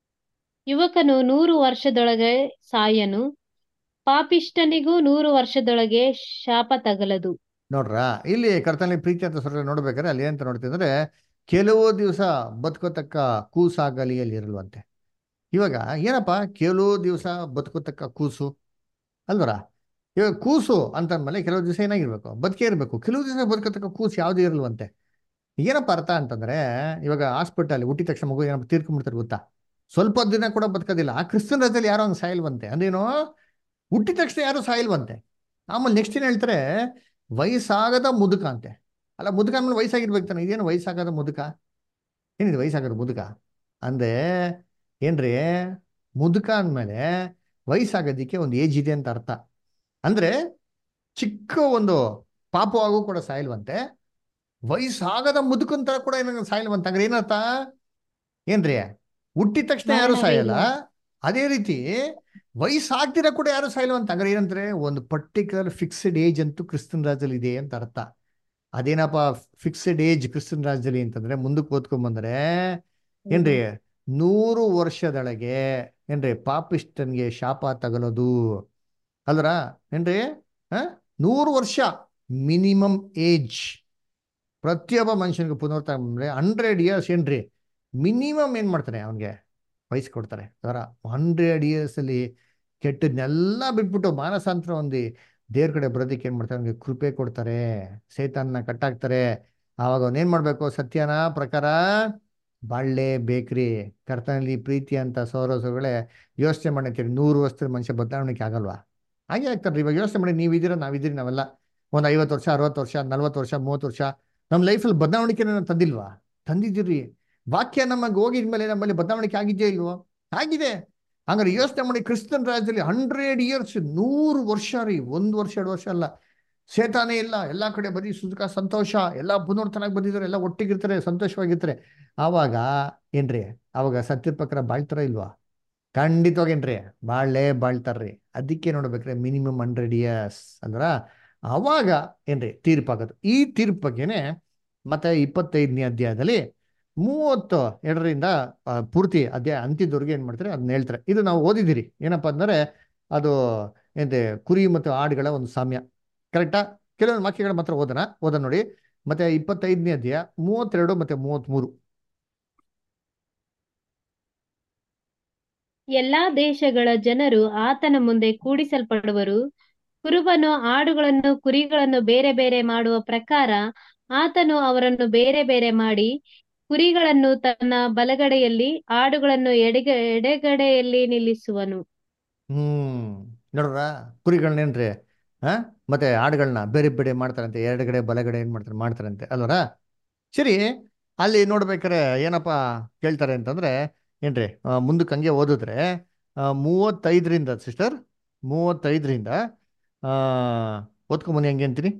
ಯುವಕನು ನೂರು ವರ್ಷದೊಳಗೆ ಸಾಯನು ಪಾಪಿಷ್ಠನಿಗೂ ನೂರು ವರ್ಷದೊಳಗೆ ಶಾಪ ತಗಲದು ನೋಡ್ರಾ ಇಲ್ಲಿ ಕರ್ತನಲ್ಲಿ ಪ್ರೀತಿ ಅಂತ ಸ್ವಲ್ಪ ನೋಡ್ಬೇಕಾದ್ರೆ ಅಲ್ಲಿ ಏನಂತ ನೋಡ್ತೀವಿ ಅಂದ್ರೆ ಕೆಲವು ದಿವಸ ಬದುಕೋತಕ್ಕ ಕೂಸಾಗಲಿ ಅಲ್ಲಿ ಇರಲ್ವಂತೆ ಇವಾಗ ಏನಪ್ಪ ಕೆಲವು ದಿವಸ ಬದುಕೋತಕ್ಕ ಕೂಸು ಅಲ್ವರ ಇವಾಗ ಕೂಸು ಅಂತಂದ್ಮೇಲೆ ಕೆಲವು ದಿವಸ ಏನಾಗಿರ್ಬೇಕು ಬದುಕೇ ಇರಬೇಕು ಕೆಲವು ದಿವಸ ಬದುಕೋತಕ್ಕ ಕೂಸು ಯಾವುದೂ ಇರಲ್ವಂತೆ ಏನಪ್ಪ ಅರ್ಥ ಅಂತಂದ್ರೆ ಇವಾಗ ಹಾಸ್ಪಿಟಲ್ ಹುಟ್ಟಿದ ತಕ್ಷಣ ಮಗು ಏನಪ್ಪ ತೀರ್ಕೊಂಡ್ಬಿಡ್ತಾರೆ ಗೊತ್ತಾ ಸ್ವಲ್ಪ ದಿನ ಕೂಡ ಬದುಕೋದಿಲ್ಲ ಆ ಕ್ರಿಸ್ತನ್ ರಾಜ್ಯದಲ್ಲಿ ಯಾರೋ ಒಂದು ಸಾಯಿಲ್ವಂತೆ ಅಂದೇನೋ ಹುಟ್ಟಿದ ತಕ್ಷಣ ಯಾರು ಸಾಯಿಲ್ವಂತೆ ಆಮೇಲೆ ನೆಕ್ಸ್ಟ್ ಏನ್ ಹೇಳ್ತಾರೆ ವಯಸ್ಸಾಗದ ಮುದುಕ ಅಂತೆ ಅಲ್ಲ ಮುದುಕ ಅಂದ್ಮೇಲೆ ವಯಸ್ಸಾಗಿರ್ಬೇಕು ತಾನೆ ಇದೇನು ವಯಸ್ಸಾಗದ ಮುದುಕ ಏನಿದೆ ವಯಸ್ಸಾಗದ ಮುದುಕ ಅಂದೆ ಏನ್ರಿ ಮುದುಕ ಅಂದಮೇಲೆ ವಯಸ್ಸಾಗೋದಿಕ್ಕೆ ಒಂದು ಏಜ್ ಇದೆ ಅಂತ ಅರ್ಥ ಅಂದ್ರೆ ಚಿಕ್ಕ ಒಂದು ಪಾಪವಾಗೂ ಕೂಡ ಸಾಯಿಲ್ವಂತೆ ವಯಸ್ಸಾಗದ ಮುದುಕನ್ ತರ ಕೂಡ ಏನ ಸಾಯಿಲ್ವಂತ ಹಂಗಾರೆ ಏನರ್ಥ ಏನ್ರಿ ಹುಟ್ಟಿದ ತಕ್ಷಣ ಯಾರು ಮರಣವೇ ಸಾಯಲ್ಲ ಇಲ್ಲ. ಅದೇ ರೀತಿ ವಯಸ್ಸಾಗ್ದಿರ ಕೂಡ ಯಾರು ಸಾಯಿಲ್ವಂತ ಹಂಗಾರೆ ಏನಂದ್ರೆ ಒಂದು ಪರ್ಟಿಕ್ಯುಲರ್ ಫಿಕ್ಸ್ಡ್ ಏಜ್ ಅಂತೂ ಕ್ರಿಸ್ತನ್ ರಾಜ್ಯದಲ್ಲಿ ಇದೆ ಅಂತ ಅರ್ಥ ಅದೇನಪ್ಪ ಫಿಕ್ಸ್ಡ್ ಏಜ್ ಕ್ರಿಸ್ತನ್ ರಾಜ್ಯದಲ್ಲಿ ಅಂತಂದ್ರೆ ಮುಂದಕ್ಕೆ ಓದ್ಕೊಂಡ್ ಬಂದ್ರೆ ಏನ್ರಿ ನೂರು ವರ್ಷದೊಳಗೆ ಏನ್ರಿ ಪಾಪಿಷ್ಟನ್ಗೆ ಶಾಪ ತಗಲೋದು ಅಲ್ರ ಏನ್ರಿ ಹ ನೂರು ವರ್ಷ ಮಿನಿಮಮ್ ಏಜ್ ಪ್ರತಿಯೊಬ್ಬ ಮನುಷ್ಯನಿಗೆ ಪುನರ್ತ ಅಂದ್ರೆ ಹಂಡ್ರೆಡ್ ಇಯರ್ಸ್ ಏನ್ರಿ ಮಿನಿಮಮ್ ಏನ್ ಮಾಡ್ತಾರೆ ಅವನಿಗೆ ವಯಸ್ಸು ಕೊಡ್ತಾರೆ ಅದರ ಹಂಡ್ರೆಡ್ ಇಯರ್ಸ್ ಅಲ್ಲಿ ಕೆಟ್ಟದ್ನೆಲ್ಲ ಬಿಟ್ಬಿಟ್ಟು ಮಾನಸಾಂತರ ಹೊಂದಿ ದೇವ್ರ ಕಡೆ ಬರೋದಕ್ಕೆ ಏನ್ ಮಾಡ್ತಾರೆ ಅವನಿಗೆ ಕೃಪೆ ಕೊಡ್ತಾರೆ ಸೈತಾನ್ನ ಕಟ್ಟಾಕ್ತಾರೆ ಆವಾಗ ಅವನ್ ಏನ್ ಮಾಡ್ಬೇಕು ಸತ್ಯನ ಪ್ರಕಾರ ಬಾಳ್ಳೆ ಬೇಕ್ರಿ ಕರ್ತನಲ್ಲಿ ಪ್ರೀತಿ ಅಂತ ಸೌರಸಗಳೇ ಯೋಚನೆ ಮಾಡಿರ್ತೀರಿ ನೂರು ವರ್ಷದ ಮನುಷ್ಯ ಬದಲಾವಣೆಗೆ ಆಗಲ್ವಾ ಹಾಗೆ ಆಗ್ತಾರ್ರಿ ಇವಾಗ ಯೋಚನೆ ಮಾಡಿ ನೀವಿದ್ದೀರ ನಾವಿದ್ದೀರಿ ನಾವೆಲ್ಲ ಒಂದು ಐವತ್ತು ವರ್ಷ ಅರವತ್ತು ವರ್ಷ ನಲ್ವತ್ತು ವರ್ಷ ಮೂವತ್ತು ವರ್ಷ ನಮ್ಮ ಲೈಫಲ್ಲಿ ಬದಲಾವಣೆಗೆ ತಂದಿಲ್ವಾ ತಂದಿದ್ದೀರಿ ವಾಕ್ಯ ನಮಗೆ ಹೋಗಿದ್ಮೇಲೆ ನಮ್ಮಲ್ಲಿ ಬದಲಾವಣೆ ಆಗಿದೆಯೋ ಇಲ್ವೋ ಆಗಿದೆ ಹಂಗಾರೆ ಯೋಚನೆ ಮಾಡಿ ಕ್ರಿಸ್ತನ್ ರಾಜ್ಯದಲ್ಲಿ ಹಂಡ್ರೆಡ್ ಇಯರ್ಸ್ ನೂರು ವರ್ಷ ರೀ ಒಂದು ವರ್ಷ ಎರಡು ವರ್ಷ ಅಲ್ಲ ಸೇತಾನೇ ಇಲ್ಲ ಎಲ್ಲ ಕಡೆ ಬರೀ ಸುಖ ಸಂತೋಷ ಎಲ್ಲ ಪುನರ್ತನಾಗಿ ಬಂದಿದ್ದಾರೆ ಎಲ್ಲ ಒಟ್ಟಿಗಿರ್ತಾರೆ ಸಂತೋಷವಾಗಿರ್ತಾರೆ ಆವಾಗ ಏನ್ರಿ ಆವಾಗ ಸತ್ಯದ ಪ್ರಕಾರ ಬಾಳ್ತಾರ ಇಲ್ವಾ ಖಂಡಿತವಾಗೇನ್ರಿ ಬಾಳ್ಲೇ ಬಾಳ್ತಾರ್ರಿ ಅದಕ್ಕೆ ನೋಡ್ಬೇಕ್ರೆ ಮಿನಿಮಮ್ ಹಂಡ್ರೆಡ್ ಇಯರ್ಸ್ ಅಂದ್ರ ಅವಾಗ ಏನ್ರಿ ತೀರ್ಪಾಗೋದು ಈ ತೀರ್ಪು ಬಗ್ಗೆನೆ ಮತ್ತೆ ಇಪ್ಪತ್ತೈದನೇ ಅಧ್ಯಾಯದಲ್ಲಿ ಮೂವತ್ತು ಎರಡರಿಂದ ಆ, ಪೂರ್ತಿ ಅಧ್ಯಾಯ ಅಂತ್ಯದವರೆಗೆ ಏನ್ ಮಾಡ್ತಾರೆ ಅದನ್ನ ಹೇಳ್ತಾರೆ ಇದು ನಾವು ಓದಿದಿರಿ ಏನಪ್ಪಾ ಅಂದ್ರೆ ಅದು ಎಂತೆ ಕುರಿ ಮತ್ತು ಆಡುಗಳ ಒಂದು ಸಾಮ್ಯ ಕರೆಕ್ಟಾ ಕೆಲವೊಂದು ವಾಕ್ಯಗಳು ಮಾತ್ರ ಓದನ ಓದ ನೋಡಿ ಮತ್ತೆ ಇಪ್ಪತ್ತೈದನೇ ಅಧ್ಯಾಯ ಮೂವತ್ತೆರಡು ಮತ್ತೆ ಮೂವತ್ಮೂರು ಎಲ್ಲಾ ದೇಶಗಳ ಜನರು ಆತನ ಮುಂದೆ ಕೂಡಿಸಲ್ಪಡುವರು ಕುರುಬನು ಆಡುಗಳನ್ನು ಕುರಿಗಳನ್ನು ಬೇರೆ ಬೇರೆ ಮಾಡುವ ಪ್ರಕಾರ ಆತನು ಅವರನ್ನು ಬೇರೆ ಬೇರೆ ಮಾಡಿ ಕುರಿಗಳನ್ನು ತನ್ನ ಬಲಗಡೆಯಲ್ಲಿ ಆಡುಗಳನ್ನು ಎಡಗ ಎಡಗಡೆಯಲ್ಲಿ ನಿಲ್ಲಿಸುವನು ಹ್ಮ್ ನೋಡ್ರ ಕುರಿಗಳನ್ನೇನ್ರಿ ಹಾ ಮತ್ತೆ ಆಡುಗಳನ್ನ ಬೇರೆ ಬೇರೆ ಮಾಡ್ತಾರಂತೆ ಎರಡುಗಡೆ ಬಲಗಡೆ ಏನ್ ಮಾಡ್ತಾರೆ ಮಾಡ್ತಾರಂತೆ ಅಲ್ವರ ಸರಿ ಅಲ್ಲಿ ನೋಡ್ಬೇಕಾರೆ ಏನಪ್ಪ ಕೇಳ್ತಾರೆ ಅಂತಂದ್ರೆ ಏನ್ರಿ ಆ, ಮುಂದಕ್ಕೆ ಹಂಗೆ ಓದಿದ್ರೆ ಆ, ಮೂವತ್ತೈದರಿಂದ ಸಿಸ್ಟರ್ ಮೂವತ್ತೈದರಿಂದ ಆ ಓದ್ಕೊಂಬನ್ನಿ ಹಂಗೆ ಅಂತೀನಿ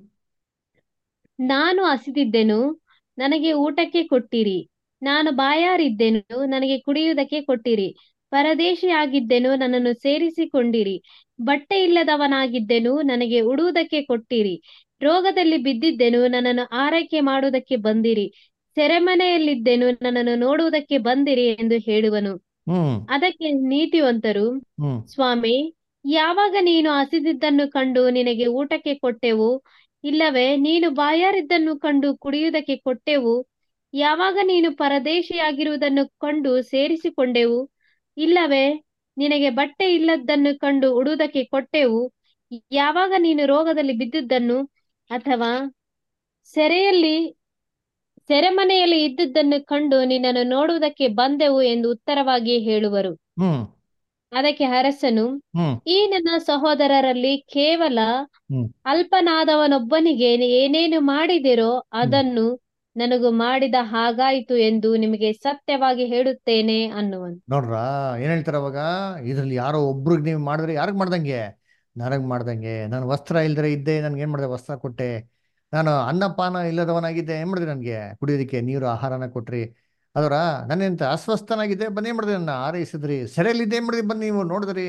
ನಾನು ಹಸಿದಿದ್ದೆನು ನನಗೆ ಊಟಕ್ಕೆ ಕೊಟ್ಟಿರಿ ನಾನು ಬಾಯಾರಿದ್ದೆನು ನನಗೆ ಕುಡಿಯುವುದಕ್ಕೆ ಕೊಟ್ಟಿರಿ ಪರದೇಶಿಯಾಗಿದ್ದೆನು ನನ್ನನ್ನು ಸೇರಿಸಿಕೊಂಡಿರಿ ಬಟ್ಟೆ ಇಲ್ಲದವನಾಗಿದ್ದೆನು ನನಗೆ ಉಡುವುದಕ್ಕೆ ಕೊಟ್ಟಿರಿ ರೋಗದಲ್ಲಿ ಬಿದ್ದಿದ್ದೆನು ನನ್ನನ್ನು ಆರೈಕೆ ಮಾಡುವುದಕ್ಕೆ ಬಂದಿರಿ ಸೆರೆಮನೆಯಲ್ಲಿದ್ದೆನು ನನ್ನನ್ನು ನೋಡುವುದಕ್ಕೆ ಬಂದಿರಿ ಎಂದು ಹೇಳುವನು ಹ್ಮ್ ಅದಕ್ಕೆ ನೀತಿವಂತರು ಹ್ಮ್ ಸ್ವಾಮಿ ಯಾವಾಗ ನೀನು ಹಸಿದಿದ್ದನ್ನು ಕಂಡು ನಿನಗೆ ಊಟಕ್ಕೆ ಕೊಟ್ಟೆವು ಇಲ್ಲವೇ ನೀನು ಬಾಯಾರಿದ್ದನ್ನು ಕಂಡು ಕುಡಿಯುವುದಕ್ಕೆ ಕೊಟ್ಟೆವು ಯಾವಾಗ ನೀನು ಪರದೇಶಿಯಾಗಿರುವುದನ್ನು ಕಂಡು ಸೇರಿಸಿಕೊಂಡೆವು ಇಲ್ಲವೇ ನಿನಗೆ ಬಟ್ಟೆ ಇಲ್ಲದ್ದನ್ನು ಕಂಡು ಉಡುವುದಕ್ಕೆ ಕೊಟ್ಟೆವು ಯಾವಾಗ ನೀನು ರೋಗದಲ್ಲಿ ಬಿದ್ದುದನ್ನು ಅಥವಾ ಸೆರೆಯಲ್ಲಿ ಸೆರೆಮನೆಯಲ್ಲಿ ಇದ್ದುದನ್ನು ಕಂಡು ನಿನ್ನನ್ನು ನೋಡುವುದಕ್ಕೆ ಬಂದೆವು ಎಂದು ಉತ್ತರವಾಗಿ ಹೇಳುವರು ಹ್ಮ್ ಅದಕ್ಕೆ ಅರಸನು ಹ್ಮ್ ಈ ನನ್ನ ಸಹೋದರರಲ್ಲಿ ಕೇವಲ ಹ್ಮ್. ಅಲ್ಪನಾದವನೊಬ್ಬನಿಗೆ ಏನೇನು ಮಾಡಿದಿರೋ ಅದನ್ನು ನನಗೂ ಮಾಡಿದ ಹಾಗಾಯಿತು ಎಂದು ನಿಮಗೆ ಸತ್ಯವಾಗಿ ಹೇಳುತ್ತೇನೆ ಅನ್ನುವನು ನೋಡ್ರ ಏನ್ ಹೇಳ್ತಾರ ಅವಾಗ ಇದ್ರಲ್ಲಿ ಯಾರೋ ಒಬ್ರಿಗೆ ನೀವು ಮಾಡಿದ್ರೆ ಯಾರಿಗ್ ಮಾಡ್ದಂಗೆ ನನಗ್ ಮಾಡ್ದಂಗೆ ನಾನು ವಸ್ತ್ರ ಇಲ್ದರೆ ಇದ್ದೆ ನನ್ಗೆ ಏನ್ ಮಾಡಿದೆ ವಸ್ತ್ರ ಕೊಟ್ಟೆ ನಾನು ಅನ್ನಪಾನ ಇಲ್ಲದವನಾಗಿದ್ದೆ ಏನ್ ಮಾಡಿದ್ರಿ ನನಗೆ ಕುಡಿಯೋದಕ್ಕೆ ನೀರು ಆಹಾರನ ಕೊಟ್ರಿ ಅದರ ನನ್ನೆಂತ ಅಸ್ವಸ್ಥನಾಗಿದ್ದೆ ಬಂದು ಏನ್ ಮಾಡಿದ್ರಿ ನನ್ನ ಆರೈಸಿದ್ರಿ ಸೆರೆಯಲ್ಲಿದ್ದೆ ಏನ್ ಮಾಡಿದ್ರಿ ಬಂದು ನೀವು ನೋಡಿದ್ರಿ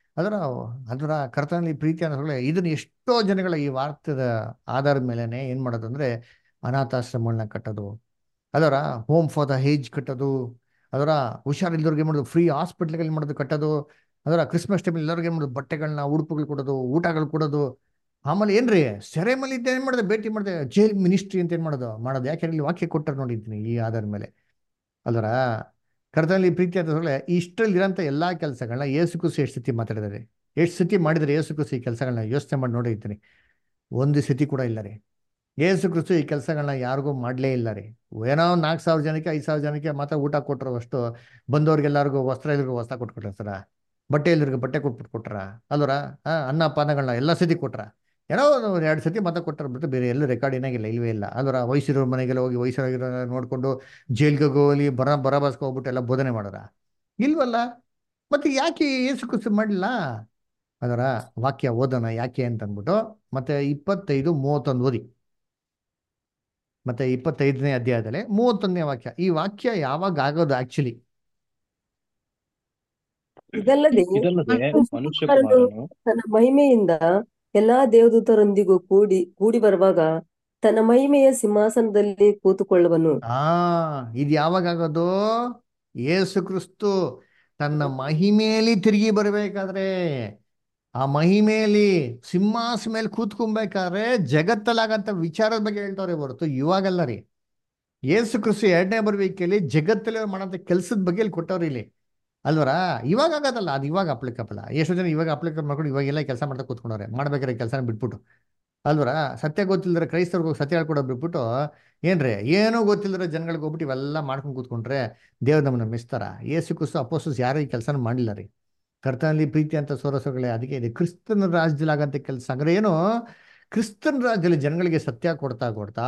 ಅದರ ಅದರ ಕರ್ತನಲ್ಲಿ ಪ್ರೀತಿ ಅನ್ನೋದ್ರೊಳಗೆ ಇದನ್ನ ಎಷ್ಟೋ ಜನಗಳ ಈ ವಾರ್ತೆದ ಆಧಾರದ ಮೇಲೆನೆ ಏನ್ ಮಾಡೋದು ಅಂದ್ರೆ ಅನಾಥಾಶ್ರಮಗಳನ್ನ ಕಟ್ಟೋದು ಅದರ ಹೋಮ್ ಫಾರ್ ದ ಹೇಜ್ ಕಟ್ಟೋದು ಅದರ ಹುಷಾರಿಲ್ದವ್ರಿಗೆ ಮಾಡೋದು ಫ್ರೀ ಹಾಸ್ಪಿಟ್ಲ್ಗಳು ಮಾಡೋದು ಕಟ್ಟೋದು ಅದರ ಕ್ರಿಸ್ಮಸ್ ಟೈಮ್ ಎಲ್ಲರಿಗೆ ಏನ್ ಮಾಡೋದು ಬಟ್ಟೆಗಳನ್ನ ಉಡುಪುಗಳು ಕೊಡೋದು ಊಟಗಳು ಕೊಡೋದು ಆಮೇಲೆ ಏನ್ರಿ ಸೆರೆಮನಿ ಇದ್ದ ಏನ್ ಮಾಡಿದೆ ಭೇಟಿ ಮಾಡಿದೆ ಜೈಲ್ ಮಿನಿಸ್ಟ್ರಿ ಅಂತ ಏನ್ ಮಾಡೋದು ಮಾಡೋದು ಯಾಕೆ ಇಲ್ಲಿ ವಾಕ್ಯ ಕೊಟ್ಟರು ನೋಡಿದ್ದೀನಿ ಈ ಆಧಾರದ ಮೇಲೆ ಅಲ್ವರ ಕರ್ತನಲ್ಲಿ ಪ್ರೀತಿ ಅಂತಂದ್ರೆ ಇಷ್ಟರಲ್ಲಿ ಇರೋಂಥ ಎಲ್ಲಾ ಕೆಲಸಗಳನ್ನ ಏಸು ಕುಸಿ ಎಷ್ಟು ಸತಿ ಮಾತಾಡಿದ್ದಾರೆ ಎಷ್ಟು ಸತಿ ಮಾಡಿದ್ರೆ ಏಸು ಕುಸಿ ಈ ಕೆಲಸಗಳನ್ನ ಯೋಚನೆ ಮಾಡಿ ನೋಡಿರ್ತೀನಿ ಒಂದು ಸತಿ ಕೂಡ ಇಲ್ಲ ರೀ ಏಸು ಕ್ರಿಸ್ತು ಈ ಕೆಲಸಗಳನ್ನ ಯಾರಿಗೂ ಮಾಡಲೇ ಇಲ್ಲ ರೀ ಏನೋ ಒಂದು ನಾಲ್ಕು ಸಾವಿರ ಜನಕ್ಕೆ ಐದು ಸಾವಿರ ಜನಕ್ಕೆ ಮಾತ್ರ ಊಟ ಕೊಟ್ಟರು ಅಷ್ಟು ಬಂದವ್ರಿಗೆಲ್ಲರಿಗೂ ವಸ್ತ್ರ ಇಲ್ರಿಗೂ ವಸ್ತ್ರ ಕೊಟ್ಕೊಟ್ರ ಸರ ಬಟ್ಟೆ ಇಲ್ರಿಗೂ ಬಟ್ಟೆ ಕೊಟ್ಬಿಟ್ಟು ಕೊಟ್ರ ಅಲ್ವರ ಅನ್ನ ಪಾನಗಳನ್ನ ಎಲ್ಲ ಸತಿ ಕೊಟ್ರ ಏನೋ ಒಂದು ಎರಡು ಸತಿ ಮಾತ್ರ ಕೊಟ್ಟರು ಬಿಟ್ಟು ಬೇರೆ ಎಲ್ಲೂ ರೆಕಾರ್ಡ್ ಏನಾಗಿಲ್ಲ ಇಲ್ವೇ ಇಲ್ಲ ಅಲ್ವರ ವಯಸ್ಸಿರೋ ಮನೆಗೆಲ್ಲ ಹೋಗಿ ವಯಸ್ಸಾಗಿರೋ ನೋಡ್ಕೊಂಡು ಜೈಲ್ಗೆ ಹೋಗಿ ಬರ ಬರಬಾಸ್ಗೆ ಹೋಗ್ಬಿಟ್ಟು ಎಲ್ಲ ಬೋಧನೆ ಮಾಡೋರ ಇಲ್ವಲ್ಲ ಮತ್ತೆ ಯಾಕೆ ಏಸು ಕ್ರಿಸ್ತು ಮಾಡಲಿಲ್ಲ ಅದರ ವಾಕ್ಯ ಓದೋಣ ಯಾಕೆ ಅಂತ ಅಂದ್ಬಿಟ್ಟು ಮತ್ತೆ ಇಪ್ಪತ್ತೈದು ಮೂವತ್ತೊಂದು ಓದಿ ಮತ್ತೆ ಇಪ್ಪತ್ತೈದನೇ ಅಧ್ಯಾಯದಲ್ಲಿ ಮೂವತ್ತೊಂದನೇ ವಾಕ್ಯ ಈ ವಾಕ್ಯ ಯಾವಾಗ ಆಗೋದು ಆಕ್ಚುಲಿ ಇದಲ್ಲದೆ ಇದಲ್ಲದೆ ಮನುಷ್ಯ ಮನುಷ್ಯಕುಮಾರನು ಕುಮಾರನು ತನ್ನ ಮಹಿಮೆಯಿಂದ ಎಲ್ಲಾ ದೇವದೂತರೊಂದಿಗೂ ಕೂಡಿ ಕೂಡಿ ಬರುವಾಗ ತನ್ನ ಮಹಿಮೆಯ ಸಿಂಹಾಸನದಲ್ಲಿ ಕೂತುಕೊಳ್ಳುವನು ಆ ಇದು ಯಾವಾಗ ಆಗೋದು ಯೇಸು ಕ್ರಿಸ್ತು ತನ್ನ ಮಹಿಮೆಯಲ್ಲಿ ತಿರುಗಿ ಬರಬೇಕಾದ್ರೆ ಆ ಮಹಿಮೆಯಲ್ಲಿ ಸಿಂಹಾಸ ಮೇಲೆ ಕೂತ್ಕೊಬೇಕಾದ್ರೆ ಜಗತ್ತಲ್ಲಾಗಂತ ವಿಚಾರದ ಬಗ್ಗೆ ಹೇಳ್ತಾವ್ರೆ ಹೊರತು ಇವಾಗಲ್ಲ ರೀ ಯೇಸು ಕ್ರಿಸ್ತು ಎರಡನೇ ಬರುವಿಕೆಯಲ್ಲಿ ಜಗತ್ತಲ್ಲಿ ಮಾಡೋಂಥ ಕೆಲಸದ ಬಗ್ಗೆ ಇಲ್ಲಿ ಕೊಟ್ಟವ್ರಿ ಇಲ್ಲಿ ಅಲ್ವರ ಇವಾಗ ಆಗೋದಲ್ಲ ಅದು ಇವಾಗ ಅಪ್ಲಿಕಬಲ್ ಎಷ್ಟೋ ಜನ ಇವಾಗ ಅಪ್ಲಿಕೇಬಲ್ ಮಾಡ್ಕೊಂಡು ಇವಾಗೆಲ್ಲ ಕೆಲಸ ಮಾಡ್ತಾ ಕೂತ್ಕೊಂಡವ್ರೆ ಮಾಡ್ಬೇಕಾದ್ರೆ ಕೆಲಸನ ಬಿಟ್ಬಿಟ್ಟು ಅಲ್ವರ ಸತ್ಯ ಗೊತ್ತಿಲ್ಲದ್ರೆ ಕ್ರೈಸ್ತವ್ರಿಗೆ ಹೋಗಿ ಸತ್ಯ ಹೇಳ್ಕೊಡೋದು ಬಿಟ್ಬಿಟ್ಟು ಏನ್ರಿ ಏನೂ ಗೊತ್ತಿಲ್ಲದ್ರೆ ಜನಗಳಿಗೆ ಹೋಗ್ಬಿಟ್ಟು ಇವೆಲ್ಲ ಮಾಡ್ಕೊಂಡು ಕೂತ್ಕೊಂಡ್ರೆ ದೇವ್ರು ನಮ್ಮನ್ನ ಮಿಸ್ತಾರ ಏಸು ಕ್ರಿಸ್ತು ಅಪೋಸಸ್ ಯಾರು ಈ ಕೆಲಸನ ಮಾಡಿಲ್ಲ ರೀ ಕರ್ತನಲ್ಲಿ ಪ್ರೀತಿ ಅಂತ ಸೋರಸಗಳೇ ಅದಕ್ಕೆ ಇದೆ ಕ್ರಿಸ್ತನ ರಾಜ್ಯದಲ್ಲಿ ಆಗಂತ ಕೆಲಸ ಅಂದ್ರೆ ಏನು ಕ್ರಿಸ್ತನ ರಾಜ್ಯದಲ್ಲಿ ಜನಗಳಿಗೆ ಸತ್ಯ ಕೊಡ್ತಾ ಕೊಡ್ತಾ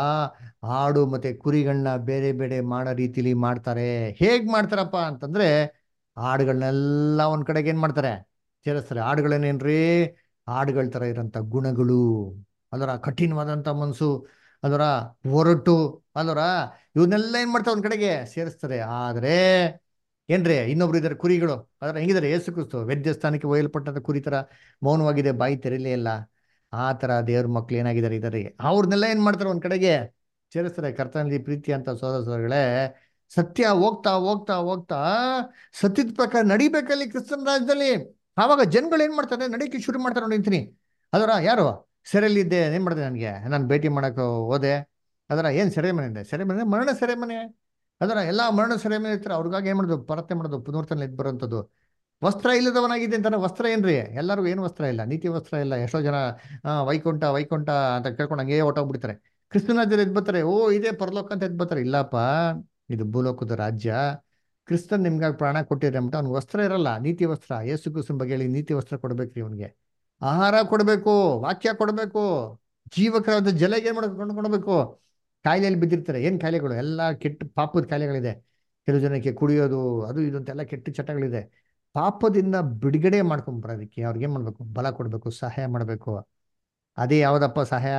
ಆಡು ಮತ್ತೆ ಕುರಿಗಳನ್ನ ಬೇರೆ ಬೇರೆ ಮಾಡೋ ರೀತಿಲಿ ಮಾಡ್ತಾರೆ ಹೇಗ್ ಮಾಡ್ತಾರಪ್ಪ ಅಂತಂದ್ರೆ ಹಾಡುಗಳನ್ನೆಲ್ಲ ಒಂದ್ ಕಡೆಗೆ ಏನ್ ಮಾಡ್ತಾರೆ ಸೇರಿಸ್ತಾರೆ ಹಾಡುಗಳೇನೇನ್ರಿ ಹಾಡುಗಳ ತರ ಇರೋಂಥ ಗುಣಗಳು ಅದರ ಕಠಿಣವಾದಂಥ ಮನಸ್ಸು ಅದರ ಹೊರಟು ಅದರ ಇವನ್ನೆಲ್ಲ ಏನ್ ಮಾಡ್ತಾರೆ ಒಂದ್ ಕಡೆಗೆ ಸೇರಿಸ್ತಾರೆ ಆದ್ರೆ ಏನ್ರಿ ಇನ್ನೊಬ್ರು ಇದಾರೆ ಕುರಿಗಳು ಅದರ ಹೆಂಗಿದ್ದಾರೆ ಏಸು ಕ್ರಿಸ್ತು ವೈದ್ಯ ಸ್ಥಾನಕ್ಕೆ ಒಯ್ಯಲ್ಪಟ್ಟಂತ ಕುರಿ ತರ ಮೌನವಾಗಿದೆ ಬಾಯಿ ತೆರೀಲೇ ಇಲ್ಲ ಆ ತರ ದೇವ್ರ ಮಕ್ಳು ಏನಾಗಿದ್ದಾರೆ ಇದಾರೆ ಅವ್ರನ್ನೆಲ್ಲ ಏನ್ ಮಾಡ್ತಾರೆ ಒಂದ್ ಕಡೆಗೆ ಸೇರಿಸ್ತಾರೆ ಕರ್ತನಲ್ಲಿ ಪ್ರೀತಿ ಅಂತ ಸೋದರಗಳೇ ಸತ್ಯ ಹೋಗ್ತಾ ಹೋಗ್ತಾ ಹೋಗ್ತಾ ಸತ್ಯದ ಪ್ರಕಾರ ನಡಿಬೇಕಲ್ಲಿ ಕ್ರಿಸ್ತನ ರಾಜ್ಯದಲ್ಲಿ ಆವಾಗ ಜನಗಳು ಏನ್ ಮಾಡ್ತಾರೆ ನಡೀಕೆ ಶುರು ಮಾಡ್ತಾರೆ ನೋಡಿಂತೀನಿ ಅದರ ಯಾರು ಸೆರೆಯಲ್ಲಿದ್ದೆ ಏನ್ ಮಾಡಿದೆ ನನಗೆ ನಾನು ಭೇಟಿ ಮಾಡಕ್ಕೆ ಹೋದೆ ಅದರ ಏನ್ ಸೆರೆಮನೆ ಇದೆ ಸೆರೆಮನೆ ಮರಣ ಸೆರೆಮನೆ ಅದರ ಎಲ್ಲಾ ಮರಣ ಸೆರೆಮನೆ ಇರ್ತಾರೆ ಅವ್ರಿಗಾಗಿ ಏನ್ ಮಾಡೋದು ಪರತೆ ಮಾಡೋದು ಪುನರ್ತನ ಎದ್ದು ಬರೋಂಥದ್ದು ವಸ್ತ್ರ ಇಲ್ಲದವನಾಗಿದೆ ಅಂತಾನೆ ವಸ್ತ್ರ ಏನ್ರಿ ಎಲ್ಲರಿಗೂ ಏನು ವಸ್ತ್ರ ಇಲ್ಲ ನೀತಿ ವಸ್ತ್ರ ಇಲ್ಲ ಎಷ್ಟೋ ಜನ ಆ, ವೈಕುಂಠ ವೈಕುಂಠ ಅಂತ ಕೇಳ್ಕೊಂಡು ಹಂಗೇ ಹೊಟ್ಟೋಗ್ಬಿಡ್ತಾರೆ ಕ್ರಿಸ್ತನಾಜ್ಯದಲ್ಲಿ ಎದ್ದು ಬರ್ತಾರೆ ಓ ಇದೇ ಪರಲೋಕ ಅಂತ ಎದ್ದು ಬರ್ತಾರೆ ಇಲ್ಲಪ್ಪ ಇದು ಭೂಲೋಕದ ರಾಜ್ಯ ಕ್ರಿಸ್ತನ್ ನಿಮ್ಗಾಗಿ ಪ್ರಾಣ ಕೊಟ್ಟಿದ್ರೆ ಅಂದ್ಬಿಟ್ಟು ಅವ್ನಿಗೆ ವಸ್ತ್ರ ಇರಲ್ಲ ನೀತಿ ವಸ್ತ್ರ ಯೇಸು ಕ್ರಿಸ್ತನ್ ಬಗ್ಗೆ ಹೇಳಿ ನೀತಿ ವಸ್ತ್ರ ಕೊಡ್ಬೇಕ್ರಿ ಅವನಿಗೆ ಆಹಾರ ಕೊಡಬೇಕು ವಾಕ್ಯ ಕೊಡಬೇಕು ಜೀವಕರಾದ ಜಲಗೆ ಏನ್ ಮಾಡ್ಕೊಂಡು ಕೊಡಬೇಕು ಕಾಯಿಲೆಯಲ್ಲಿ ಬಿದ್ದಿರ್ತಾರೆ ಏನ್ ಕಾಯಿಲೆಗಳು ಎಲ್ಲ ಕೆಟ್ಟ ಪಾಪದ ಕಾಯಿಲೆಗಳಿದೆ ಕೆಲವು ಜನಕ್ಕೆ ಕುಡಿಯೋದು ಅದು ಇದು ಅಂತೆಲ್ಲ ಕೆಟ್ಟ ಚಟಗಳಿದೆ ಪಾಪದಿಂದ ಬಿಡುಗಡೆ ಮಾಡ್ಕೊಂಡ್ ಬರೋದಕ್ಕೆ ಅವ್ರಿಗೆ ಏನ್ ಮಾಡ್ಬೇಕು ಬಲ ಕೊಡ್ಬೇಕು ಸಹಾಯ ಮಾಡ್ಬೇಕು ಅದೇ ಯಾವ್ದಪ್ಪ ಸಹಾಯ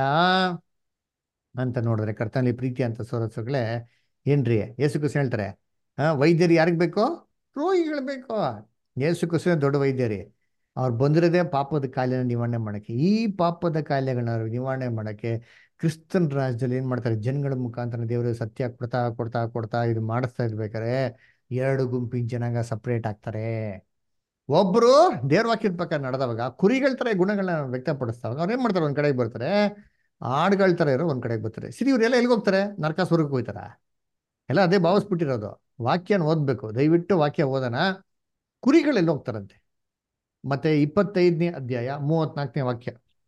ಅಂತ ನೋಡಿದ್ರೆ ಕರ್ತನಲ್ಲಿ ಪ್ರೀತಿ ಅಂತ ಸೋರಸುಗಳೇ ಏನ್ರಿ ಯೇಸು ಕ್ರಿಸ್ತ ಹೇಳ್ತಾರೆ ಆ ವೈದ್ಯರು ಯಾರಿಗ್ ಬೇಕು ರೋಗಿಗಳು ಬೇಕು ಯೇಸು ಕ್ರಿಸ್ತನೇ ದೊಡ್ಡ ವೈದ್ಯರಿ ಅವ್ರು ಬಂದಿರೋದೇ ಪಾಪದ ಕಾಯಿಲೆನ ನಿವಾರಣೆ ಮಾಡಕ್ಕೆ ಈ ಪಾಪದ ಕಾಯಿಲೆಗಳನ್ನ ನಿವಾರಣೆ ಮಾಡಕ್ಕೆ ಕ್ರಿಸ್ತನ್ ರಾಜ್ಯದಲ್ಲಿ ಏನ್ ಮಾಡ್ತಾರೆ ಜನಗಳ ಮುಖಾಂತರ ದೇವರು ಸತ್ಯ ಕೊಡ್ತಾ ಕೊಡ್ತಾ ಕೊಡ್ತಾ ಇದು ಮಾಡಿಸ್ತಾ ಇರ್ಬೇಕಾರೆ ಎರಡು ಗುಂಪಿನ ಜನಾಂಗ ಸಪ್ರೇಟ್ ಆಗ್ತಾರೆ ಒಬ್ರು ದೇವ್ರ ವಾಕ್ಯದ ಪ್ರಕಾರ ನಡೆದವಾಗ ಕುರಿಗಳ ತರ ಗುಣಗಳನ್ನ ವ್ಯಕ್ತಪಡಿಸ್ತಾವಾಗ ಅವ್ರು ಏನ್ ಮಾಡ್ತಾರೆ ಒಂದ್ ಕಡೆಗೆ ಬರ್ತಾರೆ ಆಡ್ಗಳ ತರ ಇರೋ ಒಂದ್ ಕಡೆಗೆ ಬರ್ತಾರೆ ಸರಿ ಇವ್ರೆಲ್ಲ ಎಲ್ಲಿಗೆ ಹೋಗ್ತಾರೆ ನರಕಾಸುರಕ್ಕೆ ಹೋಗ್ತಾರ ಎಲ್ಲ ಅದೇ ಭಾವಿಸ್ಬಿಟ್ಟಿರೋದು ವಾಕ್ಯನ ಓದ್ಬೇಕು ದಯವಿಟ್ಟು ವಾಕ್ಯ ಓದೋಣ ಕುರಿಗಳು ಎಲ್ಲಿ ಹೋಗ್ತಾರಂತೆ ಮತ್ತೆ ಇಪ್ಪತ್ತೈದನೇ ಅಧ್ಯಾಯ ಮೂವತ್ನಾಲ್ಕನೇ ವಾಕ್ಯ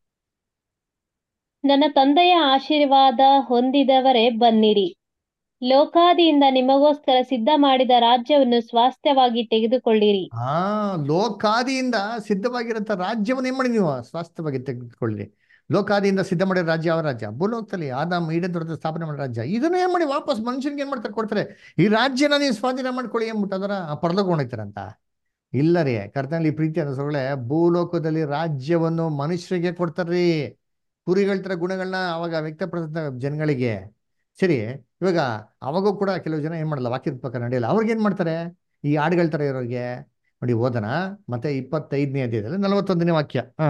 ನನ್ನ ತಂದೆಯ ಆಶೀರ್ವಾದ ಹೊಂದಿದವರೇ ಬನ್ನಿರಿ ಲೋಕಾದಿಯಿಂದ ನಿಮಗೋಸ್ಕರ ಸಿದ್ಧ ಮಾಡಿದ ರಾಜ್ಯವನ್ನು ಸ್ವಾಸ್ಥ್ಯವಾಗಿ ತೆಗೆದುಕೊಳ್ಳಿರಿ ಆ ಲೋಕಾದಿಯಿಂದ ಸಿದ್ಧವಾಗಿರಂತ ರಾಜ್ಯವನ್ನು ಏನ್ ಮಾಡಿ ನೀವು ಸ್ವಾಸ್ಥ್ಯವಾಗಿ ತೆಗೆದುಕೊಳ್ಳಿ ಲೋಕಾದಿಯಿಂದ ಸಿದ್ಧ ಮಾಡಿದ ರಾಜ್ಯ ಯಾವ ರಾಜ್ಯ ಭೂಲೋಕದಲ್ಲಿ ಆದಾಮ್ ಈಡೇ ದೊಡ್ಡ ಸ್ಥಾಪನೆ ಮಾಡಿದ ರಾಜ್ಯ ಇದನ್ನ ಏನ್ ಮಾಡಿ ವಾಪಸ್ ಮನುಷ್ಯನಿಗೆ ಏನ್ ಮಾಡ್ತಾರೆ ಕೊಡ್ತಾರೆ ಈ ರಾಜ್ಯನ ನೀವು ಸ್ವಾಧೀನ ಮಾಡ್ಕೊಳ್ಳಿ ಅಂದ್ಬಿಟ್ಟು ಅದರ ಪರಲೋಕ ಹೊಣಿತಾರಂತ ಇಲ್ಲ ರೀ ಕರ್ತನಲ್ಲಿ ಪ್ರೀತಿ ಅನ್ನಿಸೋಳೆ ಭೂಲೋಕದಲ್ಲಿ ರಾಜ್ಯವನ್ನು ಮನುಷ್ಯರಿಗೆ ಕೊಡ್ತಾರ್ರಿ ಕುರಿಗಳ ತರ ಗುಣಗಳನ್ನ ಅವಾಗ ವ್ಯಕ್ತಪಡಿಸಿದ ಜನಗಳಿಗೆ ಸರಿ ಇವಾಗ ಅವಾಗೂ ಕೂಡ ಕೆಲವು ಜನ ಏನ್ ಮಾಡಲ್ಲ ವಾಕ್ಯದ ಪ್ರಕಾರ ನಡೆಯಲ್ಲ ಅವ್ರಿಗೆ ಏನ್ ಮಾಡ್ತಾರೆ ಈ ಹಾಡುಗಳ ತರ ಇರೋರಿಗೆ ನೋಡಿ ಓದನ ಮತ್ತೆ ಇಪ್ಪತ್ತೈದನೇ ಅಧ್ಯಾಯದಲ್ಲಿ ನಲವತ್ತೊಂದನೇ ವಾಕ್ಯ ಹ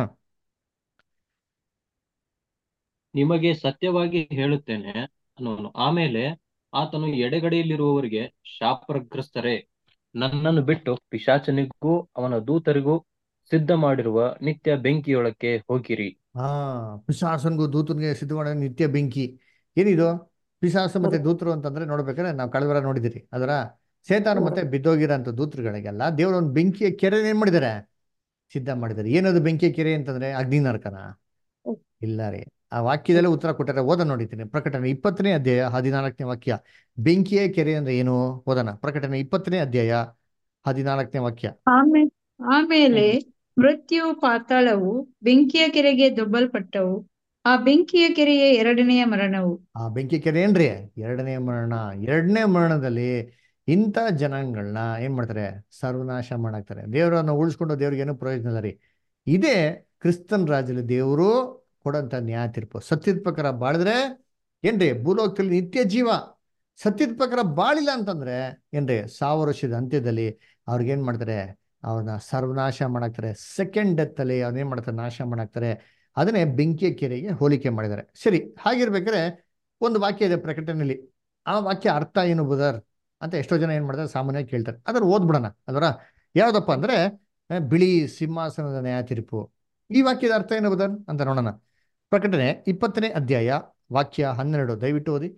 ನಿಮಗೆ ಸತ್ಯವಾಗಿ ಹೇಳುತ್ತೇನೆ ಅನ್ನೋನು ಆಮೇಲೆ ಆತನು ಎಡೆಗಡೆಯಲ್ಲಿರುವವರಿಗೆ ಶಾಪಗ್ರಸ್ತರೇ ನನ್ನನ್ನು ಬಿಟ್ಟು ಪಿಶಾಚನಿಗೂ ಅವನ ದೂತರಿಗೂ ಸಿದ್ಧ ಮಾಡಿರುವ ನಿತ್ಯ ಬೆಂಕಿಯೊಳಕ್ಕೆ ಹೋಗಿರಿ ಹಾ ಪಿಶಾಸನ್ಗೂ ದೂತನ್ಗೆ ಸಿದ್ಧ ಮಾಡೋ ನಿತ್ಯ ಬೆಂಕಿ ಏನಿದು ಪಿಶಾಸ ಮತ್ತೆ ದೂತರು ಅಂತಂದ್ರೆ ನೋಡ್ಬೇಕಾದ್ರೆ ನಾವು ಕಳೆವರ ನೋಡಿದಿರಿ ಅದರ ಸೇತಾನು ಮತ್ತೆ ಬಿದ್ದೋಗಿರೋಂಥ ದೂತರುಗಳಿಗೆಲ್ಲ ದೇವರು ಒಂದು ಬೆಂಕಿಯ ಕೆರೆ ಏನ್ ಮಾಡಿದ್ದಾರೆ ಸಿದ್ಧ ಮಾಡಿದ್ದಾರೆ ಏನದು ಬೆಂಕಿಯ ಕೆರೆ ಅಂತಂದ್ರೆ ಅಗ್ನಿ ನರಕನ ಇಲ್ಲ ರೀ ಆ ವಾಕ್ಯದಲ್ಲೇ ಉತ್ತರ ಕೊಟ್ಟರೆ ಓದ ನೋಡಿದ್ದೀನಿ ಪ್ರಕಟಣೆ ಇಪ್ಪತ್ತನೇ ಅಧ್ಯಾಯ ಹದಿನಾಲ್ಕನೇ ವಾಕ್ಯ ಬೆಂಕಿಯ ಕೆರೆ ಅಂದ್ರೆ ಏನು ಓದನ ಪ್ರಕಟಣೆ ಇಪ್ಪತ್ತನೇ ಅಧ್ಯಾಯ ಹದಿನಾಲ್ಕನೇ ವಾಕ್ಯ ಆಮೇಲೆ ಆಮೇಲೆ ಮೃತ್ಯು ಪಾತಾಳವು ಬೆಂಕಿಯ ಕೆರೆಗೆ ದೊಬ್ಬಲ್ಪಟ್ಟವು ಆ ಬೆಂಕಿಯ ಕೆರೆಯ ಎರಡನೆಯ ಮರಣವು ಆ ಬೆಂಕಿ ಕೆರೆ ಏನ್ರಿ ಎರಡನೇ ಮರಣ ಎರಡನೇ ಮರಣದಲ್ಲಿ ಇಂಥ ಜನಾಂಗಗಳನ್ನ ಏನ್ ಮಾಡ್ತಾರೆ ಸರ್ವನಾಶ ಮಾಡಾಕ್ತಾರೆ ದೇವರನ್ನ ಉಳಿಸ್ಕೊಂಡು ದೇವ್ರಿಗೆ ಏನೂ ಪ್ರಯೋಜನ ಇಲ್ಲ ರೀ ಇದೇ ಕ್ರಿಸ್ತನ್ ರಾಜ್ಯದಲ್ಲಿ ದೇವರು ಕೊಡಂತ ನ್ಯಾಯ ತೀರ್ಪು ಸತ್ಯದ ಪ್ರಕಾರ ಬಾಳಿದ್ರೆ ಏನ್ರಿ ಭೂಲೋಕದಲ್ಲಿ ನಿತ್ಯ ಜೀವ ಸತ್ಯದ ಪ್ರಕಾರ ಬಾಳಿಲ್ಲ ಅಂತಂದ್ರೆ ಏನ್ರಿ ಸಾವಿರ ವರ್ಷದ ಅಂತ್ಯದಲ್ಲಿ ಅವ್ರಿಗೆ ಏನ್ ಮಾಡ್ತಾರೆ ಅವ್ರನ್ನ ಸರ್ವನಾಶ ಮಾಡಾಕ್ತಾರೆ ಸೆಕೆಂಡ್ ಡೆತ್ ಅಲ್ಲಿ ಅವ್ರನ್ನ ಏನ್ ಮಾಡ್ತಾರೆ ನಾಶ ಮಾಡಾಕ್ತಾರೆ ಅದನ್ನೇ ಬೆಂಕಿಯ ಕೆರೆಗೆ ಹೋಲಿಕೆ ಮಾಡಿದ್ದಾರೆ ಸರಿ ಹಾಗಿರ್ಬೇಕಾದ್ರೆ ಒಂದು ವಾಕ್ಯ ಇದೆ ಪ್ರಕಟಣೆಯಲ್ಲಿ ಆ ವಾಕ್ಯ ಅರ್ಥ ಏನು ಬುದರ್ ಅಂತ ಎಷ್ಟೋ ಜನ ಏನ್ ಮಾಡ್ತಾರೆ ಸಾಮಾನ್ಯವಾಗಿ ಕೇಳ್ತಾರೆ ಅದ್ರ ಓದ್ಬಿಡೋಣ ಅಲ್ವರ ಯಾವ್ದಪ್ಪ ಅಂದ್ರೆ ಆ, ಬಿಳಿ ಸಿಂಹಾಸನದ ನ್ಯಾಯ ತೀರ್ಪು ಈ ವಾಕ್ಯದ ಅರ್ಥ ಏನು ಬುದರ್ ಅಂತ ನೋಡೋಣ ಪ್ರಕಟಣೆ ಇಪ್ಪತ್ತನೇ ಅಧ್ಯಾಯ ವಾಕ್ಯ ಹನ್ನೆರಡು ದಯವಿಟ್ಟು ಓದಿ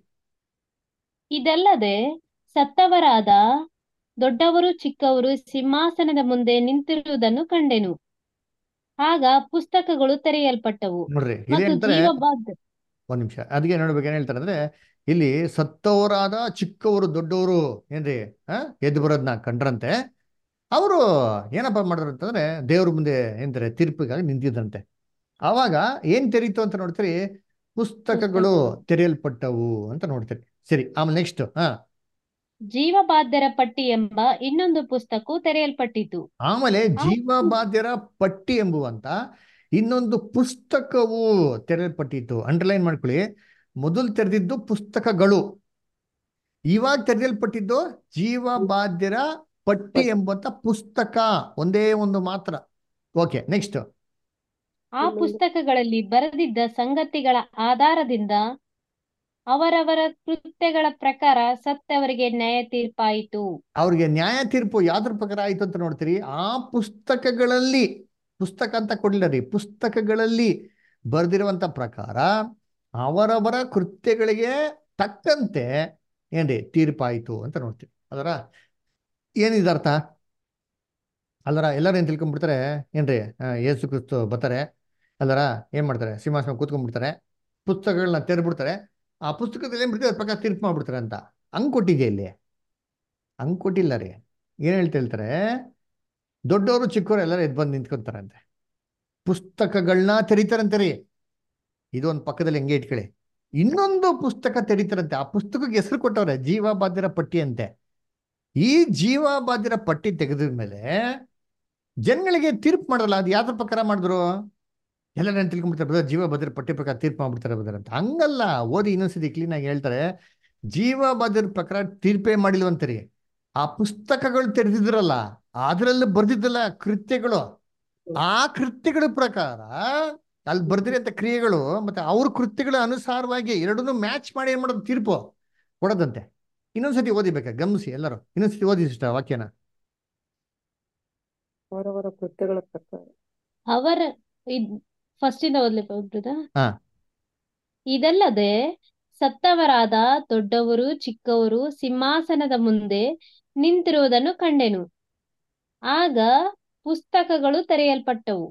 ಇದಲ್ಲದೆ ಸತ್ತವರಾದ ದೊಡ್ಡವರು ಚಿಕ್ಕವರು ಸಿಂಹಾಸನದ ಮುಂದೆ ನಿಂತಿರುವುದನ್ನು ಕಂಡೆನು ಆಗ ಪುಸ್ತಕಗಳು ತೆರೆಯಲ್ಪಟ್ಟವು ನೋಡ್ರಿ ಇಲ್ಲಿ ಮತ್ತು ಹೇಳ್ತಾರೆ ಜೀವಬಾಧ ಒಂದ್ ನಿಮಿಷ ಅದಕ್ಕೆ ನೋಡ್ಬೇಕು ಏನ್ ಹೇಳ್ತಾರೆ ಅಂದ್ರೆ ಇಲ್ಲಿ ಸತ್ತವರಾದ ಚಿಕ್ಕವರು ದೊಡ್ಡವರು ಏನ್ರಿ ಆ ಎದ್ದು ಬರೋದನ್ನ ಕಂಡ್ರಂತೆ ಅವರು ಏನಪ್ಪ ಮಾಡಿದ್ರು ಅಂತಂದ್ರೆ ದೇವ್ರ ಮುಂದೆ ಏನಂತಾರೆ ತೀರ್ಪಿಗಾಗಿ ನಿಂತಿದ್ದಂತೆ ಆವಾಗ ಏನ್ ತೆರೀತು ಅಂತ ನೋಡ್ತೀರಿ ಪುಸ್ತಕಗಳು ತೆರೆಯಲ್ಪಟ್ಟವು ಅಂತ ನೋಡ್ತೀರಿ ಸರಿ ಆಮೇಲೆ ನೆಕ್ಸ್ಟ್ ಹಾ ಜೀವಬಾಧ್ಯರ ಪಟ್ಟಿ ಎಂಬ ಇನ್ನೊಂದು ಪುಸ್ತಕವು ತೆರೆಯಲ್ಪಟ್ಟಿತು ಆಮೇಲೆ ಜೀವಬಾಧ್ಯರ ಪಟ್ಟಿ ಎಂಬುವಂತ ಇನ್ನೊಂದು ಪುಸ್ತಕವು ತೆರೆಯಲ್ಪಟ್ಟಿತ್ತು ಅಂಡರ್ಲೈನ್ ಮಾಡ್ಕೊಳ್ಳಿ ಮೊದಲು ತೆರೆದಿದ್ದು ಪುಸ್ತಕಗಳು ಇವಾಗ ತೆರೆಯಲ್ಪಟ್ಟಿದ್ದು ಜೀವಬಾಧ್ಯರ ಪಟ್ಟಿ ಎಂಬಂತ ಪುಸ್ತಕ ಒಂದೇ ಒಂದು ಮಾತ್ರ ಓಕೆ ನೆಕ್ಸ್ಟ್ ಆ ಪುಸ್ತಕಗಳಲ್ಲಿ ಬರೆದಿದ್ದ ಸಂಗತಿಗಳ ಆಧಾರದಿಂದ ಅವರವರ ಕೃತ್ಯಗಳ ಪ್ರಕಾರ ಸತ್ತವರಿಗೆ ನ್ಯಾಯ ತೀರ್ಪಾಯಿತು ಅವ್ರಿಗೆ ನ್ಯಾಯ ತೀರ್ಪು ಯಾವ್ದ್ರ ಪ್ರಕಾರ ಆಯ್ತು ಅಂತ ನೋಡ್ತೀರಿ ಆ ಪುಸ್ತಕಗಳಲ್ಲಿ ಪುಸ್ತಕ ಅಂತ ಕೊಡ್ಲಿಲ್ಲ ರೀ ಪುಸ್ತಕಗಳಲ್ಲಿ ಬರೆದಿರುವಂತ ಪ್ರಕಾರ ಅವರವರ ಕೃತ್ಯಗಳಿಗೆ ತಕ್ಕಂತೆ ಏನ್ರಿ ತೀರ್ಪಾಯಿತು ಅಂತ ನೋಡ್ತೀವಿ ಅದರ ಏನಿದೆ ಅರ್ಥ ಅಲ್ಲರ ಎಲ್ಲರೂ ಏನ್ ತಿಳ್ಕೊಂಡ್ಬಿಡ್ತಾರೆ ಏನ್ರಿ ಆ, ಯೇಸು ಕ್ರಿಸ್ತು ಬರ್ತಾರೆ ಅಲ್ಲರ ಏನ್ ಮಾಡ್ತಾರೆ ಸಿಂಹಾಸನ ಕೂತ್ಕೊಂಡ್ಬಿಡ್ತಾರೆ ಪುಸ್ತಕಗಳನ್ನ ತೆರೆದ್ಬಿಡ್ತಾರೆ ಆ ಪುಸ್ತಕದಲ್ಲಿ ಏನ್ ಬಿಡ್ತಾರೆ ಅದ್ರ ಪ್ರಕಾರ ತೀರ್ಪು ಮಾಡ್ಬಿಡ್ತಾರೆ ಅಂತ ಹಂಗ್ ಕೊಟ್ಟಿದೆ ಇಲ್ಲಿ ಹಂಗ್ ಕೊಟ್ಟಿಲ್ಲ ರೀ ಏನ್ ಹೇಳ್ತಾ ಹೇಳ್ತಾರೆ ದೊಡ್ಡವರು ಚಿಕ್ಕವರು ಎಲ್ಲರೂ ಎದ್ದು ಬಂದು ನಿಂತ್ಕೊಂತಾರಂತೆ ಪುಸ್ತಕಗಳನ್ನ ತೆರೀತಾರಂತೆ ರೀ ಇದು ಒಂದು ಪಕ್ಕದಲ್ಲಿ ಹೆಂಗೆ ಇಟ್ಕೊಳ್ಳಿ ಇನ್ನೊಂದು ಪುಸ್ತಕ ತೆರೀತಾರಂತೆ ಆ ಪುಸ್ತಕಕ್ಕೆ ಹೆಸರು ಕೊಟ್ಟವ್ರೆ ಜೀವಬಾಧ್ಯರ ಪಟ್ಟಿ ಅಂತೆ ಈ ಜೀವಬಾಧ್ಯರ ಪಟ್ಟಿ ತೆಗೆದ ಮೇಲೆ ಜನಗಳಿಗೆ ತೀರ್ಪು ಮಾಡಲ್ಲ ಅದು ಯಾವ್ದ್ರ ಪ್ರಕಾರ ಮಾಡಿದ್ರು ಎಲ್ಲ ನಾನು ತಿಳ್ಕೊಂಡ್ಬಿಡ್ತಾರೆ ಬ್ರದರ್ ಜೀವಭದ್ರ ಪಟ್ಟಿ ಪ್ರಕಾರ ತೀರ್ಪು ಮಾಡ್ಬಿಡ್ತಾರೆ ಬ್ರದರ್ ಅಂತ ಹಂಗಲ್ಲ ಓದಿ ಇನ್ನೊಂದ್ಸತಿ ಕ್ಲೀನ್ ಆಗಿ ಹೇಳ್ತಾರೆ ಜೀವಭದ್ರ ಪ್ರಕಾರ ತೀರ್ಪೇ ಮಾಡಿಲ್ವಂತರಿ ಆ ಪುಸ್ತಕಗಳು ತೆರೆದಿದ್ರಲ್ಲ ಅದ್ರಲ್ಲಿ ಬರ್ದಿದ್ದಲ್ಲ ಕೃತ್ಯಗಳು ಆ ಕೃತ್ಯಗಳ ಪ್ರಕಾರ ಅಲ್ಲಿ ಬರ್ದಿರೋಂಥ ಕ್ರಿಯೆಗಳು ಮತ್ತೆ ಅವ್ರ ಕೃತ್ಯಗಳ ಅನುಸಾರವಾಗಿ ಎರಡನ್ನೂ ಮ್ಯಾಚ್ ಮಾಡಿ ಏನ್ ಮಾಡೋದು ತೀರ್ಪು ಕೊಡೋದಂತೆ ಇನ್ನೊಂದ್ಸತಿ ಓದಿಬೇಕಾ ಗಮನಿಸಿ ಎಲ್ಲರೂ ಇನ್ನೊಂದ್ಸತಿ ಓದಿ ಇಷ್ಟ ವಾಕ್ಯನ ಅವರವರ ಕೃತ್ಯಗಳ ಪ್ರಕಾರ ಅವರ ಫಸ್ಟ್ ಇಂದ ಓದ್ಲಿಕ್ಕೆ ಹೋಗ್ತದ ಹಾ. ಇದಲ್ಲದೆ ಸತ್ತವರಾದ ದೊಡ್ಡವರು ಚಿಕ್ಕವರು ಸಿಂಹಾಸನದ ಮುಂದೆ ನಿಂತಿರುವುದನ್ನು ಕಂಡೆನು ಆಗ ಪುಸ್ತಕಗಳು ತೆರೆಯಲ್ಪಟ್ಟವು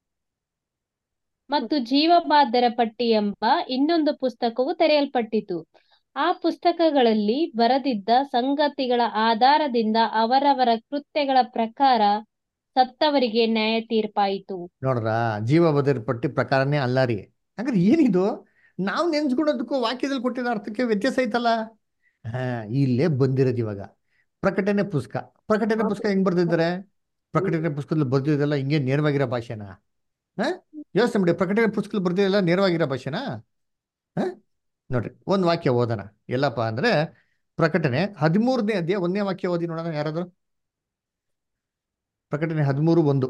ಮತ್ತು ಜೀವಬಾಧ್ಯರ ಪಟ್ಟಿ ಎಂಬ ಇನ್ನೊಂದು ಪುಸ್ತಕವು ತೆರೆಯಲ್ಪಟ್ಟಿತು ಆ ಪುಸ್ತಕಗಳಲ್ಲಿ ಬರೆದಿದ್ದ ಸಂಗತಿಗಳ ಆಧಾರದಿಂದ ಅವರವರ ಕೃತ್ಯಗಳ ಪ್ರಕಾರ ಸತ್ತವರಿಗೆ ನ್ಯಾಯ ತೀರ್ಪಾಯಿತು ನೋಡ್ರ ಜೀವಭದ್ರ ಪಟ್ಟಿ ಪ್ರಕಾರನೇ ಅಲ್ಲ ರೀ ಹಂಗಾರೆ ಏನಿದು ನಾವು ನೆನ್ಸ್ಕೊಳೋದಕ್ಕೂ ವಾಕ್ಯದಲ್ಲಿ ಕೊಟ್ಟಿರೋ ಅರ್ಥಕ್ಕೆ ವ್ಯತ್ಯಾಸ ಐತಲ್ಲ ಹಾ ಇಲ್ಲೇ ಬಂದಿರೋದು ಇವಾಗ ಪ್ರಕಟಣೆ ಪುಸ್ತಕ ಪ್ರಕಟಣೆ ಪುಸ್ತಕ ಹೆಂಗ್ ಬರ್ದಿದ್ದಾರೆ ಪ್ರಕಟಣೆ ಪುಸ್ತಕದಲ್ಲಿ ಬರ್ದಿದ್ದೆಲ್ಲ ಹಿಂಗೆ ನೇರವಾಗಿರೋ ಭಾಷೆನಾ ಹಾ ಯೋಚನೆ ಮಾಡಿ ಪ್ರಕಟಣೆ ಪುಸ್ತಕದಲ್ಲಿ ಬರ್ದಿದ್ದೆಲ್ಲ ನೇರವಾಗಿರೋ ಭಾಷೆನಾ ಹಾ ನೋಡ್ರಿ ಒಂದು ವಾಕ್ಯ ಓದೋಣ ಎಲ್ಲಪ್ಪ ಅಂದ್ರೆ ಪ್ರಕಟಣೆ ಹದಿಮೂರನೇ ಅಧ್ಯಾಯ ಒಂದನೇ ವಾಕ್ಯ ಓದಿ ನೋಡೋಣ ಯಾರಾದ್ರು ಪ್ರಕಟಣೆ ಹದಿಮೂರು ಒಂದು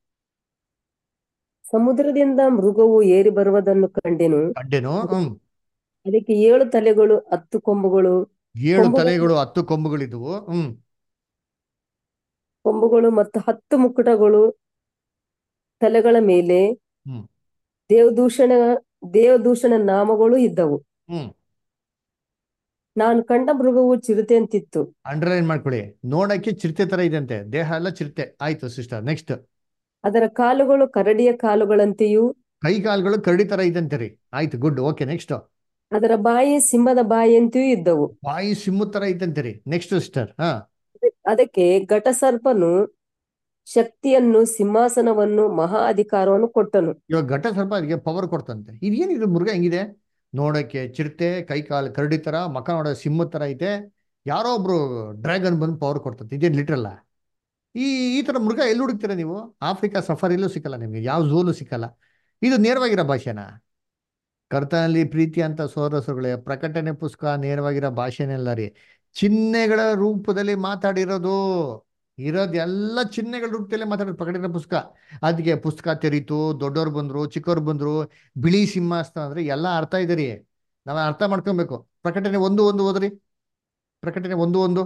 ಸಮುದ್ರದಿಂದ ಮೃಗವು ಏರಿ ಬರುವುದನ್ನು ಕಂಡೆನು ಅಡ್ಡೇನು ಹ್ಮ್ ಅದಕ್ಕೆ ಏಳು ತಲೆಗಳು ಹತ್ತು ಕೊಂಬುಗಳು ಏಳು ಕೊಂಬುಗಳು- ತಲೆಗಳು ಹತ್ತು ಕೊಂಬುಗಳಿದ್ವು ಹ್ಮ್ ಕೊಂಬುಗಳು ಮತ್ತು ಹತ್ತು ಮುಕ್ಕುಟಗಳು ತಲೆಗಳ ಮೇಲೆ ಹ್ಮ್. ದೇವದೂಷಣ ದೇವದೂಷಣ ನಾಮಗಳು ಇದ್ದವು ಹ್ಮ್ ನಾನು ಕಂಡ ಮೃಗವು ಚಿರತೆಯಂತಿತ್ತು ಅಂಡರ್ಲೈನ್ ಮಾಡ್ಕೊಳ್ಳಿ ನೋಡಕ್ಕೆ ಚಿರತೆ ತರ ಇದಂತೆ ದೇಹ ಎಲ್ಲ ಚಿರತೆ ಆಯ್ತು ಸಿಸ್ಟರ್ ನೆಕ್ಸ್ಟ್ ಅದರ ಕಾಲುಗಳು ಕರಡಿಯ ಕಾಲುಗಳಂತೆಯೂ ಕೈ ಕಾಲುಗಳು ಕರಡಿ ತರ ಇದಂತೆ ರೀ ಆಯ್ತು ಗುಡ್ ಓಕೆ ನೆಕ್ಸ್ಟ್ ಅದರ ಬಾಯಿ ಸಿಂಹದ ಬಾಯಿಯಂತೆಯೂ ಇದ್ದವು ಬಾಯಿ ಸಿಮ್ಮು ತರ ಇದ್ದಂತೆ ರೀ ನೆಕ್ಸ್ಟ್ ಸಿಸ್ಟರ್ ಹಾ ಅದಕ್ಕೆ ಘಟಸರ್ಪನು ಶಕ್ತಿಯನ್ನು ಸಿಂಹಾಸನವನ್ನು ಮಹಾ ಅಧಿಕಾರವನ್ನು ಕೊಟ್ಟನು ಇವಾಗ ಘಟ ಸ್ವಲ್ಪ ಅದಕ್ಕೆ ಪವರ್ ಕೊಡ್ತಂತೆ ಇದೇನಿದು ಮೃಗ ಹೆಂಗಿದೆ ನೋಡಕ್ಕೆ ಚಿರತೆ ಕೈ ಕಾಲು ಕರಡಿ ತರ ಮಕ ನೋಡೋ ಸಿಂಹ ತರ ಐತೆ ಯಾರೋ ಒಬ್ರು ಡ್ರ್ಯಾಗನ್ ಬಂದು ಪವರ್ ಕೊಡ್ತಂತೆ ಇದೇನು ಲಿಟ್ರಲ್ಲ ಈ ಈ ತರ ಮೃಗ ಎಲ್ಲಿ ಹುಡುಕ್ತೀರ ನೀವು ಆಫ್ರಿಕಾ ಸಫಾರಿಲೂ ಸಿಕ್ಕಲ್ಲ ನಿಮಗೆ ಯಾವ ಝೂಲು ಸಿಕ್ಕಲ್ಲ ಇದು ನೇರವಾಗಿರೋ ಭಾಷೆನಾ ಕರ್ತನಲ್ಲಿ ಪ್ರೀತಿ ಅಂತ ಸೋದರಸುಗಳೇ ಪ್ರಕಟಣೆ ಪುಸ್ತಕ ನೇರವಾಗಿರೋ ಭಾಷೆನೆಲ್ಲ ರೀ ಚಿಹ್ನೆಗಳ ರೂಪದಲ್ಲಿ ಮಾತಾಡಿರೋದು ಇರೋದು ಎಲ್ಲ ಚಿಹ್ನೆಗಳ ರೂಪದಲ್ಲಿ ಮಾತಾಡೋದು ಪ್ರಕಟಣೆ ಪುಸ್ತಕ ಅದಕ್ಕೆ ಪುಸ್ತಕ ತೆರೀತು ದೊಡ್ಡವ್ರು ಬಂದ್ರು ಚಿಕ್ಕವ್ರು ಬಂದ್ರು ಬಿಳಿ ಸಿಂಹಾಸನ ಅಂದ್ರೆ ಎಲ್ಲ ಅರ್ಥ ಇದೆ ರೀ ನಾವು ಅರ್ಥ ಮಾಡ್ಕೊಬೇಕು ಪ್ರಕಟಣೆ ಒಂದು ಒಂದು ಓದ್ರಿ ಪ್ರಕಟಣೆ ಒಂದು ಒಂದು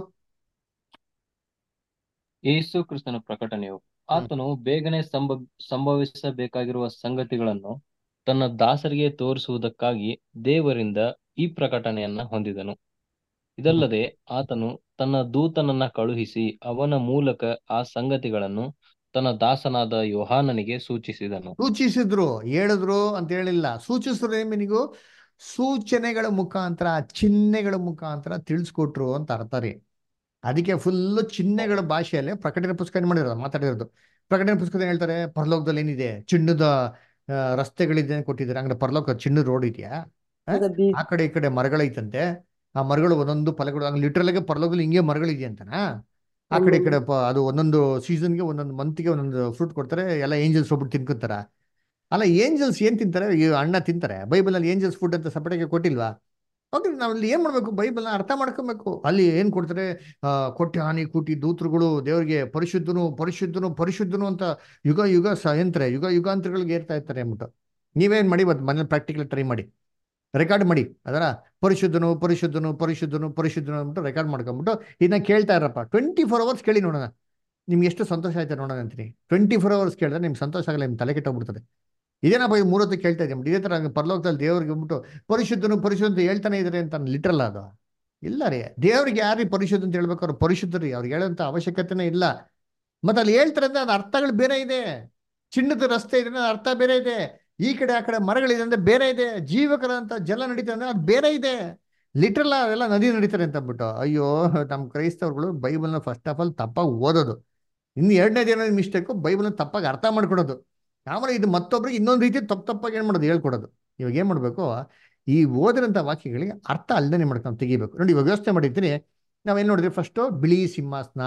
ಯೇಸು ಕ್ರಿಸ್ತನ ಪ್ರಕಟಣೆಯು ಆತನು ಬೇಗನೆ ಸಂಭವ ಸಂಭವಿಸಬೇಕಾಗಿರುವ ಸಂಗತಿಗಳನ್ನು ತನ್ನ ದಾಸರಿಗೆ ತೋರಿಸುವುದಕ್ಕಾಗಿ ದೇವರಿಂದ ಈ ಪ್ರಕಟಣೆಯನ್ನ ಹೊಂದಿದನು ಇದಲ್ಲದೆ ಆತನು ತನ್ನ ದೂತನನ್ನ ಕಳುಹಿಸಿ ಅವನ ಮೂಲಕ ಆ ಸಂಗತಿಗಳನ್ನು ತನ್ನ ದಾಸನಾದ ಯೋಹಾನನಿಗೆ ಸೂಚಿಸಿದನು ಸೂಚಿಸಿದ್ರು ಹೇಳಿದ್ರು ಅಂತ ಹೇಳಿಲ್ಲ ಸೂಚಿಸಿದ್ರು ಏನಿಗೂ ಸೂಚನೆಗಳ ಮುಖಾಂತರ ಚಿಹ್ನೆಗಳ ಮುಖಾಂತರ ತಿಳಿಸ್ಕೊಟ್ರು ಅಂತ ಅರ್ಥ ರೀ ಅದಕ್ಕೆ ಫುಲ್ಲು ಚಿಹ್ನೆಗಳ ಭಾಷೆಯಲ್ಲೇ ಪ್ರಕಟಣೆ ಪುಸ್ತಕ ಏನ್ ಮಾಡಿರೋದು ಮಾತಾಡಿರೋದು ಪ್ರಕಟಣೆ ಪುಸ್ತಕದಲ್ಲಿ ಹೇಳ್ತಾರೆ ಪರಲೋಕದಲ್ಲಿ ಏನಿದೆ ಚಿನ್ನದ ಆ, ರಸ್ತೆಗಳಿದೆ ಅಂತ ಕೊಟ್ಟಿದ್ದಾರೆ ಹಂಗಾರೆ ಪರಲೋಕ ಚಿನ್ನದ ರೋಡ್ ಇದೆಯಾ ಆ? ಅದ ಬೀ- ಆ ಕಡೆ ಈ ಕಡೆ ಮರಗಳೈತಂತೆ ಆ ಮರಗಳು ಒಂದೊಂದು ಫಲಗಳು ಹಂಗೆ ಲಿಟ್ರಲ್ ಆಗಿ ಪರಲೋಕದಲ್ಲಿ ಹಿಂಗೆ ಮರಗಳಿದೆ ಅಂತನಾ ಆ ಕಡೆ ಈ ಕಡೆ ಪ- ಅದು ಒಂದೊಂದು ಸೀಸನ್ಗೆ ಒಂದೊಂದು ಮಂತ್ಗೆ ಒಂದೊಂದು ಫ್ರೂಟ್ ಕೊಡ್ತಾರೆ ಎಲ್ಲ ಏಂಜಲ್ಸ್ ಹೋಗ್ಬಿಟ್ಟು ತಿನ್ಕೋತಾರ ಅಲ್ಲ ಏಂಜಲ್ಸ್ ಏನ್ ತಿಂತಾರೆ ಈ ಅಣ್ಣ ತಿಂತಾರೆ ಬೈಬಲ್ ಅಲ್ಲಿ ಏಂಜಲ್ಸ್ ಫುಡ್ ಅಂತ ಸಪರೇಟ್ ಕೊಟ್ಟಿಲ್ವಾ ಓಕೆ ನಾವು ಅಲ್ಲಿ ಏನ್ ಮಾಡ್ಬೇಕು ಬೈಬಲ್ನ ಅರ್ಥ ಮಾಡ್ಕೊಬೇಕು ಅಲ್ಲಿ ಏನ್ ಕೊಡ್ತಾರೆ ಆ ಕೊಟ್ಟೆ ಹಾನಿ ಕೂಟಿ ದೂತರುಗಳು ದೇವರಿಗೆ ಪರಿಶುದ್ಧನು ಪರಿಶುದ್ಧನು ಪರಿಶುದ್ಧನು ಅಂತ ಯುಗ ಯುಗ ಸ ಯಂತ್ರ ಯುಗ ಯುಗಾಂತರಗಳಿಗೆ ಏರ್ತಾ ಇರ್ತಾರೆ ಅಂದ್ಬಿಟ್ಟು ನೀವೇನ್ ಮಾಡಿ ಮತ್ತೆ ಮನೇಲಿ ಪ್ರಾಕ್ಟಿಕಲ್ ಟ್ರೈ ಮಾಡಿ ರೆಕಾರ್ಡ್ ಮಾಡಿ ಅದರ ಪರಿಶುದ್ಧನು ಪರಿಶುದ್ಧನು ಪರಿಶುದ್ಧನು ಪರಿಶುದ್ಧನು ಅಂದ್ಬಿಟ್ಟು ರೆಕಾರ್ಡ್ ಮಾಡ್ಕೊಂಡ್ಬಿಟ್ಟು ಇದನ್ನ ಕೇಳ್ತಾ ಇರಪ್ಪ ಟ್ವೆಂಟಿ ಫೋರ್ ಅವರ್ಸ್ ಕೇಳಿ ನೋಡೋಣ ನಿಮ್ಗೆ ಎಷ್ಟು ಸಂತೋಷ ಆಯ್ತಾ ನೋಡೋಣ ಅಂತೀನಿ ಟ್ವೆಂಟಿ ಫೋರ್ ಅವರ್ಸ್ ಕೇಳಿದ್ರೆ ನಿಮ್ಗೆ ಸಂತೋಷ ಆಗಲ್ಲ ನಿಮ್ಗೆ ತಲೆ ಕೆಟ್ಟೋಗ್ಬಿಡ್ತದೆ ಇದೇನಪ್ಪ ಈ ಮೂರೊತ್ತು ಕೇಳ್ತಾ ಇದ್ದೀನಿ ಇದೇ ತರ ಪರಲೋಕದಲ್ಲಿ ದೇವ್ರಿಗೆ ಹೋಗ್ಬಿಟ್ಟು ಪರಿಶುದ್ಧನು ಪರಿಶುದ್ಧ ಅಂತ ಹೇಳ್ತಾನೆ ಇದ್ದಾರೆ ಅಂತ ಲಿಟ್ರಲ್ಲ ಅದು ಇಲ್ಲ ರೀ ದೇವ್ರಿಗೆ ಯಾರಿಗೆ ಪರಿಶುದ್ಧ ಅಂತ ಹೇಳ್ಬೇಕು ಅವ್ರು ಪರಿಶುದ್ಧ ರೀ ಅವ್ರಿಗೆ ಹೇಳೋಂಥ ಅವಶ್ಯಕತೆನೇ ಇಲ್ಲ ಮತ್ತೆ ಅಲ್ಲಿ ಹೇಳ್ತಾರೆ ಅಂದ್ರೆ ಅದು ಅರ್ಥಗಳು ಬೇರೆ ಇದೆ ಚಿನ್ನದ ರಸ್ತೆ ಇದೆ ಅಂದ್ರೆ ಅರ್ಥ ಬೇರೆ ಇದೆ ಈ ಕಡೆ ಆ ಕಡೆ ಮರಗಳಿದೆ ಅಂದ್ರೆ ಬೇರೆ ಇದೆ ಜೀವಕರ ಅಂತ ಜಲ ನಡೀತದೆ ಅಂದ್ರೆ ಅದು ಬೇರೆ ಇದೆ ಲಿಟ್ರಲ್ ಅವೆಲ್ಲ ನದಿ ನಡೀತಾರೆ ಅಂತ ಅಂದ್ಬಿಟ್ಟು ಅಯ್ಯೋ ನಮ್ಮ ಕ್ರೈಸ್ತವ್ರುಗಳು ಬೈಬಲ್ನ ಫಸ್ಟ್ ಆಫ್ ಆಲ್ ತಪ್ಪಾಗಿ ಓದೋದು ಇನ್ನು ಎರಡನೇದು ಏನೋ ಮಿಸ್ಟೇಕು ಬೈಬಲ್ನ ತಪ್ಪಾಗಿ ಅರ್ಥ ಮಾಡ್ಕೊಡೋದು ಆಮೇಲೆ ಇದು ಮತ್ತೊಬ್ರಿಗೆ ಇನ್ನೊಂದು ರೀತಿ ತಪ್ಪು ತಪ್ಪಾಗಿ ಏನು ಮಾಡೋದು ಹೇಳ್ಕೊಡೋದು ಇವಾಗ ಏನು ಮಾಡಬೇಕು ಈ ಓದಿರೋಂಥ ವಾಕ್ಯಗಳಿಗೆ ಅರ್ಥ ಅಲ್ಲದೆ ಮಾಡ್ಕೊಂಡು ತೆಗಿಬೇಕು ನೋಡಿ ಇವಾಗ ಯೋಚನೆ ಮಾಡಿರ್ತೀನಿ ನಾವೇನು ನೋಡಿದ್ರಿ ಫಸ್ಟು ಬಿಳಿ ಸಿಂಹಾಸನ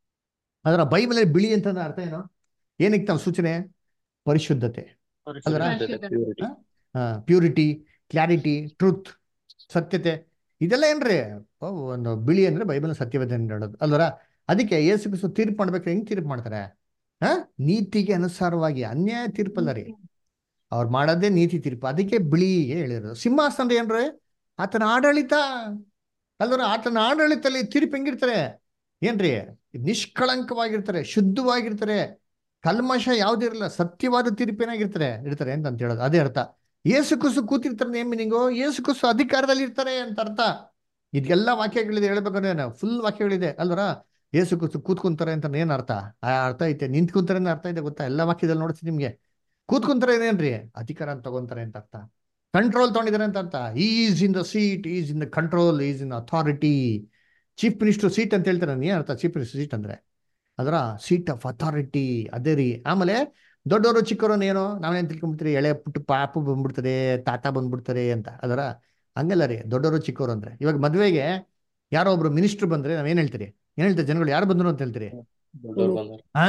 ಅದರ ಬೈಬಲಲ್ಲಿ ಬಿಳಿ ಅಂತಂದ್ರೆ ಅರ್ಥ ಏನು ಏನಕ್ಕೆ ನಾವು ಸೂಚನೆ ಪರಿಶುದ್ಧತೆ ಅಲ್ವರ Purity. ಪ್ಯೂರಿಟಿ ಕ್ಲಾರಿಟಿ ಟ್ರೂತ್ ಸತ್ಯತೆ ಇದೆಲ್ಲ ಏನ್ರಿ ಓ, ಒಂದು ಬಿಳಿ ಅಂದ್ರೆ ಬೈಬಲ್ ಸತ್ಯವೇದ ಹೇಳೋದು ಅಲ್ವರ ಅದಕ್ಕೆ ಯೇಸು ಕ್ರಿಸ್ತು ತೀರ್ಪು ಮಾಡ್ಬೇಕಾದ್ರೆ ಹೆಂಗ್ ತೀರ್ಪು ಮಾಡ್ತಾರೆ ಹಾ ನೀತಿಗೆ ಅನುಸಾರವಾಗಿ ಅನ್ಯಾಯ ತೀರ್ಪಲ್ಲ ರೀ ಅವ್ರು ಮಾಡೋದೇ ನೀತಿ ತೀರ್ಪು ಅದಕ್ಕೆ ಬಿಳಿಗೆ ಹೇಳಿರೋದು ಸಿಂಹಾಸನ ಅಂದ್ರೆ ಏನ್ರಿ ಆತನ ಆಡಳಿತ ಅಲ್ವರ ಆತನ ಆಡಳಿತದಲ್ಲಿ ತೀರ್ಪು ಹೆಂಗಿರ್ತಾರೆ ಏನ್ರಿ ನಿಷ್ಕಳಂಕವಾಗಿರ್ತಾರೆ ಶುದ್ಧವಾಗಿರ್ತಾರೆ ಕಲ್ಮಶ ಯಾವುದಿರಲ್ಲ ಸತ್ಯವಾದ ತೀರ್ಪೇನಾಗಿರ್ತಾರೆ ಇರ್ತಾರೆ ಅಂತ ಅಂತ ಹೇಳೋದು ಅದೇ ಅರ್ಥ ಏಸು ಕುಸು ಕೂತಿರ್ತಾರೆ ಏನ್ ಮೀನಿಂಗು ಏಸು ಕುಸು ಅಧಿಕಾರದಲ್ಲಿ ಇರ್ತಾರೆ ಅಂತ ಅರ್ಥ ಇದೆಲ್ಲ ವಾಕ್ಯಗಳಿದೆ ಹೇಳ್ಬೇಕಂದ್ರೆ ಫುಲ್ ವಾಕ್ಯಗಳಿದೆ ಅಲ್ವರ ಏಸು ಕುಸು ಕೂತ್ಕೊಂತಾರೆ ಅಂತ ಏನ್ ಅರ್ಥ ಆ ಅರ್ಥ ಐತೆ ನಿಂತ್ಕೊಂತಾರೆ ಅನ್ನೋ ಅರ್ಥ ಇದೆ ಗೊತ್ತಾ ಎಲ್ಲ ವಾಕ್ಯದಲ್ಲಿ ನೋಡ್ತೀನಿ ನಿಮ್ಗೆ ಕೂತ್ಕೊಂತಾರೆ ಏನೇನ್ರಿ ಅಧಿಕಾರ ಅಂತ ತಗೊಂತಾರೆ ಅಂತ ಅರ್ಥ ಕಂಟ್ರೋಲ್ ತಗೊಂಡಿದ್ದಾರೆ ಅಂತ ಅರ್ಥ is in the seat is in the control is in authority chief minister seat ಅಂತ ಹೇಳ್ತಾರೆ ಏನ್ ಅರ್ಥ ಚೀಫ್ ಮಿನಿಸ್ಟರ್ ಸೀಟ್ ಅಂದ್ರೆ ಅದರ ಸೀಟ್ ಆಫ್ ಅಥಾರಿಟಿ ಅದೇ ರೀ ಆಮೇಲೆ ದೊಡ್ಡವರು ಚಿಕ್ಕವರು ಏನೋ ನಾವೇನು ತಿಳ್ಕೊಂಬಿಡ್ತೀರಿ ಎಳೆ ಪುಟ್ಟು ಪಾಪು ಬಂದ್ಬಿಡ್ತಾರೆ ತಾತ ಬಂದ್ಬಿಡ್ತಾರೆ ಅಂತ ಅದರ ಹಂಗಲ್ಲ ರೀ ದೊಡ್ಡವರು ಚಿಕ್ಕವರು ಅಂದ್ರೆ ಇವಾಗ ಮದುವೆಗೆ ಯಾರೋ ಒಬ್ರು ಮಿನಿಸ್ಟರ್ ಬಂದ್ರೆ ನಾವೇನ್ ಹೇಳ್ತೀರಿ ಏನ್ ಹೇಳ್ತೀರಿ ಜನಗಳು ಯಾರು ಬಂದ್ರು ಅಂತ ಹೇಳ್ತೀರಿ ದೊಡ್ಡವ್ರು ಬಂದರು ಆ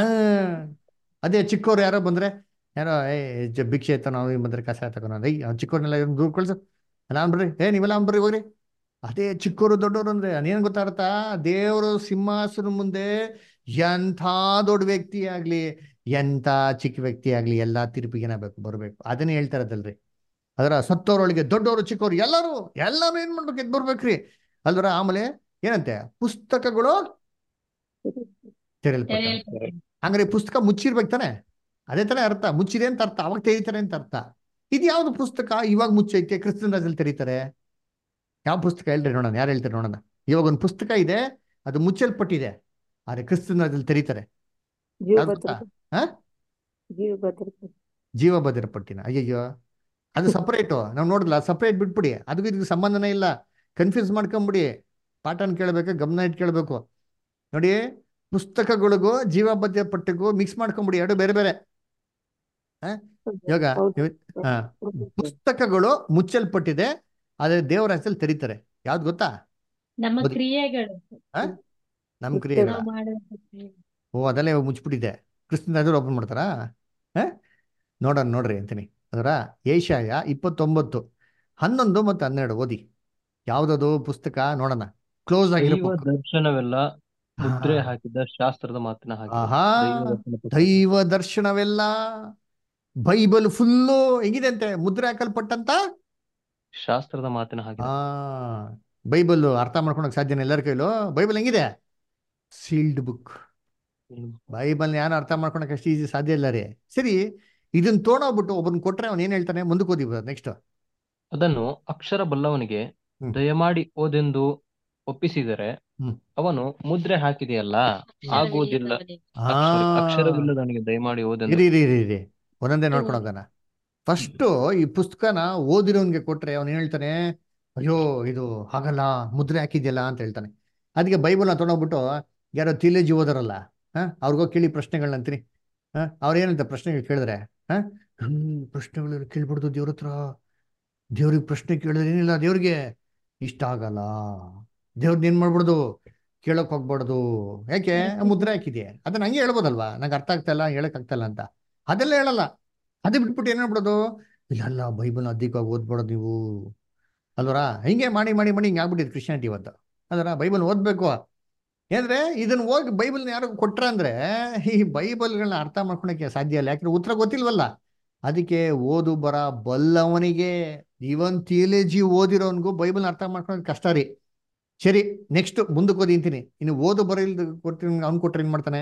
ಅದೇ ಚಿಕ್ಕವ್ರು ಯಾರೋ ಬಂದ್ರೆ ಯಾರೋ ಏ ಜ- ಭಿಕ್ಷೆ ಎತ್ತ ನಾವು ಬಂದ್ರೆ ಕಸ ತಗೊಂಡು ಐ ಅವ್ನು ಚಿಕ್ಕವ್ರನ್ನೆಲ್ಲ ದೂರ ಕಳ್ಸು ನಾನು ಬರ್ರಿ ಏ ನೀವೆಲ್ಲ ಅವ್ನು ಬರ್ರಿ ಹೋಗ್ರಿ ಅದೇ ಚಿಕ್ಕವರು ದೊಡ್ಡವರು ಅಂದ್ರೆ ಅದೇನು ಗೊತ್ತಾಗ್ತಾ ದೇವರು ಸಿಂಹಾಸನ ಮುಂದೆ ಎಂಥ ದೊಡ್ಡ ವ್ಯಕ್ತಿ ಆಗ್ಲಿ ಎಂಥ ಚಿಕ್ಕ ವ್ಯಕ್ತಿ ಆಗ್ಲಿ ಎಲ್ಲಾ ತೀರ್ಪಿಗೆ ಬೇಕು ಬರ್ಬೇಕು ಅದನ್ನ ಹೇಳ್ತಾ ಇರೋದಲ್ರಿ ಅದರ ಸತ್ತೋರೊಳಗೆ ದೊಡ್ಡವರು ಚಿಕ್ಕವರು ಎಲ್ಲರೂ ಎಲ್ಲರೂ ಏನ್ ಮಾಡ್ಬೇಕು ಎದ್ ಬರ್ಬೇಕ್ರಿ ಅಲ್ವರ ಆಮೇಲೆ ಏನಂತೆ ಪುಸ್ತಕಗಳು ತೆರೆಯಲ್ಪಟ್ಟ ಹಂಗಾರೆ ಈ ಪುಸ್ತಕ ಮುಚ್ಚಿರ್ಬೇಕು ತಾನೆ ಅದೇ ತಾನೇ ಅರ್ಥ ಮುಚ್ಚಿದೆ ಅಂತ ಅರ್ಥ ಅವಾಗ ತೆರೀತಾರೆ ಅಂತ ಅರ್ಥ ಇದು ಯಾವ್ದು ಪುಸ್ತಕ ಇವಾಗ ಮುಚ್ಚೈತೆ ಕ್ರಿಸ್ತನ ರಾಜಲ್ಲಿ ತೆರೀತಾರೆ ಯಾವ ಪುಸ್ತಕ ಹೇಳ್ರಿ ನೋಡೋಣ ಯಾರು ಹೇಳ್ತಾರೆ ನೋಡೋಣ ಇವಾಗ ಒಂದು ಪುಸ್ತಕ ಇದೆ ಅದು ಮುಚ್ಚಲ್ಪಟ್ಟಿದೆ ಆದ್ರೆ ಕ್ರಿಸ್ತನ ರಾಜಲ್ಲಿ ತೆರೀತಾರೆ ಜೀವ ಯಾವ್ದು ಗೊತ್ತಾ ಹಾ ಜೀವ ಭದ್ರತೆ ಜೀವ ಭದ್ರಪಟ್ಟಿನ ಅಯ್ಯಯ್ಯೋ ಅದು ಸಪರೇಟು ನಾವು ನೋಡಿದ್ಲ ಸಪರೇಟ್ ಬಿಟ್ಬಿಡಿ ಅದಕ್ಕೂ ಇದಕ್ಕೆ ಸಂಬಂಧನೇ ಇಲ್ಲ ಕನ್ಫ್ಯೂಸ್ ಮಾಡ್ಕೊಂಬಿಡಿ ಪಾಠನ ಕೇಳಬೇಕು ಗಮನ ಇಟ್ಟು ಕೇಳಬೇಕು ನೋಡಿ ಪುಸ್ತಕಗಳಿಗೂ ಜೀವ ಭದ್ರ ಪಟ್ಟಿಗೂ ಮಿಕ್ಸ್ ಮಾಡ್ಕೊಂಬಿಡಿ ಎರಡು ಬೇರೆ ಬೇರೆ ಆ? ಇವಾಗ ಹೌದು. ಇವ- ಆ, ಪುಸ್ತಕಗಳು ಮುಚ್ಚಲ್ಪಟ್ಟಿದೆ ಆದ್ರೆ ದೇವರ ಹೆಸರಲ್ಲಿ ತೆರೀತಾರೆ ಯಾವ್ದು ಗೊತ್ತಾ ನಮ್ಮ ಬದಿ- ಕ್ರಿಯೆಗಳು ಆ? ನಮ್ ಕ್ರಿಯೆಗಳ ನಾವು ಮಾಡುವಂತ ಕ್ರಿಯೆ. ಓ ಅದಲ್ಲೇ ಇವಾಗ ಮುಚ್ಚಿಬಿಟ್ಟಿದೆ ಕ್ರಿಸ್ತನ ರಾಜರು ಓಪನ್ ಮಾಡ್ತಾರಾ ಆ? ನೋಡೋಣ ನೋಡ್ರಿ ಅಂತೀನಿ ಅದರ ಏಷಾಯ ಇಪ್ಪತ್ತೊಂಬತ್ತು ಹನ್ನೊಂದು ಮತ್ತು ಹನ್ನೆರಡು ಓದಿ ಯಾವ್ದದು ಪುಸ್ತಕ ನೋಡೋಣ ಕ್ಲೋಸ್ ಆಗಿರೋ ದೈವ book. ದರ್ಶನವೆಲ್ಲ ಮುದ್ರೆ ಹಾ. ಹಾಕಿದ ಶಾಸ್ತ್ರದ ಮಾತಿನ ಹಾಗೆ ಆಹಾ ದೈವ ದರ್ಶನ ಪುಸ್ತಕ. ದೈವ ದರ್ಶನವೆಲ್ಲ ಬೈಬಲ್ ಫುಲ್ಲು ಹೆಂಗಿದೆ ಅಂತೆ ಮುದ್ರೆ ಹಾಕಲ್ಪಟ್ಟಂತ ಶಾಸ್ತ್ರದ ಮಾತಿನ ಹಾಗೆ ಆ ಬೈಬಲ್ ಅರ್ಥ ಮಾಡ್ಕೊಳಕ್ ಸಾಧ್ಯನ ಎಲ್ಲರ ಕೈಲೂ ಬೈಬಲ್ ಹೆಂಗಿದೆ ಸೀಲ್ಡ್ ಬುಕ್ ಬೈಬಲ್ ಯಾರು ಅರ್ಥ ಮಾಡ್ಕೊಳಕ್ ಅಷ್ಟು ಈಸಿ ಸಾಧ್ಯ ಇಲ್ಲ ರೀ ಸರಿ ಇದನ್ನ ತೊಗೊಂಡೋಗ್ಬಿಟ್ಟು ಒಬ್ಬನ್ ಕೊಟ್ರೆ ಅವ್ನು ಏನ್ ಹೇಳ್ತಾನೆ ಮುಂದಕ್ಕೆ ಓದಿ ನೆಕ್ಸ್ಟ್ ಅದನ್ನು ಅಕ್ಷರ ಬಲ್ಲವನಿಗೆ ಹ್ಮ್. ದಯಮಾಡಿ ಓದೆಂದು ಒಪ್ಪಿಸಿದರೆ ಹ್ಮ್. ಅವನು ಮುದ್ರೆ ಹಾಕಿದೆಯಲ್ಲ ಆಗುವುದಿಲ್ಲ ಅಕ್ಷರವಿಲ್ಲದವನಿಗೆ. ಅಕ್ಷರ ಅಕ್ಷರವಿಲ್ಲದವನಿಗೆ ದಯಮಾಡಿ ಓದೆಂದು ಇರಿ ಇರಿ ಇರಿ ಇರಿ ಒಂದೊಂದೇ ನೋಡ್ಕೊಳೋದನ್ನ ಫಸ್ಟ್ ಈ ಪುಸ್ತಕನ ಓದಿರೋನ್ಗೆ ಕೊಟ್ರೆ ಅವ್ನು ಏನ್ ಹೇಳ್ತಾನೆ ಅಯ್ಯೋ ಇದು ಹಾಗಲ್ಲ ಮುದ್ರೆ ಹಾಕಿದ್ಯಲ್ಲ ಅಂತ ಹೇಳ್ತಾನೆ ಅದಕ್ಕೆ ಬೈಬಲ್ನ ತೊಗೊಂಡೋಗ್ಬಿಟ್ಟು ಯಾರೋ ತಿಲೇಜಿ ಓದಾರಲ್ಲ ಹಾ ಅವ್ರಿಗೋಗಿ ಕೇಳಿ ಪ್ರಶ್ನೆಗಳನ್ನ ಅಂತೀನಿ ಹಾ ಅವ್ರು ಏನಂತ ಪ್ರಶ್ನೆಗಳು ಕೇಳಿದ್ರೆ ಹಾ ಹ್ಮ್ ಪ್ರಶ್ನೆಗಳು ಕೇಳ್ಬಿಡ್ದು ದೇವ್ರ ಹತ್ರ ದೇವ್ರಿಗೆ ಪ್ರಶ್ನೆ ಕೇಳಿದ್ರೆ ಏನಿಲ್ಲ ದೇವ್ರಿಗೆ ಇಷ್ಟ ಆಗಲ್ಲ ದೇವ್ರನ್ನ ಏನ್ ಮಾಡ್ಬಿಡ್ದು ಕೇಳಕ್ ಹೋಗ್ಬಾರ್ದು ಯಾಕೆ ಮುದ್ರೆ ಹಾಕಿದೆ ಅದನ್ನ ಹಂಗೆ ಹೇಳ್ಬೋದಲ್ವಾ ನಂಗೆ ಅರ್ಥ ಆಗ್ತಾ ಇಲ್ಲ ಹೇಳಕ್ ಆಗ್ತಾ ಇಲ್ಲ ಅಂತ ಅದೆಲ್ಲ ಹೇಳಲ್ಲ ಅದೇ ಬಿಟ್ಬಿಟ್ಟು ಏನ್ ಮಾಡ್ಬಿಡೋದು ಇಲ್ಲ ಅಲ್ಲ ಬೈಬಲ್ ಅಧಿಕವಾಗಿ ಓದ್ಬಾರ್ದು ನೀವು ಅಲ್ವರಾ ಹಿಂಗೆ ಮಾಡಿ ಮಾಡಿ ಮಾಡಿ ಹಿಂಗೆ ಆಗ್ಬಿಟ್ಟಿದೆ ಕ್ರಿಶ್ಚಿಯಾನಿಟಿ ಇವತ್ತು ಅದರ ಬೈಬಲ್ ಓದ್ಬೇಕು ಏನ್ರೆ ಇದನ್ನ ಹೋಗಿ ಬೈಬಲ್ನ ಯಾರು ಕೊಟ್ರ ಅಂದ್ರೆ ಈ ಬೈಬಲ್ಗಳನ್ನ ಅರ್ಥ ಮಾಡ್ಕೊಳಕ್ಕೆ ಸಾಧ್ಯ ಇಲ್ಲ ಯಾಕಂದ್ರೆ ಉತ್ತರ ಗೊತ್ತಿಲ್ವಲ್ಲ ಅದಕ್ಕೆ ಓದು ಬರ ಬಲ್ಲವನಿಗೆ ಇವನ್ ಥಿಯಲೇಜಿ ಓದಿರೋನ್ಗೂ ಬೈಬಲ್ನ ಅರ್ಥ ಮಾಡ್ಕೊಳಕ್ ಕಷ್ಟ ರೀ ಸರಿ ನೆಕ್ಸ್ಟ್ ಮುಂದಕ್ಕೆ ಓದಿ ಅಂತೀನಿ ಇನ್ನು ಓದು ಬರ ಇಲ್ದ ಕೊಡ್ತೀನಿ ಅವ್ನು ಕೊಟ್ರೆ ಏನ್ ಮಾಡ್ತಾನೆ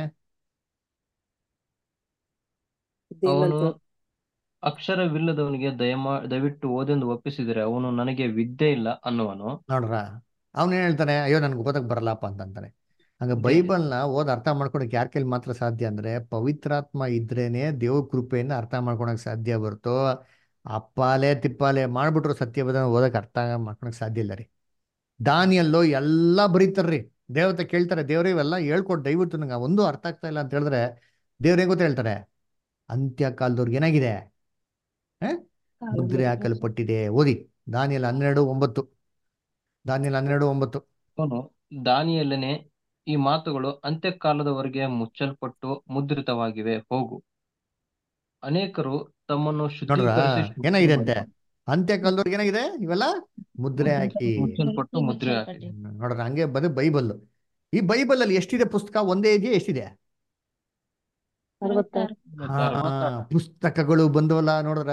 ಅವನು ಧೀಮಂತ ಅಕ್ಷರವಿಲ್ಲದವನಿಗೆ ದಯಮಾ ದಯವಿಟ್ಟು ಓದೆಂದು ಒಪ್ಪಿಸಿದರೆ ಅವನು ನನಗೆ ವಿದ್ಯೆ ಇಲ್ಲ ಅನ್ನುವನು ನೋಡ್ರ ಅವ್ನು ಏನ್ ಹೇಳ್ತಾನೆ ಅಯ್ಯೋ ನನ್ಗೆ ಓದಕ್ ಬರಲ್ಲಪ್ಪ ಅಂತ ಅಂತಾನೆ ಹಂಗ ಬೈಬಲ್ನ ಓದ್ ಅರ್ಥ ಮಾಡ್ಕೊಳಕ್ ಯಾರ ಕೈಲಿ ಮಾತ್ರ ಸಾಧ್ಯ ಅಂದ್ರೆ ಪವಿತ್ರಾತ್ಮ ಇದ್ರೇನೆ ದೇವ್ರ ಕೃಪೆಯಿಂದ ಅರ್ಥ ಮಾಡ್ಕೊಳಕ್ ಸಾಧ್ಯ ಹೊರ್ತು ಅಪ್ಪಾಲೆ ತಿಪ್ಪಾಲೆ ಮಾಡ್ಬಿಟ್ರು ಸತ್ಯವದ ಓದಕ್ ಅರ್ಥ ಮಾಡ್ಕೊಳಕ್ ಸಾಧ್ಯ ಇಲ್ಲ ರೀ ದಾನಿಯಲ್ಲೋ ಎಲ್ಲ ಬರೀತಾರ್ರಿ ದೇವತೆ ಕೇಳ್ತಾರೆ ದೇವ್ರೇ ಇವೆಲ್ಲ ಹೇಳ್ಕೊಟ್ ದಯವಿಟ್ಟು ನಂಗೆ ಒಂದು ಅರ್ಥ ಆಗ್ತಾ ಇಲ್ಲ ಅಂತ ಹೇಳಿದ್ರೆ ದೇವ್ರ ಹೆಂಗ್ ಗೊತ್ತ ಹೇಳ್ತಾರೆ ಅಂತ್ಯ ಕಾಲದವ್ರಿಗೆ ಏನಾಗಿದೆ ಆ? ಮುದ್ರೆ ಹಾಕಲ್ಪಟ್ಟಿದೆ ಓದಿ ದಾನಿಯಲ್ ಹನ್ನೆರಡು ಒಂಬತ್ತು ದಾನಿಯಲ್ ಹನ್ನೆರಡು ಒಂಬತ್ತು ಅವನು ದಾನಿಯಲ್ಲನೆ ಈ ಮಾತುಗಳು ಅಂತ್ಯಕಾಲದವರೆಗೆ ಮುಚ್ಚಲ್ಪಟ್ಟು ಮುದ್ರಿತವಾಗಿವೆ ಹೋಗು ಅನೇಕರು ತಮ್ಮನ್ನು ನೋಡ್ರ ಶುದ್ಧೀಕರಿಸಿ ಏನಾಗಿದೆ ಅಂತೆ ಅಂತ್ಯ ಕಾಲದವ್ರಿಗೆ ಏನಾಗಿದೆ ಇವೆಲ್ಲ ಮುದ್ರೆ ಹಾಕಿ ಮುಚ್ಚಲ್ಪಟ್ಟು ಮುದ್ರೆ ಹಾಕಿ ನೋಡ್ರ ಹಂಗೆ ಬರೀ ಬೈಬಲ್ ಈ ಬೈಬಲ್ ಅಲ್ಲಿ ಎಷ್ಟಿದೆ ಪುಸ್ತಕ ಒಂದೇ ಇದೆಯಾ ಎಷ್ಟಿದೆ ಅರವತ್ತಾರು ಹಾ ಪುಸ್ತಕಗಳು ಬಂದವಲ್ಲ ನೋಡ್ರ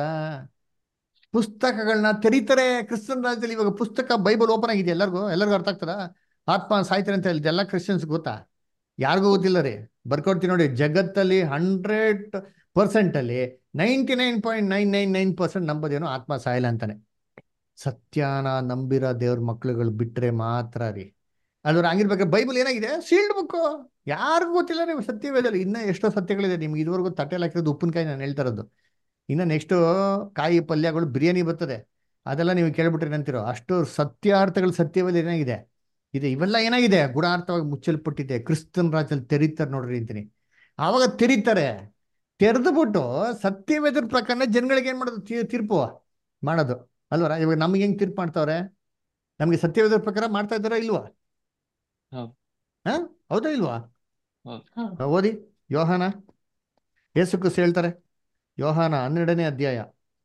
ಪುಸ್ತಕಗಳನ್ನ ತೆರೀತಾರೆ ಕ್ರಿಶ್ಚಿಯನ್ ರಾಜ್ಯದಲ್ಲಿ ಇವಾಗ ಪುಸ್ತಕ ಬೈಬಲ್ ಓಪನ್ ಆಗಿದೆ ಎಲ್ಲರಿಗೂ ಎಲ್ಲರಿಗೂ ಅರ್ಥ ಆಗ್ತದ ಆತ್ಮ ಸಾಯ್ತಾರೆ ಅಂತ ಹೇಳಿದ ಎಲ್ಲ ಕ್ರಿಶ್ಚಿಯನ್ಸ್ ಗೊತ್ತಾ ಯಾರಿಗೂ ಗೊತ್ತಿಲ್ಲ ರೀ ಬರ್ಕೊಡ್ತೀನಿ ನೋಡಿ ಜಗತ್ತಲ್ಲಿ ಹಂಡ್ರೆಡ್ ಪರ್ಸೆಂಟ್ ಅಲ್ಲಿ ninety nine point nine nine nine percent ನಂಬೋದೇನೋ ಆತ್ಮ ಸಾಯಲ್ಲ ಅಂತಾನೆ ಸತ್ಯಾನ ನಂಬಿರೋ ದೇವ್ರ ಮಕ್ಳುಗಳು ಬಿಟ್ರೆ ಮಾತ್ರ ರೀ ಅದ್ರ ಹಂಗಿರ್ಬೇಕಾದ್ರೆ ಬೈಬಲ್ ಏನಾಗಿದೆ ಸೀಲ್ಡ್ ಬುಕ್ ಯಾರಿಗೂ ಗೊತ್ತಿಲ್ಲ ರೀ ಸತ್ಯವೇದಲ್ಲಿ ಇನ್ನ ಎಷ್ಟೋ ಸತ್ಯಗಳಿದೆ ನಿಮ್ಗೆ ಇದುವರೆಗೂ ತಟ್ಟೆಲ್ ಹಾಕಿರೋದು ಉಪ್ಪಿನಕಾಯಿ ನಾನು ಹೇಳ್ತಾ ಇರೋದು ಇನ್ನು ನೆಕ್ಸ್ಟ್ ಕಾಯಿ ಪಲ್ಯಗಳು ಬಿರಿಯಾನಿ ಬರ್ತದೆ ಅದೆಲ್ಲ ನೀವು ಕೇಳ್ಬಿಟ್ರೆ ಅಂತಿರೋ ಅಷ್ಟು ಸತ್ಯಾರ್ಥಗಳು ಸತ್ಯವೇದ ಏನಾಗಿದೆ ಇದೆ ಇವೆಲ್ಲ ಏನಾಗಿದೆ ಗುಣಾರ್ಥವಾಗಿ ಮುಚ್ಚಲ್ಪಟ್ಟಿದೆ ಕ್ರಿಸ್ತನ್ ರಾಜ್ಯದಲ್ಲಿ ತೆರೀತಾರೆ ನೋಡ್ರಿ ಅಂತೀನಿ ಆವಾಗ ತೆರೀತಾರೆ ತೆರೆದುಬಿಟ್ಟು ಸತ್ಯವೇದರ ಪ್ರಕಾರ ಜನಗಳಿಗೆ ಏನ್ ಮಾಡೋದು ತೀ- ತೀರ್ಪು ಮಾಡೋದು ಅಲ್ವರ ಇವಾಗ ನಮ್ಗೆ ಹೆಂಗ್ ತೀರ್ಪು ಮಾಡ್ತಾವ್ರೆ ನಮ್ಗೆ ಸತ್ಯವೇದರ ಪ್ರಕಾರ ಮಾಡ್ತಾ ಇದ್ದಾರಾ ಇಲ್ವಾ ಹೌದು. ಹಾ ಹೌದಾ ಇಲ್ವಾ ಹೌದು. ಆ, ಓದಿ ಯೋಹಾನ ಯೇಸು ಕ್ರಿಸ್ತ ಹೇಳ್ತಾರೆ ಯೋಹಾನ ಹನ್ನೆರಡನೇ ಅಧ್ಯಾಯ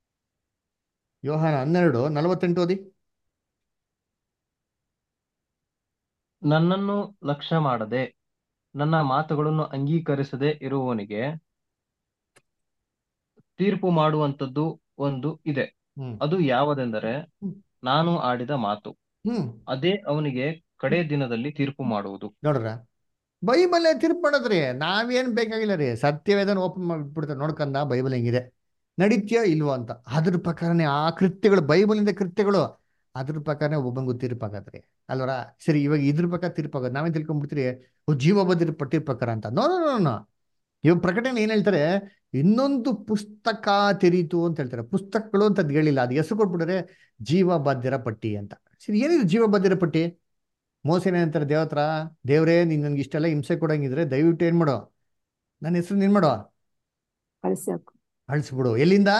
ಯೋಹಾನ ಹನ್ನೆರಡು ನಲವತ್ತೆಂಟು ಓದಿ ನನ್ನನ್ನು ಲಕ್ಷ್ಯ ಮಾಡದೆ ನನ್ನ ಮಾತುಗಳನ್ನು ಅಂಗೀಕರಿಸದೆ ಇರುವವನಿಗೆ ತೀರ್ಪು ಮಾಡುವಂತದ್ದು ಒಂದು ಇದೆ ಹ್ಮ್ ಅದು ಯಾವುದೆಂದರೆ ಹ್ಮ್. ನಾನು ಆಡಿದ ಮಾತು ಹ್ಮ್ ಅದೇ ಅವನಿಗೆ ಕಡೆ ದಿನದಲ್ಲಿ ತೀರ್ಪು ಮಾಡುವುದು ನೋಡ್ರ ಬೈಬಲ್ ತೀರ್ಪು ಮಾಡೋದ್ರಿ ನಾವೇನ್ ಬೇಕಾಗಿಲ್ಲ ರೀ ಸತ್ಯವೇದನ ಓಪನ್ ಮಾಡಿಬಿಡ್ತಾರೆ ನೋಡ್ಕಂದ ಬೈಬಲ್ ಹೆಂಗಿದೆ ನಡಿತ್ಯ ಇಲ್ವೋ ಅಂತ ಅದ್ರ ಪ್ರಕಾರನೇ ಆ ಕೃತ್ಯಗಳು ಬೈಬಲಿಂದ ಕೃತ್ಯಗಳು ಅದ್ರ ಪ್ರಕಾರನೇ ಒಬ್ಬಂಗೂ ತೀರ್ಪಾಗತ್ರಿ ಅಲ್ವರ ಸರಿ ಇವಾಗ ಇದ್ರ ಪ್ರಕಾರ ತೀರ್ಪಾಗತ್ತೆ ನಾವೇ ತಿಳ್ಕೊಂಡ್ಬಿಡ್ತೀರಿ ಓ ಜೀವ ಬದಿರ ಪಟ್ಟಿರ ಪ್ರಕಾರ ಅಂತ ನೋ ನೋ ನೋ ಇವಾಗ ಪ್ರಕಟಣೆ ಏನ್ ಹೇಳ್ತಾರೆ ಇನ್ನೊಂದು ಪುಸ್ತಕ ತೆರೀತು ಅಂತ ಹೇಳ್ತಾರೆ ಪುಸ್ತಕಗಳು ಅಂತ ಅದ್ ಹೇಳಿಲ್ಲ ಅದು ಹೆಸರು ಕೊಟ್ಬಿಟ್ರೆ ಜೀವ ಬಾಧ್ಯರ ಪಟ್ಟಿ ಅಂತ ಸರಿ ಏನಿದೆ ಜೀವ ಬಾಧ್ಯರ ಪಟ್ಟಿ ಮೋಸೇನ ಅಂತಾರೆ ದೇವತ್ರ ದೇವ್ರೇ ನೀನ್ ನನ್ಗೆ ಇಷ್ಟೆಲ್ಲ ಹಿಂಸೆ ಕೊಡಂಗಿದ್ರೆ ದಯವಿಟ್ಟು ಏನ್ ಮಾಡೋ ನನ್ನ ಹೆಸರು ನೀನ್ ಮಾಡೋ ಅಳಿಸಿ ಹಾಕು ಅಳಿಸ್ಬಿಡು ಎಲ್ಲಿಂದ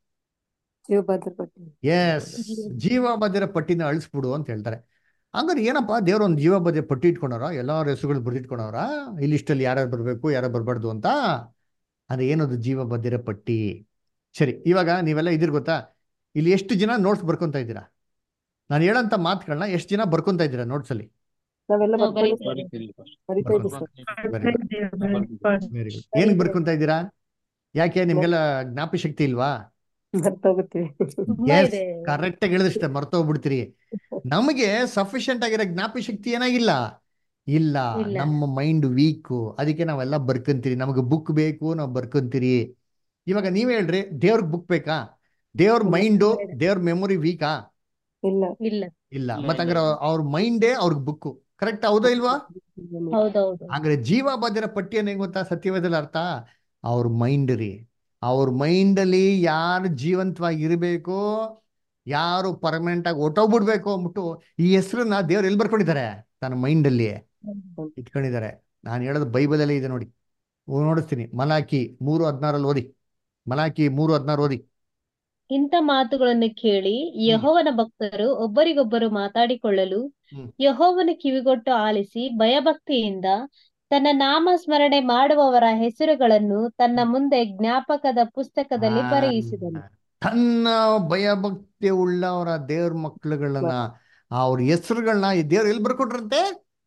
ಶಿವಭದ್ರ ಪಟ್ಟಿ ಎಸ್ ಜೀವ ಬಾಧ್ಯರ ಪಟ್ಟಿನ ಅಳಿಸ್ಬಿಡು ಅಂತ ಹೇಳ್ತಾರೆ ಹಂಗಾರೆ ಏನಪ್ಪ ದೇವ್ರ ಒಂದು ಜೀವ ಬಾಧ್ಯ ಪಟ್ಟಿ ಇಟ್ಕೊಂಡವ್ರ ಎಲ್ಲಾರ ಹೆಸರುಗಳು ಬರೆದಿಟ್ಕೊಂಡವ್ರ ಇಲ್ಲಿ ಇಷ್ಟಲ್ಲಿ ಯಾರ್ಯಾರು ಬರ್ಬೇಕು ಯಾರು ಬರ್ಬಾರ್ದು ಅಂತ ಅದು ಏನದು ಜೀವ ಬಾಧ್ಯರ ಪಟ್ಟಿ ಸರಿ ಇವಾಗ ನೀವೆಲ್ಲ ಇದಿರ್ ಗೊತ್ತಾ ಇಲ್ಲಿ ಎಷ್ಟು ಜನ ನೋಟ್ಸ್ ಬರ್ಕೊಂತ ಇದ್ದೀರಾ ನಾನು ಹೇಳಂತ ಮಾತುಗಳನ್ನ ಎಷ್ಟು ಜನ ಬರ್ಕೊಂತ ಇದ್ದೀರಾ ನೋಟ್ಸ್ ಅಲ್ಲಿ ನಾವೆಲ್ಲ ನಾವು ಬರ್ಕೊಳ್ಳಿ ಬರಿತಾ ಇದ್ದೀವಿ sir very good very good ಏನಕ್ಕೆ ಬರ್ಕೊಂತ ಇದ್ದೀರಾ ಯಾಕೆ ನಿಮ್ಗೆಲ್ಲ ಜ್ಞಾಪಕ ಶಕ್ತಿ ಇಲ್ವಾ ಮರ್ತೋಗುತ್ತೀವಿ ತುಂಬಾ ಎಸ್ ಇದೆ ಕರೆಕ್ಟ್ ಆಗಿ ಹೇಳಿದ್ರಷ್ಟೇ ಮರ್ತೋಗ್ಬಿಡ್ತೀರಿ ನಮಗೆ ಸಫಿಶಿಯಂಟ್ ಆಗಿರೋ ಜ್ಞಾಪಕ ಶಕ್ತಿ ಏನಾಗಿಲ್ಲ ಇಲ್ಲ ಇಲ್ಲ. ನಮ್ಮ ಮೈಂಡ್ ವೀಕು ಅದಕ್ಕೆ ನಾವೆಲ್ಲ ಬರ್ಕೊಂತೀರಿ ನಮಗೆ ಬುಕ್ ಬೇಕು ನಾವು ಬರ್ಕೊಂತೀರಿ ಇವಾಗ ನೀವ್ ಹೇಳ್ರಿ ದೇವ್ರಿಗೆ ಬುಕ್ ಬೇಕಾ ದೇವ್ರ ಮೈಂಡು ದೇವ್ರ ಮೆಮೊರಿ ವೀಕಾ ಇಲ್ಲ ಇಲ್ಲ ಇಲ್ಲ ಇಲ್ಲ, ಮತ್ತೆ ಇಲ್ಲ. ಹಂಗಾರೆ ಅವ್ರ ಮೈಂಡೇ ಅವ್ರಿಗೆ ಬುಕ್ ಕರೆಕ್ಟ್ ಹೌದಾ ಇಲ್ವಾ ಹೌದೌದು ಹಾಗಾದ್ರೆ ಜೀವ ಬಾಧ್ಯರ ಪಟ್ಟಿ ಏನ್ ಗೊತ್ತಾ ಸತ್ಯವೇದಲ್ಲಿ ಅರ್ಥ ಅವ್ರ ಮೈಂಡ್ ರೀ ಅವ್ರ ಮೈಂಡ್ ಅಲ್ಲಿ ಯಾರು ಜೀವಂತವಾಗಿ ಇರಬೇಕು ಯಾರು ಪರ್ಮನೆಂಟ್ ಆಗಿ ಹೊಟ್ಟೋಗ್ಬಿಡ್ಬೇಕು ಅಂದ್ಬಿಟ್ಟು ಈ ಹೆಸರನ್ನ ದೇವ್ರು ಎಲ್ಲಿ ಬರ್ಕೊಂಡಿದ್ದಾರೆ ತನ್ನ ಮೈಂಡ್ ಅಲ್ಲಿ ಇಟ್ಕೊಂಡಿದ್ದಾರೆ ನಾನು ಹೇಳೋದು ಬೈಬಲ್ ಅಲ್ಲಿ ಇದೆ ನೋಡಿ ಓ, ನೋಡಿಸ್ತೀನಿ ಮಲಾಕಿ ಮೂರು ಹದಿನಾರಲ್ಲಿ ಓದಿ ಮಲಾಕಿ ಮೂರು ಹದಿನಾರು ಓದಿ ಇಂಥ ಮಾತುಗಳನ್ನು ಕೇಳಿ ಯೆಹೋವನ ಭಕ್ತರು ಒಬ್ಬರಿಗೊಬ್ಬರು ಮಾತಾಡಿಕೊಳ್ಳಲು ಹ್ಮ್. ಯೆಹೋವನ ಕಿವಿಗೊಟ್ಟು ಆಲಿಸಿ ಭಯಭಕ್ತಿಯಿಂದ ತನ್ನ ನಾಮ ಸ್ಮರಣೆ ಮಾಡುವವರ ಹೆಸರುಗಳನ್ನು ತನ್ನ ಮುಂದೆ ಜ್ಞಾಪಕದ ಪುಸ್ತಕದಲ್ಲಿ ಆ, ಬರೆಯಿಸಿದನು ತನ್ನ ಭಯಭಕ್ತಿ ಉಳ್ಳವರ ದೇವ್ರ ಮಕ್ಳುಗಳನ್ನ ಅವ್ರ ಹೆಸರುಗಳನ್ನ ಈ ದೇವ್ರು ಎಲ್ಲಿ ಬರ್ಕೊಟ್ರಂತೆ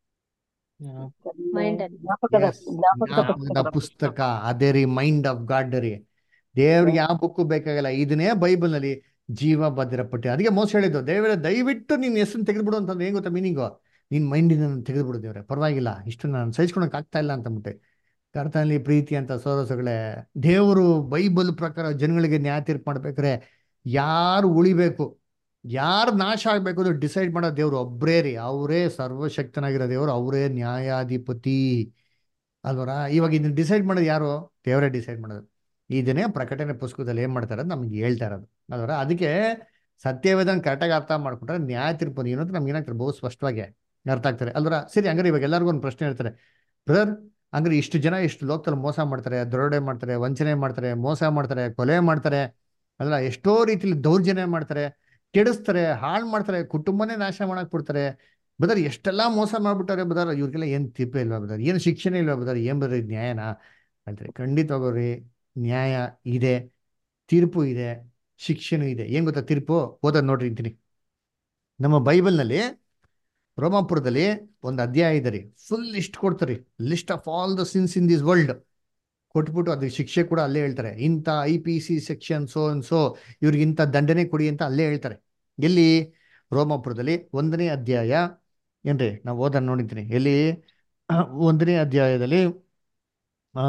Mind ಅಲ್ಲಿ. ಜ್ಞಾಪಕದ Yes, ಜ್ಞಾಪಕದ ಜ್ಞಾಪಕದ ಪುಸ್ತಕ ಪುಸ್ತಕ ಅದೇ ರೀ ಮೈಂಡ್ ಆಫ್ ಗಾಡ್ ರೀ ದೇವ್ರಿಗೆ ಯಾವ ಬುಕ್ ಬೇಕಾಗಲ್ಲ ಇದನ್ನೇ ಬೈಬಲ್ ನಲ್ಲಿ ಜೀವ ಭದ್ರಪಟ್ಟಿ ಅದಕ್ಕೆ ಮೋಸ ಹೇಳಿದ್ದು ದೇವರ ದಯವಿಟ್ಟು ನಿನ್ನ ಹೆಸರು ತೆಗೆದ್ಬಿಡು ಅಂತಂದ್ರೆ ಏನ್ ಗೊತ್ತಾ ಮೀನಿಂಗು ನಿನ್ ಮೈಂಡಿನ ತೆಗೆದ್ಬಿಡು ದೇವ್ರೆ ಪರವಾಗಿಲ್ಲ ಇಷ್ಟು ನಾನು ಸಹಿಸ್ಕೊಳಕ್ ಆಗ್ತಾ ಇಲ್ಲ ಅಂತಂದ್ಬಿಟ್ಟೆ ಕರ್ತನಲ್ಲಿ ಪ್ರೀತಿ ಅಂತ ಸೋರಸಗಳೇ ದೇವರು ಬೈಬಲ್ ಪ್ರಕಾರ ಜನಗಳಿಗೆ ನ್ಯಾಯ ತೀರ್ಪು ಮಾಡ್ಬೇಕಾರೆ ಯಾರು ಉಳಿಬೇಕು ಯಾರು ನಾಶ ಆಗ್ಬೇಕು ಅದು ಡಿಸೈಡ್ ಮಾಡೋ ದೇವ್ರು ಒಬ್ಬರೇ ರೀ ಅವರೇ ಸರ್ವಶಕ್ತನಾಗಿರೋ ದೇವರು ಅವರೇ ನ್ಯಾಯಾಧಿಪತಿ ಅಲ್ವರ ಇವಾಗ ಇದನ್ನ ಡಿಸೈಡ್ ಮಾಡೋದು ಯಾರು ದೇವರೇ ಡಿಸೈಡ್ ಮಾಡೋದು ಇದನ್ನೇ ಪ್ರಕಟಣೆ ಪುಸ್ತಕದಲ್ಲಿ ಏನ್ ಮಾಡ್ತಾರೆ ಅಂತ ನಮ್ಗೆ ಹೇಳ್ತಾ ಇರೋದು ಅಲ್ವರ ಅದಕ್ಕೆ ಸತ್ಯವೇದನ ಕರೆಕ್ಟಾಗಿ ಅರ್ಥ ಮಾಡ್ಕೊಂಡ್ರೆ ನ್ಯಾಯ ತೀರ್ಪು ಏನು ಅಂತ ನಮ್ಗೆ ಏನಾಗ್ತಾರೆ ಬಹು ಸ್ಪಷ್ಟವಾಗಿ ಅರ್ಥ ಆಗ್ತಾರೆ ಅಲ್ವರ ಸರಿ ಹಂಗಾರೆ ಇವಾಗ ಎಲ್ಲರಿಗೂ ಒಂದು ಪ್ರಶ್ನೆ ಹೇಳ್ತಾರೆ ಬ್ರದರ್ ಹಂಗಾರೆ ಇಷ್ಟು ಜನ ಇಷ್ಟು ಲೋಕದಲ್ಲಿ ಮೋಸ ಮಾಡ್ತಾರೆ ದರೋಡೆ ಮಾಡ್ತಾರೆ ವಂಚನೆ ಮಾಡ್ತಾರೆ ಮೋಸ ಮಾಡ್ತಾರೆ ಕೊಲೆ ಮಾಡ್ತಾರೆ ಅಲ್ಲ ಎಷ್ಟೋ ರೀತಿಲಿ ದೌರ್ಜನ್ಯ ಮಾಡ್ತಾರೆ ಕೆಡಿಸ್ತಾರೆ ಹಾಳು ಮಾಡ್ತಾರೆ ಕುಟುಂಬನೇ ನಾಶ ಮಾಡಕ್ ಬಿಡ್ತಾರೆ ಬದರ್ ಎಷ್ಟೆಲ್ಲ ಮೋಸ ಮಾಡ್ಬಿಟ್ಟಾರೆ ಬದರ್ ಇವ್ರಿಗೆಲ್ಲ ಏನ್ ತೀರ್ಪೇ ಇಲ್ವಾ ಬದರ್ ಏನು ಶಿಕ್ಷಣ ಇಲ್ವಾ ಬದರ್ ಏನ್ ಬದರ್ ಇದು ನ್ಯಾಯನಾ ಅಂತಾರೆ ಖಂಡಿತವಾಗೋರಿ ನ್ಯಾಯ ಇದೆ ತೀರ್ಪು ಇದೆ ಶಿಕ್ಷಣ ಇದೆ ಏನ್ ಗೊತ್ತಾ ತೀರ್ಪು ಓದೋದ್ ನೋಡ್ರಿ ಅಂತೀನಿ ನಮ್ಮ ಬೈಬಲ್ನಲ್ಲಿ ರೋಮಾಪುರದಲ್ಲಿ ಒಂದು ಅಧ್ಯಾಯ ಇದೆ ರೀ ಫುಲ್ ಲಿಸ್ಟ್ ಕೊಡ್ತಾರೆ list of all the sins in this world ಕೊಟ್ಬಿಟ್ಟು ಅದಕ್ಕೆ ಶಿಕ್ಷೆ ಕೂಡ ಅಲ್ಲೇ ಹೇಳ್ತಾರೆ ಇಂಥ I P C section so and so ಇವ್ರಿಗೆ ಇಂಥ ದಂಡನೆ ಕೊಡಿ ಅಂತ ಅಲ್ಲೇ ಹೇಳ್ತಾರೆ ಎಲ್ಲಿ ರೋಮಾಪುರದಲ್ಲಿ ಒಂದನೇ ಅಧ್ಯಾಯ ಏನ್ರಿ ನಾವು ಓದೋಣ ನೋಡಿದ್ದೀನಿ ಎಲ್ಲಿ ಒಂದನೇ ಅಧ್ಯಾಯದಲ್ಲಿ ಆ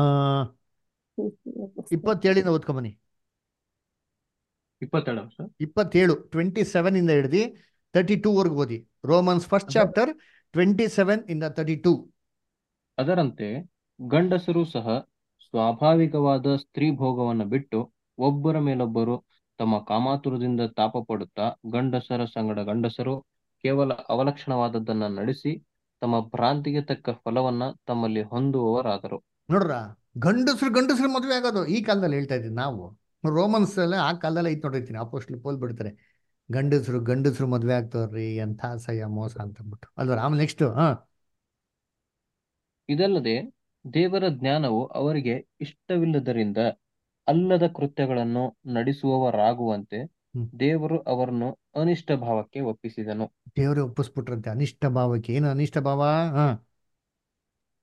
ಇಪ್ಪತ್ತೇಳಿಂದ ಓದ್ಕೊಂಬನ್ನಿ ಇಪ್ಪತ್ತೇಳು ಸರ್ ಇಪ್ಪತ್ತೇಳು ಟ್ವೆಂಟಿ ಸೆವೆನ್ ಇಂದ ಹಿಡಿದು ತರ್ಟಿ ಟೂ ವರ್ಗು ಓದಿ ರೋಮನ್ಸ್ ಫಸ್ಟ್ ಅದೇ. ಚಾಪ್ಟರ್ ಟ್ವೆಂಟಿ ಸೆವೆನ್ ಇಂದ ತರ್ಟಿ ಟೂ ಅದರಂತೆ ಗಂಡಸರು ಸಹ ಸ್ವಾಭಾವಿಕವಾದ ಸ್ತ್ರೀ ಭೋಗವನ್ನು ಬಿಟ್ಟು ಒಬ್ಬರ ಮೇಲೊಬ್ಬರು ತಮ್ಮ ಕಾಮಾತುರದಿಂದ ತಾಪ ಪಡುತ್ತಾ ಗಂಡಸರ ಸಂಗಡ ಗಂಡಸರು ಕೇವಲ ಅವಲಕ್ಷಣವಾದದ್ದನ್ನ ನಡೆಸಿ ತಮ್ಮ ಭ್ರಾಂತಿಗೆ ತಕ್ಕ ಫಲವನ್ನ ತಮ್ಮಲ್ಲಿ ಹೊಂದುವವರಾದರು ನೋಡ್ರ ಗಂಡಸರು ಗಂಡಸರು ಮದುವೆ ಆಗೋದು ಈ ಕಾಲದಲ್ಲಿ ಹೇಳ್ತಾ ಇದ್ದೀವಿ ನಾವು ರೋಮನ್ಸ್ ಎಲ್ಲ ಆ ಕಾಲದಲ್ಲಿ ಐತ್ ನೋಡಿರ್ತೀನಿ ಅಪೋಸ್ಟ್ಲಿ ಪೋಲ್ ಬಿಡ್ತಾರೆ ಗಂಡಸರು ಗಂಡಸರು ಮದುವೆ ಆಗ್ತವ್ರಿ ಎಂಥ ಅಸಹ್ಯ ಮೋಸ ಅಂತ ಅಂದ್ಬಿಟ್ಟು ಅಲ್ವಾ ಆಮೇಲೆ ನೆಕ್ಸ್ಟ್ ಹಾ ಇದಲ್ಲದೆ ದೇವರ ಜ್ಞಾನವು ಅವರಿಗೆ ಇಷ್ಟವಿಲ್ಲದರಿಂದ ಅಲ್ಲದ ಕೃತ್ಯಗಳನ್ನು ನಡೆಸುವವರಾಗುವಂತೆ ಹ್ಮ್. ದೇವರು ಅವರನ್ನು ಅನಿಷ್ಟ ಭಾವಕ್ಕೆ ಒಪ್ಪಿಸಿದನು ದೇವರೇ ಒಪ್ಪಿಸ್ಬಿಟ್ರಂತೆ ಅನಿಷ್ಟ ಭಾವಕ್ಕೆ ಏನು ಅನಿಷ್ಟ ಭಾವ ಹಾ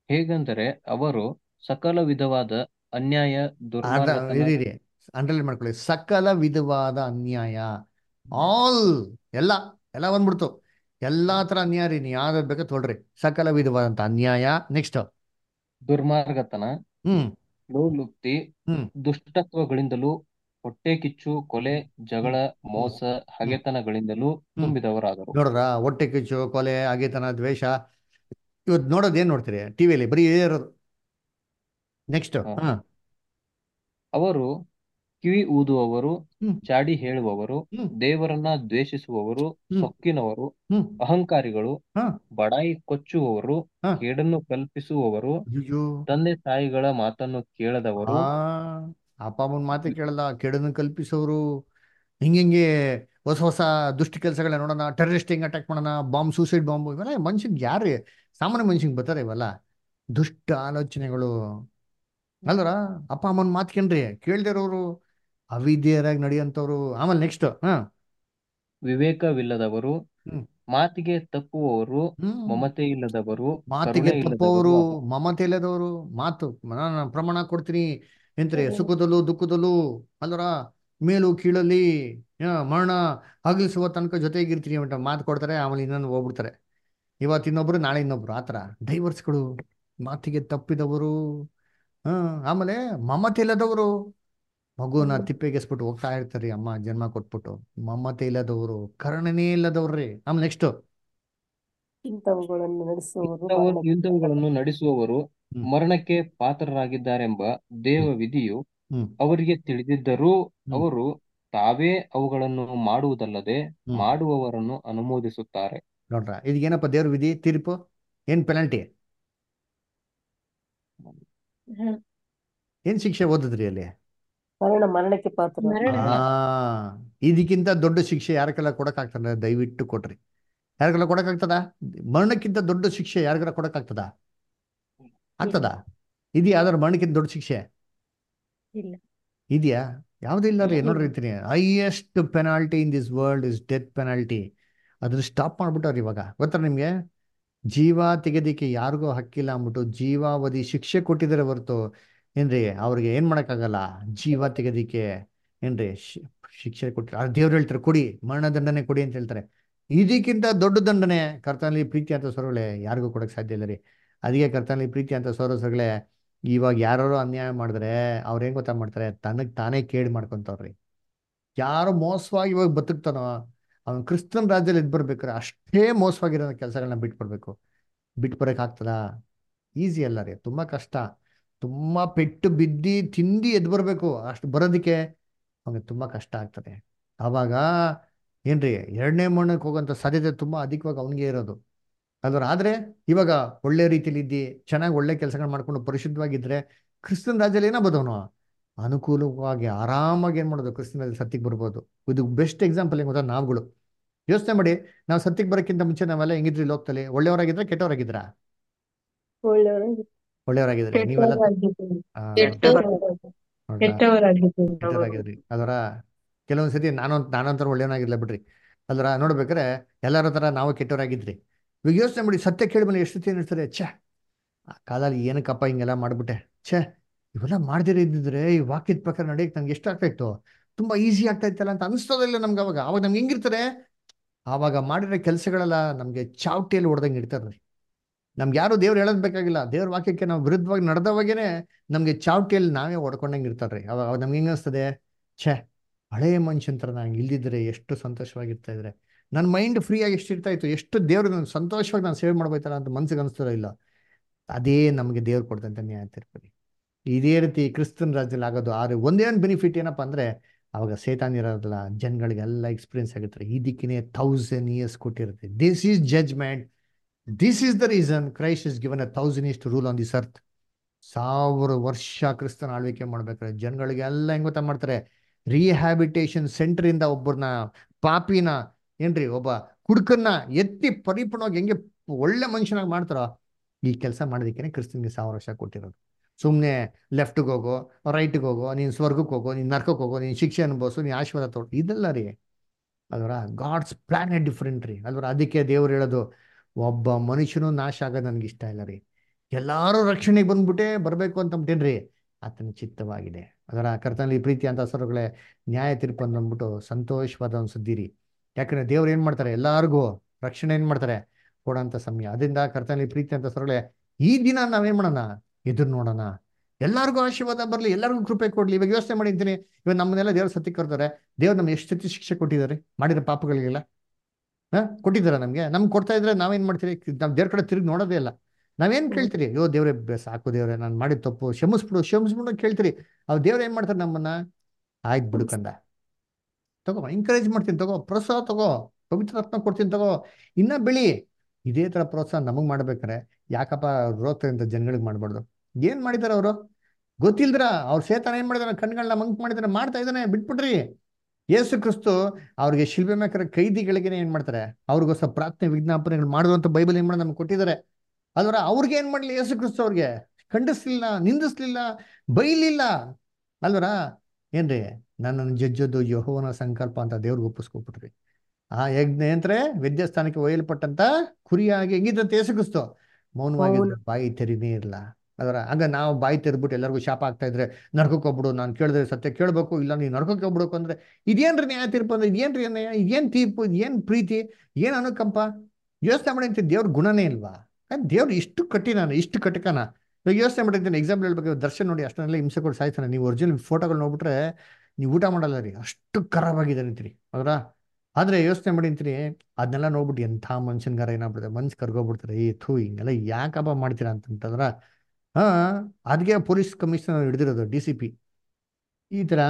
ಹೇಗೆಂದರೆ ಅವರು ಸಕಲ ವಿಧವಾದ ಅನ್ಯಾಯ ಅದ ದುರ್ಮಾರ್ಗತನ ಇರಿ ಅಂಡರ್ಲೈನ್ ಮಾಡ್ಕೊಳ್ಳಿ ಸಕಲ ವಿಧವಾದ ಅನ್ಯಾಯ ಆಲ್ ಎಲ್ಲ ಎಲ್ಲ ಬಂದ್ಬಿಡ್ತು ಎಲ್ಲಾ ತರ ಅನ್ಯಾಯ ರೀ ನೀವು ಯಾವ್ದು ಬೇಕಾ ತೊಗೊಳ್ರಿ ಸಕಲ ವಿಧವಾದಂತ ಅನ್ಯಾಯ ನೆಕ್ಸ್ಟ್ ದುರ್ಮಾರ್ಗತನ ಹ್ಮ್ ಲೋಲುಪ್ತಿ ಹ್ಮ್ ದುಷ್ಟತ್ವಗಳಿಂದಲೂ ಹೊಟ್ಟೆ ಕಿಚ್ಚು ಕೊಲೆ ಜಗಳ ಮೋಸ ಹಗೆತನಗಳಿಂದಲೂ ತುಂಬಿದವರಾದರು ನೋಡ್ರ ಹೊಟ್ಟೆ ಕಿಚ್ಚು ಕೊಲೆ ಅಗೆತನ ದ್ವೇಷ ಇವತ್ತು ನೋಡೋದು ಏನ್ ನೋಡ್ತೀರಿ ಟಿವಿಯಲ್ಲಿ ಬರೀ ಇದೇ ಇರೋದು ನೆಕ್ಸ್ಟ್ ಹಾ. ಹಾ ಅವರು ಕಿವಿ ಊದುವವರು ಹ್ಮ್. ಚಾಡಿ ಹೇಳುವವರು ಹ್ಮ್. ದೇವರನ್ನ ದ್ವೇಷಿಸುವವರು ಹ್ಮ್. ಸೊಕ್ಕಿನವರು ಹ್ಮ್ ಅಹಂಕಾರಿಗಳು ಹಾ. ಬಡಾಯಿ ಕೊಚ್ಚುವವರು ಹಾ. ಕೇಡನ್ನು ಕಲ್ಪಿಸುವವರು ಅಯ್ಯೋ ತಂದೆ ತಾಯಿಗಳ ಮಾತನ್ನು ಕೇಳದವರು ಆ ಅಪ್ಪ ಅಮ್ಮನ ಮಾತೆ ಕೇಳಲ್ಲ ಕೆಡನ್ನು ಕಲ್ಪಿಸೋರು ಹಿಂಗೆ ಹೊಸ ಹೊಸ ದುಷ್ಟ ಕೆಲಸಗಳ ನೋಡೋಣ ಟೆರರಿಸ್ಟ್ ಹಿಂಗ್ ಅಟ್ಯಾಕ್ ಮಾಡೋಣ ಬಾಂಬ್ ಸೂಸೈಡ್ ಬಾಂಬ್ ಇವೆಲ್ಲ ಮನುಷ್ಯನ್ಗೆ ಯಾರು ಸಾಮಾನ್ಯ ಮನುಷ್ಯಂಗೆ ಬರ್ತಾರೆ ಇವೆಲ್ಲ ದುಷ್ಟ ಆಲೋಚನೆಗಳು ಅಲ್ವರ ಅಪ್ಪ ಅಮ್ಮನ ಮಾತು ಕೇಳ್ರಿ ಕೇಳ್ದಿರೋರು ಅವಿದ್ಯರಾಗಿ ನಡೆಯಂತವ್ರು ಆಮೇಲೆ ನೆಕ್ಸ್ಟ್ ಹಾ ವಿವೇಕವಿಲ್ಲದವರು ಹ್ಮ್. ಮಾತಿಗೆ ತಪ್ಪುವವರು ಹ್ಮ್ ಮಮತೆ ಇಲ್ಲದವರು ಮಾತಿಗೆ ಕರುಣೆ ತಪ್ಪವರು ಇಲ್ಲದವರು ಮಮತೆ ಇಲ್ಲದವರು ಮಾತು ನಾನು ಪ್ರಮಾಣ ಕೊಡ್ತೀನಿ ಎಂತ್ರಿ ಸುಖದಲ್ಲೂ ದುಃಖದಲ್ಲೂ ಅಲ್ವರ ಮೇಲು ಕೀಳಲ್ಲಿ ಆ, ಮರಣ ಅಗಲಿಸುವ ತನಕ ಜೊತೆಗಿರ್ತೀನಿ ಅಂತ ಮಾತು ಕೊಡ್ತಾರೆ ಆಮೇಲೆ ಇನ್ನೊಂದು ಹೋಗ್ಬಿಡ್ತಾರೆ ಇವತ್ತು ಇನ್ನೊಬ್ರು ನಾಳೆ ಇನ್ನೊಬ್ರು ಆ ಥರ ಡೈವರ್ಸ್ಗಳು ಮಾತಿಗೆ ತಪ್ಪಿದವರು ಹಾ ಆಮೇಲೆ ಮಮತೆ ಇಲ್ಲದವರು ಮಗುನ ತಿಪ್ಪೆಗೆಸ್ಬಿಟ್ಟು ಹೋಗ್ತಾ ಇರ್ತಾರೆ ಅಮ್ಮ ಜನ್ಮ ಕೊಟ್ಬಿಟ್ಟು ಮಮತೆ ಇಲ್ಲದವರು ಕರುಣೆನೇ ಇಲ್ಲದವ್ರಿ ಆಮೇಲೆ ನೆಕ್ಸ್ಟ್ ಇಂಥವುಗಳನ್ನು ನಡೆಸುವವರು ಇಂಥವರು ಮರಣಕ್ಕೆ ಇಂಥವುಗಳನ್ನು ನಡೆಸುವವರು ಹ್ಮ್. ಮರಣಕ್ಕೆ ಪಾತ್ರರಾಗಿದ್ದಾರೆಂಬ ದೇವ ವಿಧಿಯು ಹ್ಮ್ ಅವರಿಗೆ ತಿಳಿದಿದ್ದರೂ ಹ್ಮ್. ಅವರು ತಾವೇ ಅವುಗಳನ್ನು ಮಾಡುವುದಲ್ಲದೆ ಹ್ಮ್. ಮಾಡುವವರನ್ನು ಅನುಮೋದಿಸುತ್ತಾರೆ ನೋಡ್ರ ಇದು ಏನಪ್ಪ ದೇವ್ರ ವಿಧಿ ತೀರ್ಪು ಏನ್ ಪೆನಾಲ್ಟಿ ಏನ್ ಶಿಕ್ಷೆ ಓದಿದ್ರಿ ಅಲ್ಲಿ ಮರಣ ಮರಣಕ್ಕೆ ಪಾತ್ರ ಮರಣ. ಆ ಇದಕ್ಕಿಂತ ದೊಡ್ಡ ಶಿಕ್ಷೆ ಯಾರಕ್ಕೆಲ್ಲ ಕೊಡಕ್ಕಾಗ್ತದ ದಯವಿಟ್ಟು ಕೊಡ್ರಿ ಯಾರಿಗೆಲ್ಲ ಕೊಡಕ್ಕಾಗ್ತದ ಮರಣಕ್ಕಿಂತ ದೊಡ್ಡ ಶಿಕ್ಷೆ ಯಾರಿಗಾರ ಕೊಡಕ್ಕಾಗ್ತದ ಆಗ್ತದ ಇದೆಯಾ ಯಾವ್ದಾರು ಮರಣಕ್ಕಿಂತ ದೊಡ್ಡ ಶಿಕ್ಷೆ ಇಲ್ಲ. ಇದೆಯಾ ಯಾವ್ದು ಇಲ್ಲ ರೀ ಇಲ್ಲ. ನೋಡ್ರಿ ಇರ್ತೀನಿ highest penalty in this world is death penalty ಅದನ್ನ ಸ್ಟಾಪ್ ಮಾಡ್ಬಿಟ್ಟವ್ರು ಇವಾಗ ಗೊತ್ತಾ ನಿಮ್ಗೆ ಜೀವ ತೆಗೆದಿಕ್ಕೆ ಯಾರಿಗೂ ಹಕ್ಕಿಲ್ಲ ಅಂದ್ಬಿಟ್ಟು ಜೀವಾವಧಿ ಶಿಕ್ಷೆ ಕೊಟ್ಟಿದ್ದಾರೆ ಹೊರತು ಏನ್ರಿ ಅವ್ರಿಗೆ ಏನ್ ಮಾಡಕ್ಕಾಗಲ್ಲ ಜೀವ ತೆಗೆದಿಕ್ಕೆ ಏನ್ರಿ ಶಿ- ಶಿಕ್ಷೆ ಕೊಟ್ಟಿ ಆ ದೇವ್ರು ಹೇಳ್ತಾರೆ ಕೊಡಿ ಮರಣದಂಡನೆ ಕೊಡಿ ಅಂತ ಹೇಳ್ತಾರೆ ಇದಕ್ಕಿಂತ ದೊಡ್ಡ ದಂಡನೆ ಕರ್ತನಲ್ಲಿ ಪ್ರೀತಿ ಅಂತ ಸ್ವರಗಳೇ ಯಾರಿಗೂ ಕೊಡಕ್ ಸಾಧ್ಯ ಇಲ್ಲ ರೀ ಅದಕ್ಕೆ ಕರ್ತನಲ್ಲಿ ಪ್ರೀತಿ ಅಂತ ಸ್ವರಗಳೇ ಇವಾಗ ಯಾರು ಅನ್ಯಾಯ ಮಾಡಿದ್ರೆ ಅವ್ರು ಹೆಂಗ್ ಗೊತ್ತಾ ಮಾಡ್ತಾರೆ ತನಗ್ ತಾನೇ ಕೇಳಿ ಮಾಡ್ಕೊಂತವ್ರಿ ಯಾರು ಮೋಸವಾಗಿ ಇವಾಗ ಬದುಕ್ತಾನೋ ಅವನು ಕ್ರಿಸ್ತನ್ ರಾಜ್ಯದಲ್ಲಿ ಇದ್ ಬರ್ಬೇಕಾರೆ ಅಷ್ಟೇ ಮೋಸವಾಗಿರೋ ಕೆಲಸಗಳನ್ನ ಬಿಟ್ಬಿಡ್ಬೇಕು ಬಿಟ್ಟು ಬರಕ್ ಆಗ್ತದ ಈಸಿ ಅಲ್ಲ ರೀ ತುಂಬಾ ಕಷ್ಟ ತುಂಬಾ ಪೆಟ್ಟು ಬಿದ್ದಿ ತಿಂದಿ ಎದ್ ಬರ್ಬೇಕು ಅಷ್ಟು ಬರೋದಕ್ಕೆ ಅವ್ನಿಗೆ ತುಂಬಾ ಕಷ್ಟ ಆಗ್ತದೆ ಆವಾಗ ಏನ್ರಿ ಎರಡನೇ ಮಣ್ಣಕ್ಕೆ ಹೋಗೋಂಥ ಸಾಧ್ಯತೆ ತುಂಬಾ ಅಧಿಕವಾಗಿ ಅವನಿಗೆ ಇರೋದು ಅಲ್ವರ ಆದ್ರೆ ಇವಾಗ ಒಳ್ಳೆ ರೀತಿಲಿ ಇದ್ದಿ ಚೆನ್ನಾಗಿ ಒಳ್ಳೆ ಕೆಲಸಗಳು ಮಾಡ್ಕೊಂಡು ಪರಿಶುದ್ಧವಾಗಿದ್ರೆ ಕ್ರಿಸ್ತನ್ ರಾಜ್ಯದಲ್ಲಿ ಏನಾಗ್ಬೋದು ಅವನು ಅನುಕೂಲವಾಗಿ ಆರಾಮಾಗಿ ಏನ್ ಮಾಡೋದು ಕ್ರಿಸ್ತನ್ ರಾಜ್ಯದಲ್ಲಿ ಸತ್ತಿಗೆ ಬರ್ಬೋದು ಇದು ಬೆಸ್ಟ್ ಎಕ್ಸಾಂಪಲ್ ಹೆಂಗ್ ಗೊತ್ತಾ ನಾವುಗಳು ಯೋಚನೆ ಮಾಡಿ ನಾವು ಸತ್ತಿಗೆ ಬರೋಕ್ಕಿಂತ ಮುಂಚೆ ನಾವೆಲ್ಲ ಹೆಂಗಿದ್ರಿ ಲೋಕದಲ್ಲಿ ಒಳ್ಳೆಯವರಾಗಿದ್ರ ಕೆಟ್ಟವರಾಗಿದ್ರ ಒಳ್ಳೆಯವರಾಗಿ ಒಳ್ಳೆಯವರಾಗಿದ್ರಿ ನೀವೆಲ್ಲ ಕೆಟ್ಟವರಾಗಿದ್ದೀವಿ ಆ, ಕೆಟ್ಟವರಾಗಿದ್ದೀವಿ ನೋಡ್ರಾ? ಕೆಟ್ಟವರಾಗಿದ್ದೀವಿ ನಾವು. ಕೆಟ್ಟವರಾಗಿದ್ರಿ ಅದರ ಕೆಲವೊಂದ್ ಸತಿ ನಾನು ನಾನಂತರ ಒಳ್ಳೆಯವನಾಗಿರ್ಲ ಬಿಡ್ರಿ ಅಲ್ರ ನೋಡ್ಬೇಕಾರೆ ಎಲ್ಲರ ತರ ನಾವು ಕೆಟ್ಟವರಾಗಿದ್ರಿ ಇವಾಗ ಯೋಚನೆ ಮಾಡಿ ಸತ್ಯ ಕೇಳಿದ್ಮೇಲೆ ಎಷ್ಟು ಸತಿ ಅನಿಸ್ತಾರೆ ಛೇ ಆ ಕಾಲದಲ್ಲಿ ಏನಕ್ಕಪ್ಪ ಹಿಂಗೆಲ್ಲ ಮಾಡ್ಬಿಟ್ಟೆ ಛೇ ಇವೆಲ್ಲ ಮಾಡ್ದಿರ ಇದ್ದಿದ್ರೆ ಈ ವಾಕ್ಯದ ಪ್ರಕಾರ ನಡೆಯಕ್ಕೆ ನಂಗೆ ಎಷ್ಟು ಆಗ್ತಾ ಇತ್ತು ತುಂಬಾ ಈಸಿ ಆಗ್ತಾ ಇತ್ತಲ್ಲ ಅಂತ ಅನಿಸ್ತದಿಲ್ಲ ನಮ್ಗೆ ಅವಾಗ ಅವಾಗ ನಮ್ಗೆ ಹೆಂಗಿರ್ತಾರೆ ಆವಾಗ ಮಾಡಿರೋ ಕೆಲಸಗಳೆಲ್ಲ ನಮ್ಗೆ ಚಾವಟಿಯಲ್ಲಿ ಹೊಡೆದಂಗೆ ಇರ್ತಾರ್ರಿ ನಮ್ಗೆ ಯಾರು ದೇವ್ರು ಹೇಳೋದ್ ಬೇಕಾಗಿಲ್ಲ ದೇವ್ರ ವಾಕ್ಯಕ್ಕೆ ನಾವು ವಿರುದ್ಧವಾಗಿ ನಡೆದವಾಗೇನೆ ನಮ್ಗೆ ಚಾವಟಿಯಲ್ಲಿ ನಾವೇ ಹೊಡ್ಕೊಂಡಂಗೆ ಇರ್ತಾರ್ರಿ ಅವಾಗ ಅವಾಗ ನಮ್ಗೆ ಹೆಂಗ ಅನಿಸ್ತದೆ ಛೇ ಹಳೆಯ ಮನುಷ್ಯನ ಥರ ನಾನು ಇಲ್ದಿದ್ರೆ ಎಷ್ಟು ಸಂತೋಷವಾಗಿರ್ತಾ ಇದ್ರೆ ನನ್ನ ಮೈಂಡ್ ಫ್ರೀ ಆಗಿ ಎಷ್ಟು ಇರ್ತಾ ಇತ್ತು ಎಷ್ಟು ದೇವ್ರು ನಾನು ಸಂತೋಷವಾಗಿ ನಾನು ಸೇವೆ ಮಾಡ್ಬೋಯ್ತಲ್ಲ ಅಂತ ಮನ್ಸಿಗೆ ಅನಿಸ್ತದೋ ಇಲ್ಲ ಅದೇ ನಮಗೆ ದೇವ್ರು ಕೊಡ್ತಂತ ನ್ಯಾಯ ತೀರ್ಪು ಇದೇ ರೀತಿ ಕ್ರಿಸ್ತನ್ ರಾಜ್ಯದಲ್ಲಿ ಆಗೋದು ಆದ್ರೆ ಒಂದೇ ಒಂದು ಬೆನಿಫಿಟ್ ಏನಪ್ಪಾ ಅಂದ್ರೆ ಅವಾಗ ಸೇತಾನ್ ಇರೋದಿಲ್ಲ ಜನಗಳಿಗೆಲ್ಲ ಎಕ್ಸ್ಪೀರಿಯನ್ಸ್ ಆಗುತ್ತೆ ಈ ದಿಕ್ಕಿನೇ ಥೌಸಂಡ್ ಇಯರ್ಸ್ ಕೊಟ್ಟಿರುತ್ತೆ this is judgement this is the reason Christ is given a thousand years to rule on this earth ಸಾವಿರ ವರ್ಷ ಕ್ರಿಸ್ತನ ಆಳ್ವಿಕೆ ಮಾಡ್ಬೇಕಾದ್ರೆ ಜನಗಳಿಗೆಲ್ಲ ಹೆಂಗ್ ಗೊತ್ತಾ ಮಾಡ್ತಾರೆ ರಿಹ್ಯಾಬಿಟೇಷನ್ ಸೆಂಟರ್ ಇಂದ ಒಬ್ಬರನ್ನ ಪಾಪಿನ ಏನ್ರಿ ಒಬ್ಬ ಕುಡ್ಕನ್ನ ಎತ್ತಿ ಪರಿಪೂರ್ಣವಾಗಿ ಹೆಂಗೆ ಒಳ್ಳೆ ಮನುಷ್ಯನಾಗಿ ಮಾಡ್ತಾರೋ ಈ ಕೆಲಸ ಮಾಡೋದಕ್ಕೆ ಕ್ರಿಸ್ತನ್ಗೆ ಸಾವಿರ ವರ್ಷ ಕೊಟ್ಟಿರೋದು ಸುಮ್ಮನೆ ಲೆಫ್ಟ್ಗೆ ಹೋಗೋ ರೈಟ್ಗೆ ಹೋಗೋ ನೀನು ಸ್ವರ್ಗಕ್ಕೆ ಹೋಗೋ ನೀನು ನರ್ಕಕ್ಕೆ ಹೋಗೋ ನೀನು ಶಿಕ್ಷೆ ಅನುಭವಿಸು ನೀನು ಆಶೀರ್ವಾದ ತೊಗೊಳ್ಳು ಇದೆಲ್ಲ ರೀ ಅಲ್ವರ ಗಾಡ್ಸ್ ಪ್ಲಾನೆಟ್ ಡಿಫ್ರೆಂಟ್ ರೀ ಅಲ್ವರ ಅದಕ್ಕೆ ದೇವ್ರು ಹೇಳೋದು ಒಬ್ಬ ಮನುಷ್ಯನು ನಾಶ ಆಗೋದು ನನಗೆ ಇಷ್ಟ ಇಲ್ಲ ರೀ ಎಲ್ಲಾರು ರಕ್ಷಣೆಗೆ ಬಂದ್ಬಿಟ್ಟೆ ಬರಬೇಕು ಅಂತ ಅಂದ್ಬಿಟ್ಟೇನ್ರಿ ಆತನ ಚಿತ್ತವಾಗಿದೆ ಅದರ ಕರ್ತನಲ್ಲಿ ಪ್ರೀತಿ ಅಂತ ಸರುಗಳೇ ನ್ಯಾಯ ತೀರ್ಪು ಅಂತ ಅಂದ್ಬಿಟ್ಟು ಸಂತೋಷವಾದ ಒಂದು ಸುದ್ದಿ ರೀ ಯಾಕಂದ್ರೆ ದೇವ್ರು ಏನ್ ಮಾಡ್ತಾರೆ ಎಲ್ಲಾರ್ಗೂ ರಕ್ಷಣೆ ಏನ್ ಮಾಡ್ತಾರೆ ಕೊಡೋಂಥ ಸಮಯ ಅದರಿಂದ ಕರ್ತನಲ್ಲಿ ಪ್ರೀತಿ ಅಂತ ಸರುಗಳೇ ಈ ದಿನ ನಾವೇನ್ ಮಾಡೋಣ ಎದುರು ನೋಡೋಣ ಎಲ್ಲರಿಗೂ ಆಶೀರ್ವಾದ ಬರಲಿ ಎಲ್ಲರಿಗೂ ಕೃಪೆ ಕೊಡ್ಲಿ ಇವಾಗ ಯೋಚನೆ ಮಾಡಿದ್ದೀನಿ ಇವಾಗ ನಮ್ಮನ್ನೆಲ್ಲ ದೇವ್ರ ಸತ್ಯ ಕರ್ತಾರೆ ದೇವ್ರು ನಮ್ಗೆ ಎಷ್ಟು ಸತಿ ಶಿಕ್ಷೆ ಕೊಟ್ಟಿದ್ದಾರೆ ಮಾಡಿರೋ ಪಾಪಗಳಿಗೆಲ್ಲ ಹಾ ಕೊಟ್ಟಿದ್ದಾರ ನಮ್ಗೆ ನಮ್ಗೆ ಕೊಡ್ತಾ ಇದ್ರೆ ನಾವೇನ್ ಮಾಡ್ತೀರಿ ನಮ್ ದೇವ್ರ ಕಡೆ ತಿರುಗಿ ನೋಡೋದೇ ಇಲ್ಲ ನಾವೇನ್ ಕೇಳ್ತೀರಿ ಅಯ್ಯೋ ದೇವ್ರೆ ಬೆ- ಸಾಕು ದೇವ್ರೆ ನಾನು ಮಾಡಿದ ತಪ್ಪು ಕ್ಷಮಿಸ್ಬಿಡು ಕ್ಷಮಿಸ್ಬಿಡು ಅಂತ ಕೇಳ್ತೀರಿ ಅವ್ರು ದೇವ್ರು ಏನ್ ಮಾಡ್ತಾರೆ ನಮ್ಮನ್ನ ಆಯ್ತು ಬಿಡುಕಂದ ತಗೋ ಎಂಕರೇಜ್ ಮಾಡ್ತೀನಿ ತಗೋ ಪ್ರೋತ್ಸಾಹ ತಗೋ ಪವಿತ್ರಾತ್ಮ ಕೊಡ್ತೀನಿ ತಗೋ ಇನ್ನ ಬೆಳಿ ಇದೇ ತರ ಪ್ರೋತ್ಸಾಹ ನಮಗ್ ಮಾಡ್ಬೇಕಾರೆ ಯಾಕಪ್ಪ ರೋಗ್ತಾರೆ ಅಂತ ಜನಗಳಿಗೆ ಮಾಡ್ಬಾರ್ದು ಏನ್ ಮಾಡಿದಾರೆ ಅವರು ಗೊತ್ತಿಲ್ದ್ರ ಅವ್ರ ಸೇತನ ಏನ್ ಮಾಡಿದಾರೆ ಕಣ್ಗಳನ್ನ ಮಂಕ್ ಮಾಡಿದಾರೆ ಮಾಡ್ತಾ ಇದ್ದಾನೆ ಬಿಟ್ಬಿಡ್ರಿ ಯೇಸು ಕ್ರಿಸ್ತು ಅವ್ರಿಗೆ ಶಿಲ್ಬೆ ಮೇಕರ ಕೈದಿಗಳಿಗೆ ಏನ್ ಮಾಡ್ತಾರೆ ಅವ್ರಿಗೋಸ್ಕರ ಪ್ರಾರ್ಥನೆ ವಿಜ್ಞಾಪನೆಗಳು ಮಾಡುವಂತ ಬೈಬಲ್ ಏನ್ ಮಾಡಿ ನಮ್ಗೆ ಕೊಟ್ಟಿದ್ದಾರೆ ಅಲ್ವರ ಅವ್ರಿಗೆ ಏನ್ ಮಾಡ್ಲಿ ಯೇಸು ಕ್ರಿಸ್ತು ಅವ್ರಿಗೆ ಖಂಡಿಸ್ಲಿಲ್ಲ ನಿಂದಿಸ್ಲಿಲ್ಲ ಬೈಲಿಲ್ಲ ಅಲ್ವರ ಏನ್ರಿ ನನ್ನನ್ನು ಜಜ್ಜೋದು ಯಹೋವನ ಸಂಕಲ್ಪ ಅಂತ ದೇವ್ರಿಗೆ ಒಪ್ಪಿಸ್ಕೊಬಿಟ್ರಿ ಆ ಯಜ್ಞ ಯಂತ್ರ ವಿದ್ಯಾಸ್ಥಾನಕ್ಕೆ ಒಯ್ಯಲ್ಪಟ್ಟಂತ ಕುರಿಯಾಗಿ ಹೆಂಗಿದ್ದಂತೆ ಯೇಸು ಕ್ರಿಸ್ತು ಮೌನವಾಗಿದ್ರೆ ಬಾಯಿ ತೆರಿನೇ ಇರಲ್ಲ ಅದರ ಆಗ ನಾವು ಬಾಯಿ ತೆರೆದ್ಬಿಟ್ಟು ಎಲ್ಲರಿಗೂ ಶಾಪ ಆಗ್ತಾ ಇದ್ರೆ ನಡ್ಕೋಕ್ ಹೋಗ್ಬಿಡು ನಾನು ಕೇಳಿದ್ರೆ ಸತ್ಯ ಕೇಳ್ಬೇಕು ಇಲ್ಲ ನೀನು ನಡ್ಕೋಕ್ ಹೋಗ್ಬಿಡ್ಬೇಕು ಅಂದ್ರೆ ಇದೇನ್ರಿ ನ್ಯಾಯ ತೀರ್ಪು ಅಂದ್ರೆ ಇದೇನ್ರಿ ಅನ್ಯಾಯ ಇದೇನ್ ತೀರ್ಪು ಇದೇನ್ ಪ್ರೀತಿ ಏನ್ ಅನುಕಂಪ ಯೋಚನೆ ಮಾಡಿ ಅಂತ ದೇವ್ರ ಗುಣನೇ ಇಲ್ವಾ ದೇವ್ರು ಇಷ್ಟು ಕಟ್ಟಿನಾನ ಇಷ್ಟು ಕಟಕನ ಇವಾಗ ಯೋಚನೆ ಮಾಡಿದ್ದೀನಿ ಎಕ್ಸಾಂಪಲ್ ಹೇಳ್ಬೇಕು ದರ್ಶನ್ ನೋಡಿ ಅಷ್ಟನ್ನೆಲ್ಲ ಹಿಂಸೆ ಕೊಟ್ಟು ಸಾಯ್ತಾನೆ ನೀವು ಒರಿಜಿನಲ್ ಫೋಟೋಗಳು ನೋಡ್ಬಿಟ್ರೆ ನೀವು ಊಟ ಮಾಡಲ್ಲ ರೀ ಅಷ್ಟು ಖರಾಬಾಗಿದೆ ಅಂತೀರಿ ಹೌದಾ ಆದ್ರೆ ಯೋಚನೆ ಮಾಡಿ ಅಂತೀರಿ ಅದನ್ನೆಲ್ಲ ನೋಡ್ಬಿಟ್ಟು ಎಂಥ ಮನುಷ್ಯನ್ಗಾರ ಏನಾಗ್ಬಿಡುತ್ತೆ ಮನ್ಸು ಕರ್ಗೋಗ್ಬಿಡ್ತಾರೆ ಈ ಥೂ ಹಿಂಗೆಲ್ಲ ಯಾಕಪ್ಪ ಮಾಡ್ತೀರಾ ಅಂತಂತಂದ್ರ ಹಾ ಅದಕ್ಕೆ ಪೊಲೀಸ್ ಕಮಿಷನರ್ ಹಿಡಿದಿರೋದು ಡಿ ಸಿ ಪಿ ಈ ತರ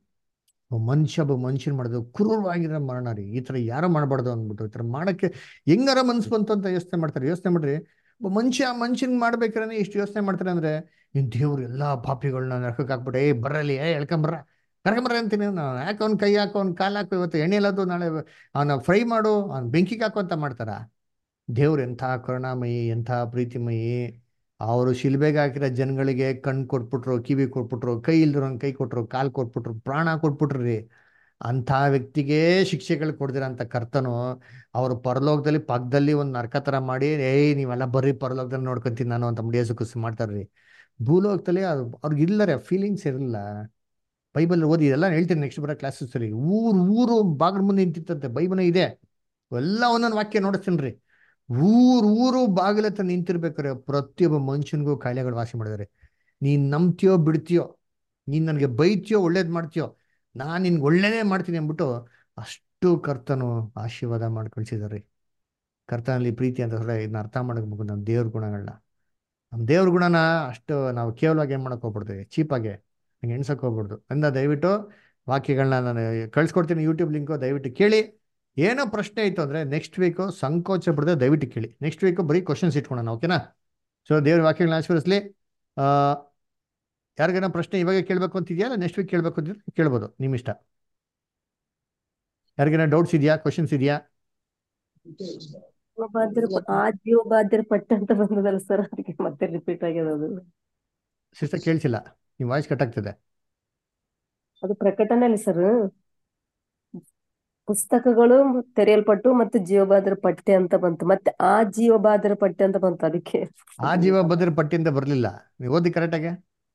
ಮನುಷ್ಯ ಒಬ್ಬ ಮನುಷ್ಯನ್ ಮಾಡೋದು ಕ್ರೂರವಾಗಿರೋ ಮರಣ ರೀ ಈ ತರ ಯಾರೋ ಮಾಡಬಾರ್ದು ಅಂದ್ಬಿಟ್ಟು ಈ ತರ ಮಾಡಕ್ಕೆ ಹೆಂಗಾರ ಮನ್ಸು ಬಂತು ಅಂತ ಯೋಚನೆ ಮಾಡ್ತಾರೆ ಯೋಚನೆ ಮಾಡ್ರಿ ಒಬ್ಬ ಮನುಷ್ಯ ಮನುಷ್ಯನ್ ಮಾಡ್ಬೇಕಾದ್ರೆ ಇಷ್ಟು ಯೋಚನೆ ಮಾಡ್ತಾರೆ ಅಂದ್ರೆ ಇನ್ ದೇವ್ರು ಎಲ್ಲಾ ಪಾಪಿಗಳನ್ನ ನರಕಕ್ಕೆ ಹಾಕ್ಬಿಟ್ಟು ಏ ಬರ್ರಲ್ಲಿ ಏ ಎಳ್ಕೊಂಬರ್ರ ಕರ್ಕೊಂಬರ್ರ ಅಂತೀನಿ ನಾನು ಯಾಕೆ ಅವ್ನ ಕೈ ಹಾಕೋ ಅವ್ನ ಕಾಲು ಹಾಕೋ ಇವತ್ತು ಎಣ್ಣೆ ಎಲ್ಲದು ನಾಳೆ ಅವನ ಫ್ರೈ ಮಾಡು ಅವ್ನ ಬೆಂಕಿಗೆ ಹಾಕೋ ಅಂತ ಮಾಡ್ತಾರ ದೇವ್ರು ಎಂಥ ಕರುಣಾಮಯಿ ಎಂಥ ಪ್ರೀತಿಮಯಿ ಅವರು ಶಿಲ್ಬೆಗೆ ಹಾಕಿರೋ ಜನಗಳಿಗೆ ಕಣ್ ಕೊಟ್ಬಿಟ್ರು ಕಿವಿ ಕೊಟ್ಬಿಟ್ರು ಕೈ ಇಲ್ದಿರೋನ್ ಕೈ ಕೊಟ್ರು ಕಾಲ್ ಕೊಟ್ಬಿಟ್ರು ಪ್ರಾಣ ಕೊಟ್ಬಿಟ್ರು ರೀ ಅಂಥ ವ್ಯಕ್ತಿಗೆ ಶಿಕ್ಷೆಗಳು ಕೊಡ್ದಿರಂತ ಕರ್ತನು ಅವರು ಪರಲೋಕದಲ್ಲಿ ಪಕ್ಕದಲ್ಲಿ ಒಂದು ನರಕ ಥರ ಮಾಡಿ ಏಯ್ ನೀವೆಲ್ಲ ಬರ್ರಿ ಪರಲೋಕದಲ್ಲಿ ನೋಡ್ಕೊಂತೀನಿ ನಾನು ಅಂತ ಮುಡಿಯೋ ಕುಸಿ ಮಾಡ್ತಾರ್ರಿ ಭೂಲೋಕದಲ್ಲಿ ಅದು ಅವ್ರಿಗೆ ಇಲ್ಲರೆ ಫೀಲಿಂಗ್ಸ್ ಇರಲಿಲ್ಲ ಬೈಬಲ್ ಓದಿ ಎಲ್ಲ ಹೇಳ್ತೀನಿ ನೆಕ್ಸ್ಟ್ ಬರೋ ಕ್ಲಾಸಸ್ ಸರಿ ಊರು ಊರು ಬಾಗಿಲು ಮುಂದೆ ನಿಂತಿತ್ತಂತೆ ಬೈಬಲ್ ಇದೆ ಎಲ್ಲ ಒಂದೊಂದು ವಾಕ್ಯ ನೋಡಿಸ್ತೀನಿ ರೀ ಊರು ಊರು ಬಾಗಿಲತ್ತ ನಿಂತಿರ್ಬೇಕಾರೆ ಪ್ರತಿಯೊಬ್ಬ ಮನುಷ್ಯನಿಗೂ ಕಾಯಿಲೆಗಳು ವಾಸಿ ಮಾಡಿದಾರೆ ನೀನ್ ನಂಬ್ತೀಯೋ ಬಿಡ್ತೀಯೋ ನೀನ್ ನನಗೆ ಬೈತೀಯೋ ಒಳ್ಳೇದು ಮಾಡ್ತೀಯೋ ನಾನು ನಿನ್ಗೆ ಒಳ್ಳೇದೇ ಮಾಡ್ತೀನಿ ಅಂದ್ಬಿಟ್ಟು ಅಷ್ಟು ಕರ್ತನು ಆಶೀರ್ವಾದ ಮಾಡಿ ಕಳಿಸಿದಾರೆ ಕರ್ತನಲ್ಲಿ ಪ್ರೀತಿ ಅಂತ ಹೇಳಿದ್ರೆ ಇದನ್ನ ಅರ್ಥ ಮಾಡ್ಬೇಕು ನಮ್ಮ ದೇವ್ರ ಗುಣಗಳನ್ನ ನಮ್ಮ ದೇವ್ರ ಗುಣನ ಅಷ್ಟು ನಾವು ಕೇವಲವಾಗಿ ಏನು ಮಾಡಕ್ ಹೋಗ್ಬಿಡ್ತೀವಿ ಚೀಪಾಗೆ ಹಂಗೆ ಎಣ್ಸಕ್ ಹೋಗ್ಬಿಡ್ದು ಅಂದ ದಯವಿಟ್ಟು ವಾಕ್ಯಗಳನ್ನ ನಾನು ಕಳ್ಸ್ಕೊಡ್ತೀನಿ ಯೂಟ್ಯೂಬ್ ಲಿಂಕು ದಯವಿಟ್ಟು ಕೇಳಿ ಏನೋ ಪ್ರಶ್ನೆ ಇತ್ತು ಅಂದರೆ ನೆಕ್ಸ್ಟ್ ವೀಕು ಸಂಕೋಚ ಬಿಡದೆ ದಯವಿಟ್ಟು ಕೇಳಿ ನೆಕ್ಸ್ಟ್ ವೀಕು ಬರೀ ಕ್ವಶನ್ಸ್ ಇಟ್ಕೊಳ್ಳೋಣ ಓಕೆನಾ ಸೊ ದೇವ್ರ ವಾಕ್ಯಗಳನ್ನ ಆಶೀರ್ವದಿಸ್ಲಿ ಯಾರಿಗೇನೋ ಪ್ರಶ್ನೆ ಇವಾಗ ಕೇಳಬೇಕು ಅಂತಿದೆಯಾ ಇಲ್ಲ ನೆಕ್ಸ್ಟ್ ವೀಕ್ ಕೇಳಬೇಕು ಅಂತಿದ್ರೆ ಕೇಳ್ಬೋದು ನಿಮ್ಮ ಇಷ್ಟ ಯಾರಿಗೇನೋ ಡೌಟ್ಸ್ ಇದೆಯಾ ಕ್ವಶನ್ಸ್ ಇದೆಯಾ ಜೀವಬಾಧ್ಯರ ಪ- ಆ ಜೀವಬಾಧ್ಯರ ಪಟ್ಟ ಅಂತ ಬಂದದಲ್ಲ ಸರ್ ಅದಕ್ಕೆ ಮತ್ತೆ ರಿಪೀಟ್ ಆಗ್ಯದ ಅದು ಸಿಸ್ಟರ್ ಕೇಳಿಸಿಲ್ಲ ನಿಮ್ಮ ವಾಯ್ಸ್ ಕಟ್ ಆಗ್ತಿದೆ ಅದು ಪ್ರಕಟಣೆಯಲ್ಲಿ ಸರ್ ಪುಸ್ತಕಗಳು ತೆರೆಯಲ್ಪಟ್ಟು ಮತ್ತೆ ಜೀವಬಾಧ್ಯರ ಪಟ್ಟೆ ಅಂತ ಬಂತು ಮತ್ತೆ ಆ ಜೀವಬಾಧ್ಯರ ಪಟ್ಟೆ ಅಂತ ಬಂತು ಅದಕ್ಕೆ ಆ ಜೀವ ಬದ್ರ ಪಟ್ಟಿಯಿಂದ ಬರಲಿಲ್ಲ ನೀವು ಓದಿ ಕರೆಕ್ಟಾಗಿ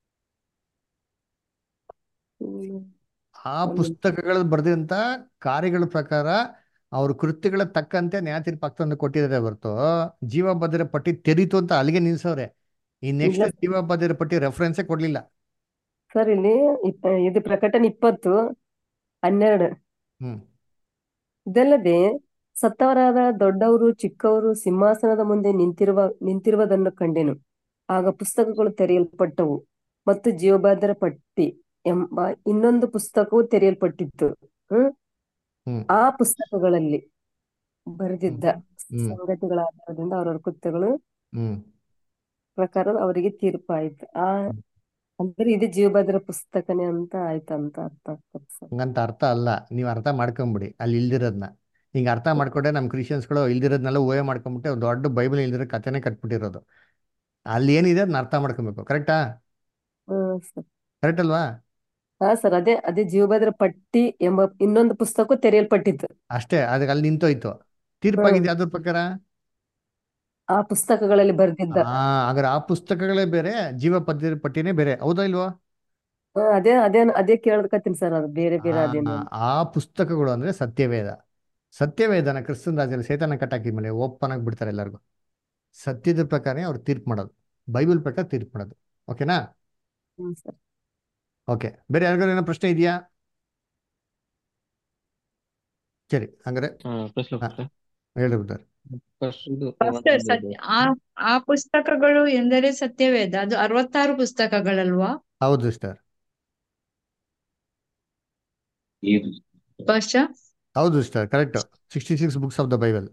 ಹ್ಮ್. ಆ ಪುಸ್ತಕಗಳಲ್ಲಿ ಬರೆದಂತ ಕಾರ್ಯಗಳ ಪ್ರಕಾರ ಅವ್ರ ಕೃತ್ಯಗಳ ತಕ್ಕಂತೆ ನ್ಯಾಯ ತೀರ್ಪು ಆಗ್ತಂದು ಕೊಟ್ಟಿದ್ದಾರೆ ಹೊರತು ಜೀವ ಬದಿರ ಪಟ್ಟಿ ತೆರೀತು ಅಂತ ಅಲ್ಲಿಗೆ ನಿಲ್ಸವ್ರೆ ಈ ನೆಕ್ಸ್ಟ್ ಇಲ್ಲ. ಜೀವ ಬದಿರ ಪಟ್ಟಿ ರೆಫರೆನ್ಸೇ ಕೊಡ್ಲಿಲ್ಲ ಸರ್ ಇಲ್ಲಿ ಇಪ್ಪ- ಇದು ಪ್ರಕಟಣೆ ಇಪ್ಪತ್ತು ಹನ್ನೆರಡು ಹ್ಮ್ ಇದಲ್ಲದೆ ಸತ್ತವರಾದ ದೊಡ್ಡವರು ಚಿಕ್ಕವರು ಸಿಂಹಾಸನದ ಮುಂದೆ ನಿಂತಿರುವ ನಿಂತಿರುವುದನ್ನು ಕಂಡೆನು ಆಗ ಪುಸ್ತಕಗಳು ತೆರೆಯಲ್ಪಟ್ಟವು ಮತ್ತು ಜೀವಬಾಧ್ಯರ ಪಟ್ಟಿ ಎಂಬ ಇನ್ನೊಂದು ಪುಸ್ತಕವು ತೆರೆಯಲ್ಪಟ್ಟಿತ್ತು ಹ್ಮ್ ಹ್ಮ್ ಆ ಪುಸ್ತಕಗಳಲ್ಲಿ ಬರೆದಿದ್ದ ಹ್ಮ್ ಸಂಗತಿಗಳ ಆಧಾರದಿಂದ ಅವರವರ ಕೃತ್ಯಗಳು ಹ್ಮ್ ಪ್ರಕಾರ ಅವರಿಗೆ ತೀರ್ಪಾಯ್ತು ಆ ಅಂದ್ರೆ ಇದು ಜೀವಭದ್ರ ಪುಸ್ತಕನೇ ಅಂತ ಆಯ್ತು ಅಂತ ಅರ್ಥ ಆಗ್ತದೆ ಸರ್ ಹಂಗಂತ ಅರ್ಥ ಅಲ್ಲ ನೀವು ಅರ್ಥ ಮಾಡ್ಕೊಂಬಿಡಿ ಅಲ್ಲಿ ಇಲ್ದಿರೋದ್ನ ಹಿಂಗೆ ಅರ್ಥ ಮಾಡ್ಕೊಂಡ್ರೆ ನಮ್ಮ ಕ್ರಿಶ್ಚಿಯನ್ಸ್ಗಳು ಇಲ್ದಿರೋದ್ನೆಲ್ಲ ಊಹೆ ಮಾಡ್ಕೊಂಬಿಟ್ಟು ಒಂದು ದೊಡ್ಡ ಬೈಬಲ್ ಇಲ್ದಿರೋ ಕಥೆನೇ ಕಟ್ಬಿಟ್ಟಿರೋದು ಅಲ್ಲಿ ಏನಿದೆ ಅದನ್ನ ಅರ್ಥ ಮಾಡ್ಕೊಬೇಕು ಕರೆಕ್ಟಾ ಹ್ಮ್ ಸರ್ ಕರೆಕ್ಟ್ ಅಲ್ವಾ ಹಾ ಸರ್ ಅದೇ ಅದೇ ಜೀವಭದ್ರ ಪಟ್ಟಿ ಎಂಬ ಇನ್ನೊಂದು ಪುಸ್ತಕ ತೆರೆಯಲ್ಪಟ್ಟಿತ್ತು ಅಷ್ಟೇ ಅದಕ್ಕೆ ಅಲ್ಲಿ ನಿಂತೋಯ್ತು ಹ್ಮ್ ತೀರ್ಪಾಗಿದೆ ಅದ್ರ ಪ್ರಕಾರ ಆ ಪುಸ್ತಕಗಳಲ್ಲಿ ಬರೆದಿದ್ದ ಆ ಹಾಗಾದ್ರೆ ಆ ಪುಸ್ತಕಗಳೇ ಬೇರೆ ಜೀವ ಪದ್ಯ ಪಟ್ಟಿನೇ ಬೇರೆ ಹೌದಾ ಇಲ್ವಾ ಆ, ಅದೇ ಅದೇ ಅದೇ ಕೇಳಕತ್ತೀನಿ ಸರ್ ಅದು ಬೇರೆ ಬೇರೆ ಆ ಅದೇನು ಆ ಪುಸ್ತಕಗಳು ಅಂದ್ರೆ ಸತ್ಯವೇದ ಸತ್ಯವೇದನ ಕ್ರಿಸ್ತನ ರಾಜ್ಯದಲ್ಲಿ ಸೇತನ ಕಟ್ಟಾಕಿದ ಮೇಲೆ ಓಪನ್ ಆಗಿ ಬಿಡ್ತಾರೆ ಎಲ್ಲರಿಗೂ ಸತ್ಯದ ಪ್ರಕಾರ ಅವ್ರು ತೀರ್ಪು ಮಾಡೋದು ಬೈಬಲ್ ಪ್ರಕಾರ ತೀರ್ಪು ಮಾಡೋದು ಓಕೆನಾ ಹ್ಮ್ ಸರ್ ಓಕೆ ಬೇರೆ ಯಾರಿಗಾರು ಏನೋ ಪ್ರಶ್ನೆ ಇದೆಯಾ ಸರಿ ಹಂಗಾರೆ ಹ್ಮ್ ಪ್ರಶ್ನೆ ಹಾ. ಪ್ರಶ್ನೆ ಹೇಳಿ ಬ್ರದರ್ ಫಸ್ಟ್ ಇದು ಪಾಸ್ಟರ್ ಒಂದು ಸತ್ಯ ಆ ಆ ಪುಸ್ತಕಗಳು ಎಂದರೆ ಸತ್ಯವೇದ ಅದು ಅರವತ್ತಾರು ಪುಸ್ತಕಗಳಲ್ವಾ ಹೌದು ಸರ್ ಪಾಸ್ಟರ್ ಹೌದು sir correct sixty six books of the Bible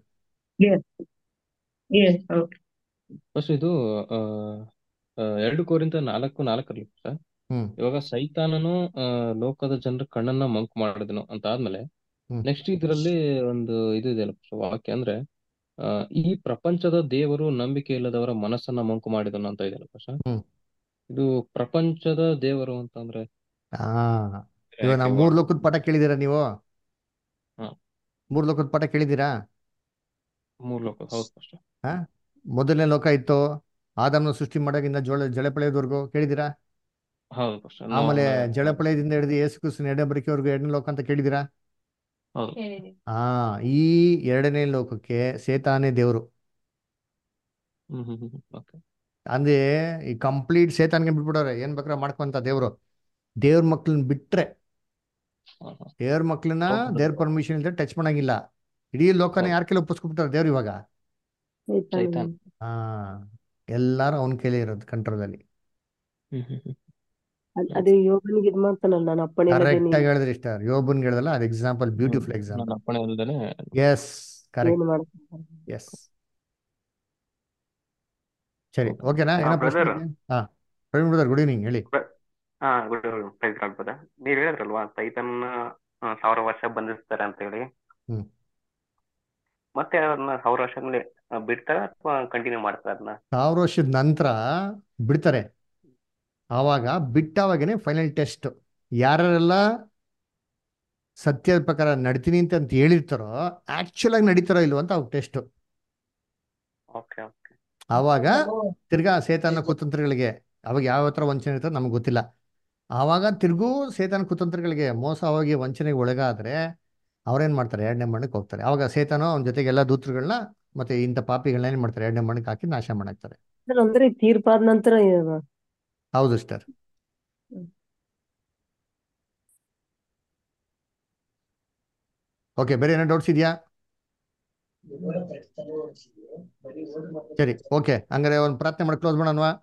yes okay first ಇದು ಆ, ಆ, ಎರಡು ಕೋರಿಂತ ನಾಲ್ಕು ನಾಲ್ಕರಲ್ಲಿ ಸರ್ ಹ್ಮ್ ಇವಾಗ ಸೈತಾನನು ಆ, ಲೋಕದ ಜನರ ಕಣ್ಣನ್ನ ಮಂಕು ಮಾಡಿದನು ಅಂತ ಆದ್ಮೇಲೆ ಹ್ಮ್. ನೆಕ್ಸ್ಟ್ ಇದರಲ್ಲಿ ಒಂದು ಇದು ಇದೆಯಲ್ಲ first ವಾಕ್ಯ ಅಂದ್ರೆ ಆ, ಈ ಪ್ರಪಂಚದ ದೇವರು ನಂಬಿಕೆ ಇಲ್ಲದವರ ಮನಸ್ಸನ್ನ ಮಂಕು ಮಾಡಿದನು ಅಂತ ಇದೆಯಲ್ಲ first. ಹ್ಮ್. ಇದು ಪ್ರಪಂಚದ ದೇವರು ಅಂತಂದ್ರೆ ಹಾ ಇವಾಗ ನಾವು ಯಾಕೆ ಮೂರ್ ಲೋಕದ ಪಾಠ ಕೇಳಿದ್ದೀರಾ ನೀವು ಹಾ. ಮೂರ್ ಲೋಕದ ಪಾಠ ಕೇಳಿದ್ದೀರಾ ಮೂರ್ ಲೋಕ ಹೌದು ಫಸ್ಟ್ ಹಾ ಮೊದಲನೇ ಲೋಕ ಇತ್ತು ಆದಾಮನ ಸೃಷ್ಟಿ ಮಾಡೋಗಿಂದ ಜೋಳ ಜಳಪಳೆಯವರೆಗೂ ಕೇಳಿದ್ದೀರಾ ಹೌದು ಫಸ್ಟ್ ಆಮೇಲೆ ಜಳಪಳೆಯದಿಂದ ಹಿಡಿದು ಯೇಸು ಕ್ರಿಸ್ತನ ಎಡಬರಿಕೆವರೆಗೂ ಎರಡನೇ ಲೋಕ ಅಂತ ಕೇಳಿದ್ದೀರಾ ಹೌದು ಆ ಈ ಎರಡನೇ ಲೋಕಕ್ಕೆ ಸೇತಾನೇ ದೇವರು ಹ್ಮ್ ಹ್ಮ್ ಹ್ಮ್ ಓಕೆ ಅಂದ್ರೆ ಈ ಕಂಪ್ಲೀಟ್ ಸೇತಾನ್ಗೆ ಬಿಟ್ಬಿಡೋರೆ ಏನ್ ಬೇಕಾದ್ರೆ ಮಾಡ್ಕೊಂತ ದೇವ್ರು ದೇವ್ರ ಮಕ್ಳನ್ನ ಬಿಟ್ರೆ ದೇವ್ರ ಮಕ್ಳನ್ನ ಹೌದು. ದೇವ್ರ ಪರ್ಮಿಷನ್ ಇಲ್ಲದೆ ಟಚ್ ಮಾಡಂಗಿಲ್ಲ ಇಡೀ ಲೋಕನ ಹೌದು. ಯಾರ ಕೈಲಿ ಒಪ್ಪಿಸ್ಕೊಬಿಟ್ಟಾರೆ ದೇವ್ರು ಇವಾಗ ಸೈತಾನ್ ಹಾ ಎಲ್ಲಾರು ಅವನ ಕೈಲೇ ಇರೋದು ಕಂಟ್ರೋಲ್ ಅಲ್ಲಿ ಹ್ಮ್ ಹ್ಮ್ ಹ್ಮ್ ಅದ್- ಅದೇ ಯೋಗನಿಗೆ ಇದ್ ಮಾಡ್ತಾನಲ್ಲ ನಾನು ಅಪ್ಪಣೆ ಇಲ್ಲದೆ ಕರೆಕ್ಟ್ ನೀನು ಆಗಿ ಹೇಳಿದ್ರಿ ಇಷ್ಟ ಯೋಬನ್ ಹೇಳಿದಲ್ಲ ಅದು ಎಕ್ಸಾಂಪಲ್ ಬ್ಯೂಟಿಫುಲ್ ನನ್ನ ಎಕ್ಸಾಂಪಲ್ ಅಪ್ಪಣೆ ಇಲ್ದೇನೆ ಎಸ್ ಕರೆಕ್ಟ್ ಏನು ಮಾಡ್ತಾನೆ ಎಸ್ ಸರಿ ಓಕೆನಾ ಹಾ, ಏನೋ ಪ್ರಶ್ನೆ brother. ಇದೆಯಾ? ಹಾ ಪ್ರವೀಣ್ ಬ್ರದರ್ ಗುಡ್ ಈವ್ನಿಂಗ್ ಹೇಳಿ ಹಾ ಗುಡ್ ಪ್ರೈಸ್ ಆಗ್ಬೋದಾ ನೀವ್ ಹೇಳಿದ್ರಲ್ವಾ ಸೈತನ್ನ ಆ, ಸಾವಿರ ವರ್ಷ ಬಂಧಿಸ್ತಾರೆ ಅಂತ ಹೇಳಿ ಹ್ಮ್. ಮತ್ತೆ ಅದನ್ನ ಸಾವಿರ ವರ್ಷದಲ್ಲಿ ಆ, ಬಿಡ್ತಾರ ಅಥವಾ ಕಂಟಿನ್ಯೂ ಮಾಡ್ತಾರ ಅದನ್ನ ಸಾವಿರ ವರ್ಷದ ನಂತರ ಬಿಡ್ತಾರೆ ಆವಾಗ ಬಿಟ್ಟಾವಾಗನೇ ಫೈನಲ್ ಟೆಸ್ಟ್ ಯಾರೆಲ್ಲ ಸತ್ಯದ ಪ್ರಕಾರ ನಡ್ತೀನಿ ಅಂತ ಅಂತ ಹೇಳಿರ್ತಾರೋ ಆಕ್ಚುಲ್ ಆಗಿ ನಡೀತಾರೋ ಇಲ್ವೋ ಅಂತ ಅವ್ರ ಟೆಸ್ಟ್ ಓಕೆ ಓಕೆ ಆವಾಗ ತಿರ್ಗಾ ಸೇತಾನ ಕುತಂತ್ರಗಳಿಗೆ ಅವಾಗ ಯಾವ ಹತ್ರ ವಂಚನೆ ಇರ್ತದೆ ನಮ್ಗೆ ಗೊತ್ತಿಲ್ಲ ಆವಾಗ ತಿರ್ಗೂ ಸೇತಾನ ಕುತಂತ್ರಗಳಿಗೆ ಮೋಸ ಹೋಗಿ ವಂಚನೆಗೆ ಒಳಗಾದ್ರೆ ಅವ್ರೇನ್ ಮಾಡ್ತಾರೆ ಎರಡನೇ ಮಣ್ಣಕ್ಕೆ ಹೋಗ್ತಾರೆ ಆವಾಗ ಸೇತಾನೋ ಅವನ ಜೊತೆಗೆ ಎಲ್ಲ ದೂತರುಗಳನ್ನ ಮತ್ತೆ ಇಂಥ ಪಾಪಿಗಳನ್ನ ಏನ್ ಮಾಡ್ತಾರೆ ಎರಡನೇ ಮಣ್ಣಕ್ಕೆ ಹಾಕಿ ನಾಶ ಮಾಡಾಕ್ತಾರೆ ಅಂದ್ರೆ ತೀರ್ಪಾದ ನಂತರ ಏನು? ಹೌದು ಸ್ಟಾರ್ ಓಕೆ ಬೇರೆ ಏನೋ ಡೌಟ್ಸ್ ಇದೆಯಾ ಸರಿ ಓಕೆ ಹಂಗಾರೆ ಒಂದು ಪ್ರಾರ್ಥನೆ ಮಾಡಿ ಕ್ಲೋಸ್ ಮಾಡೋಣವಾ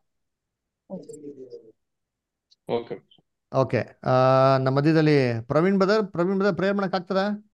ಓಕೆ ಓಕೆ ನಮ್ಮ ಮಧ್ಯದಲ್ಲಿ Praveen brother Praveen brother prayer ಮಾಡಕ್ ಆಗ್ತದಾ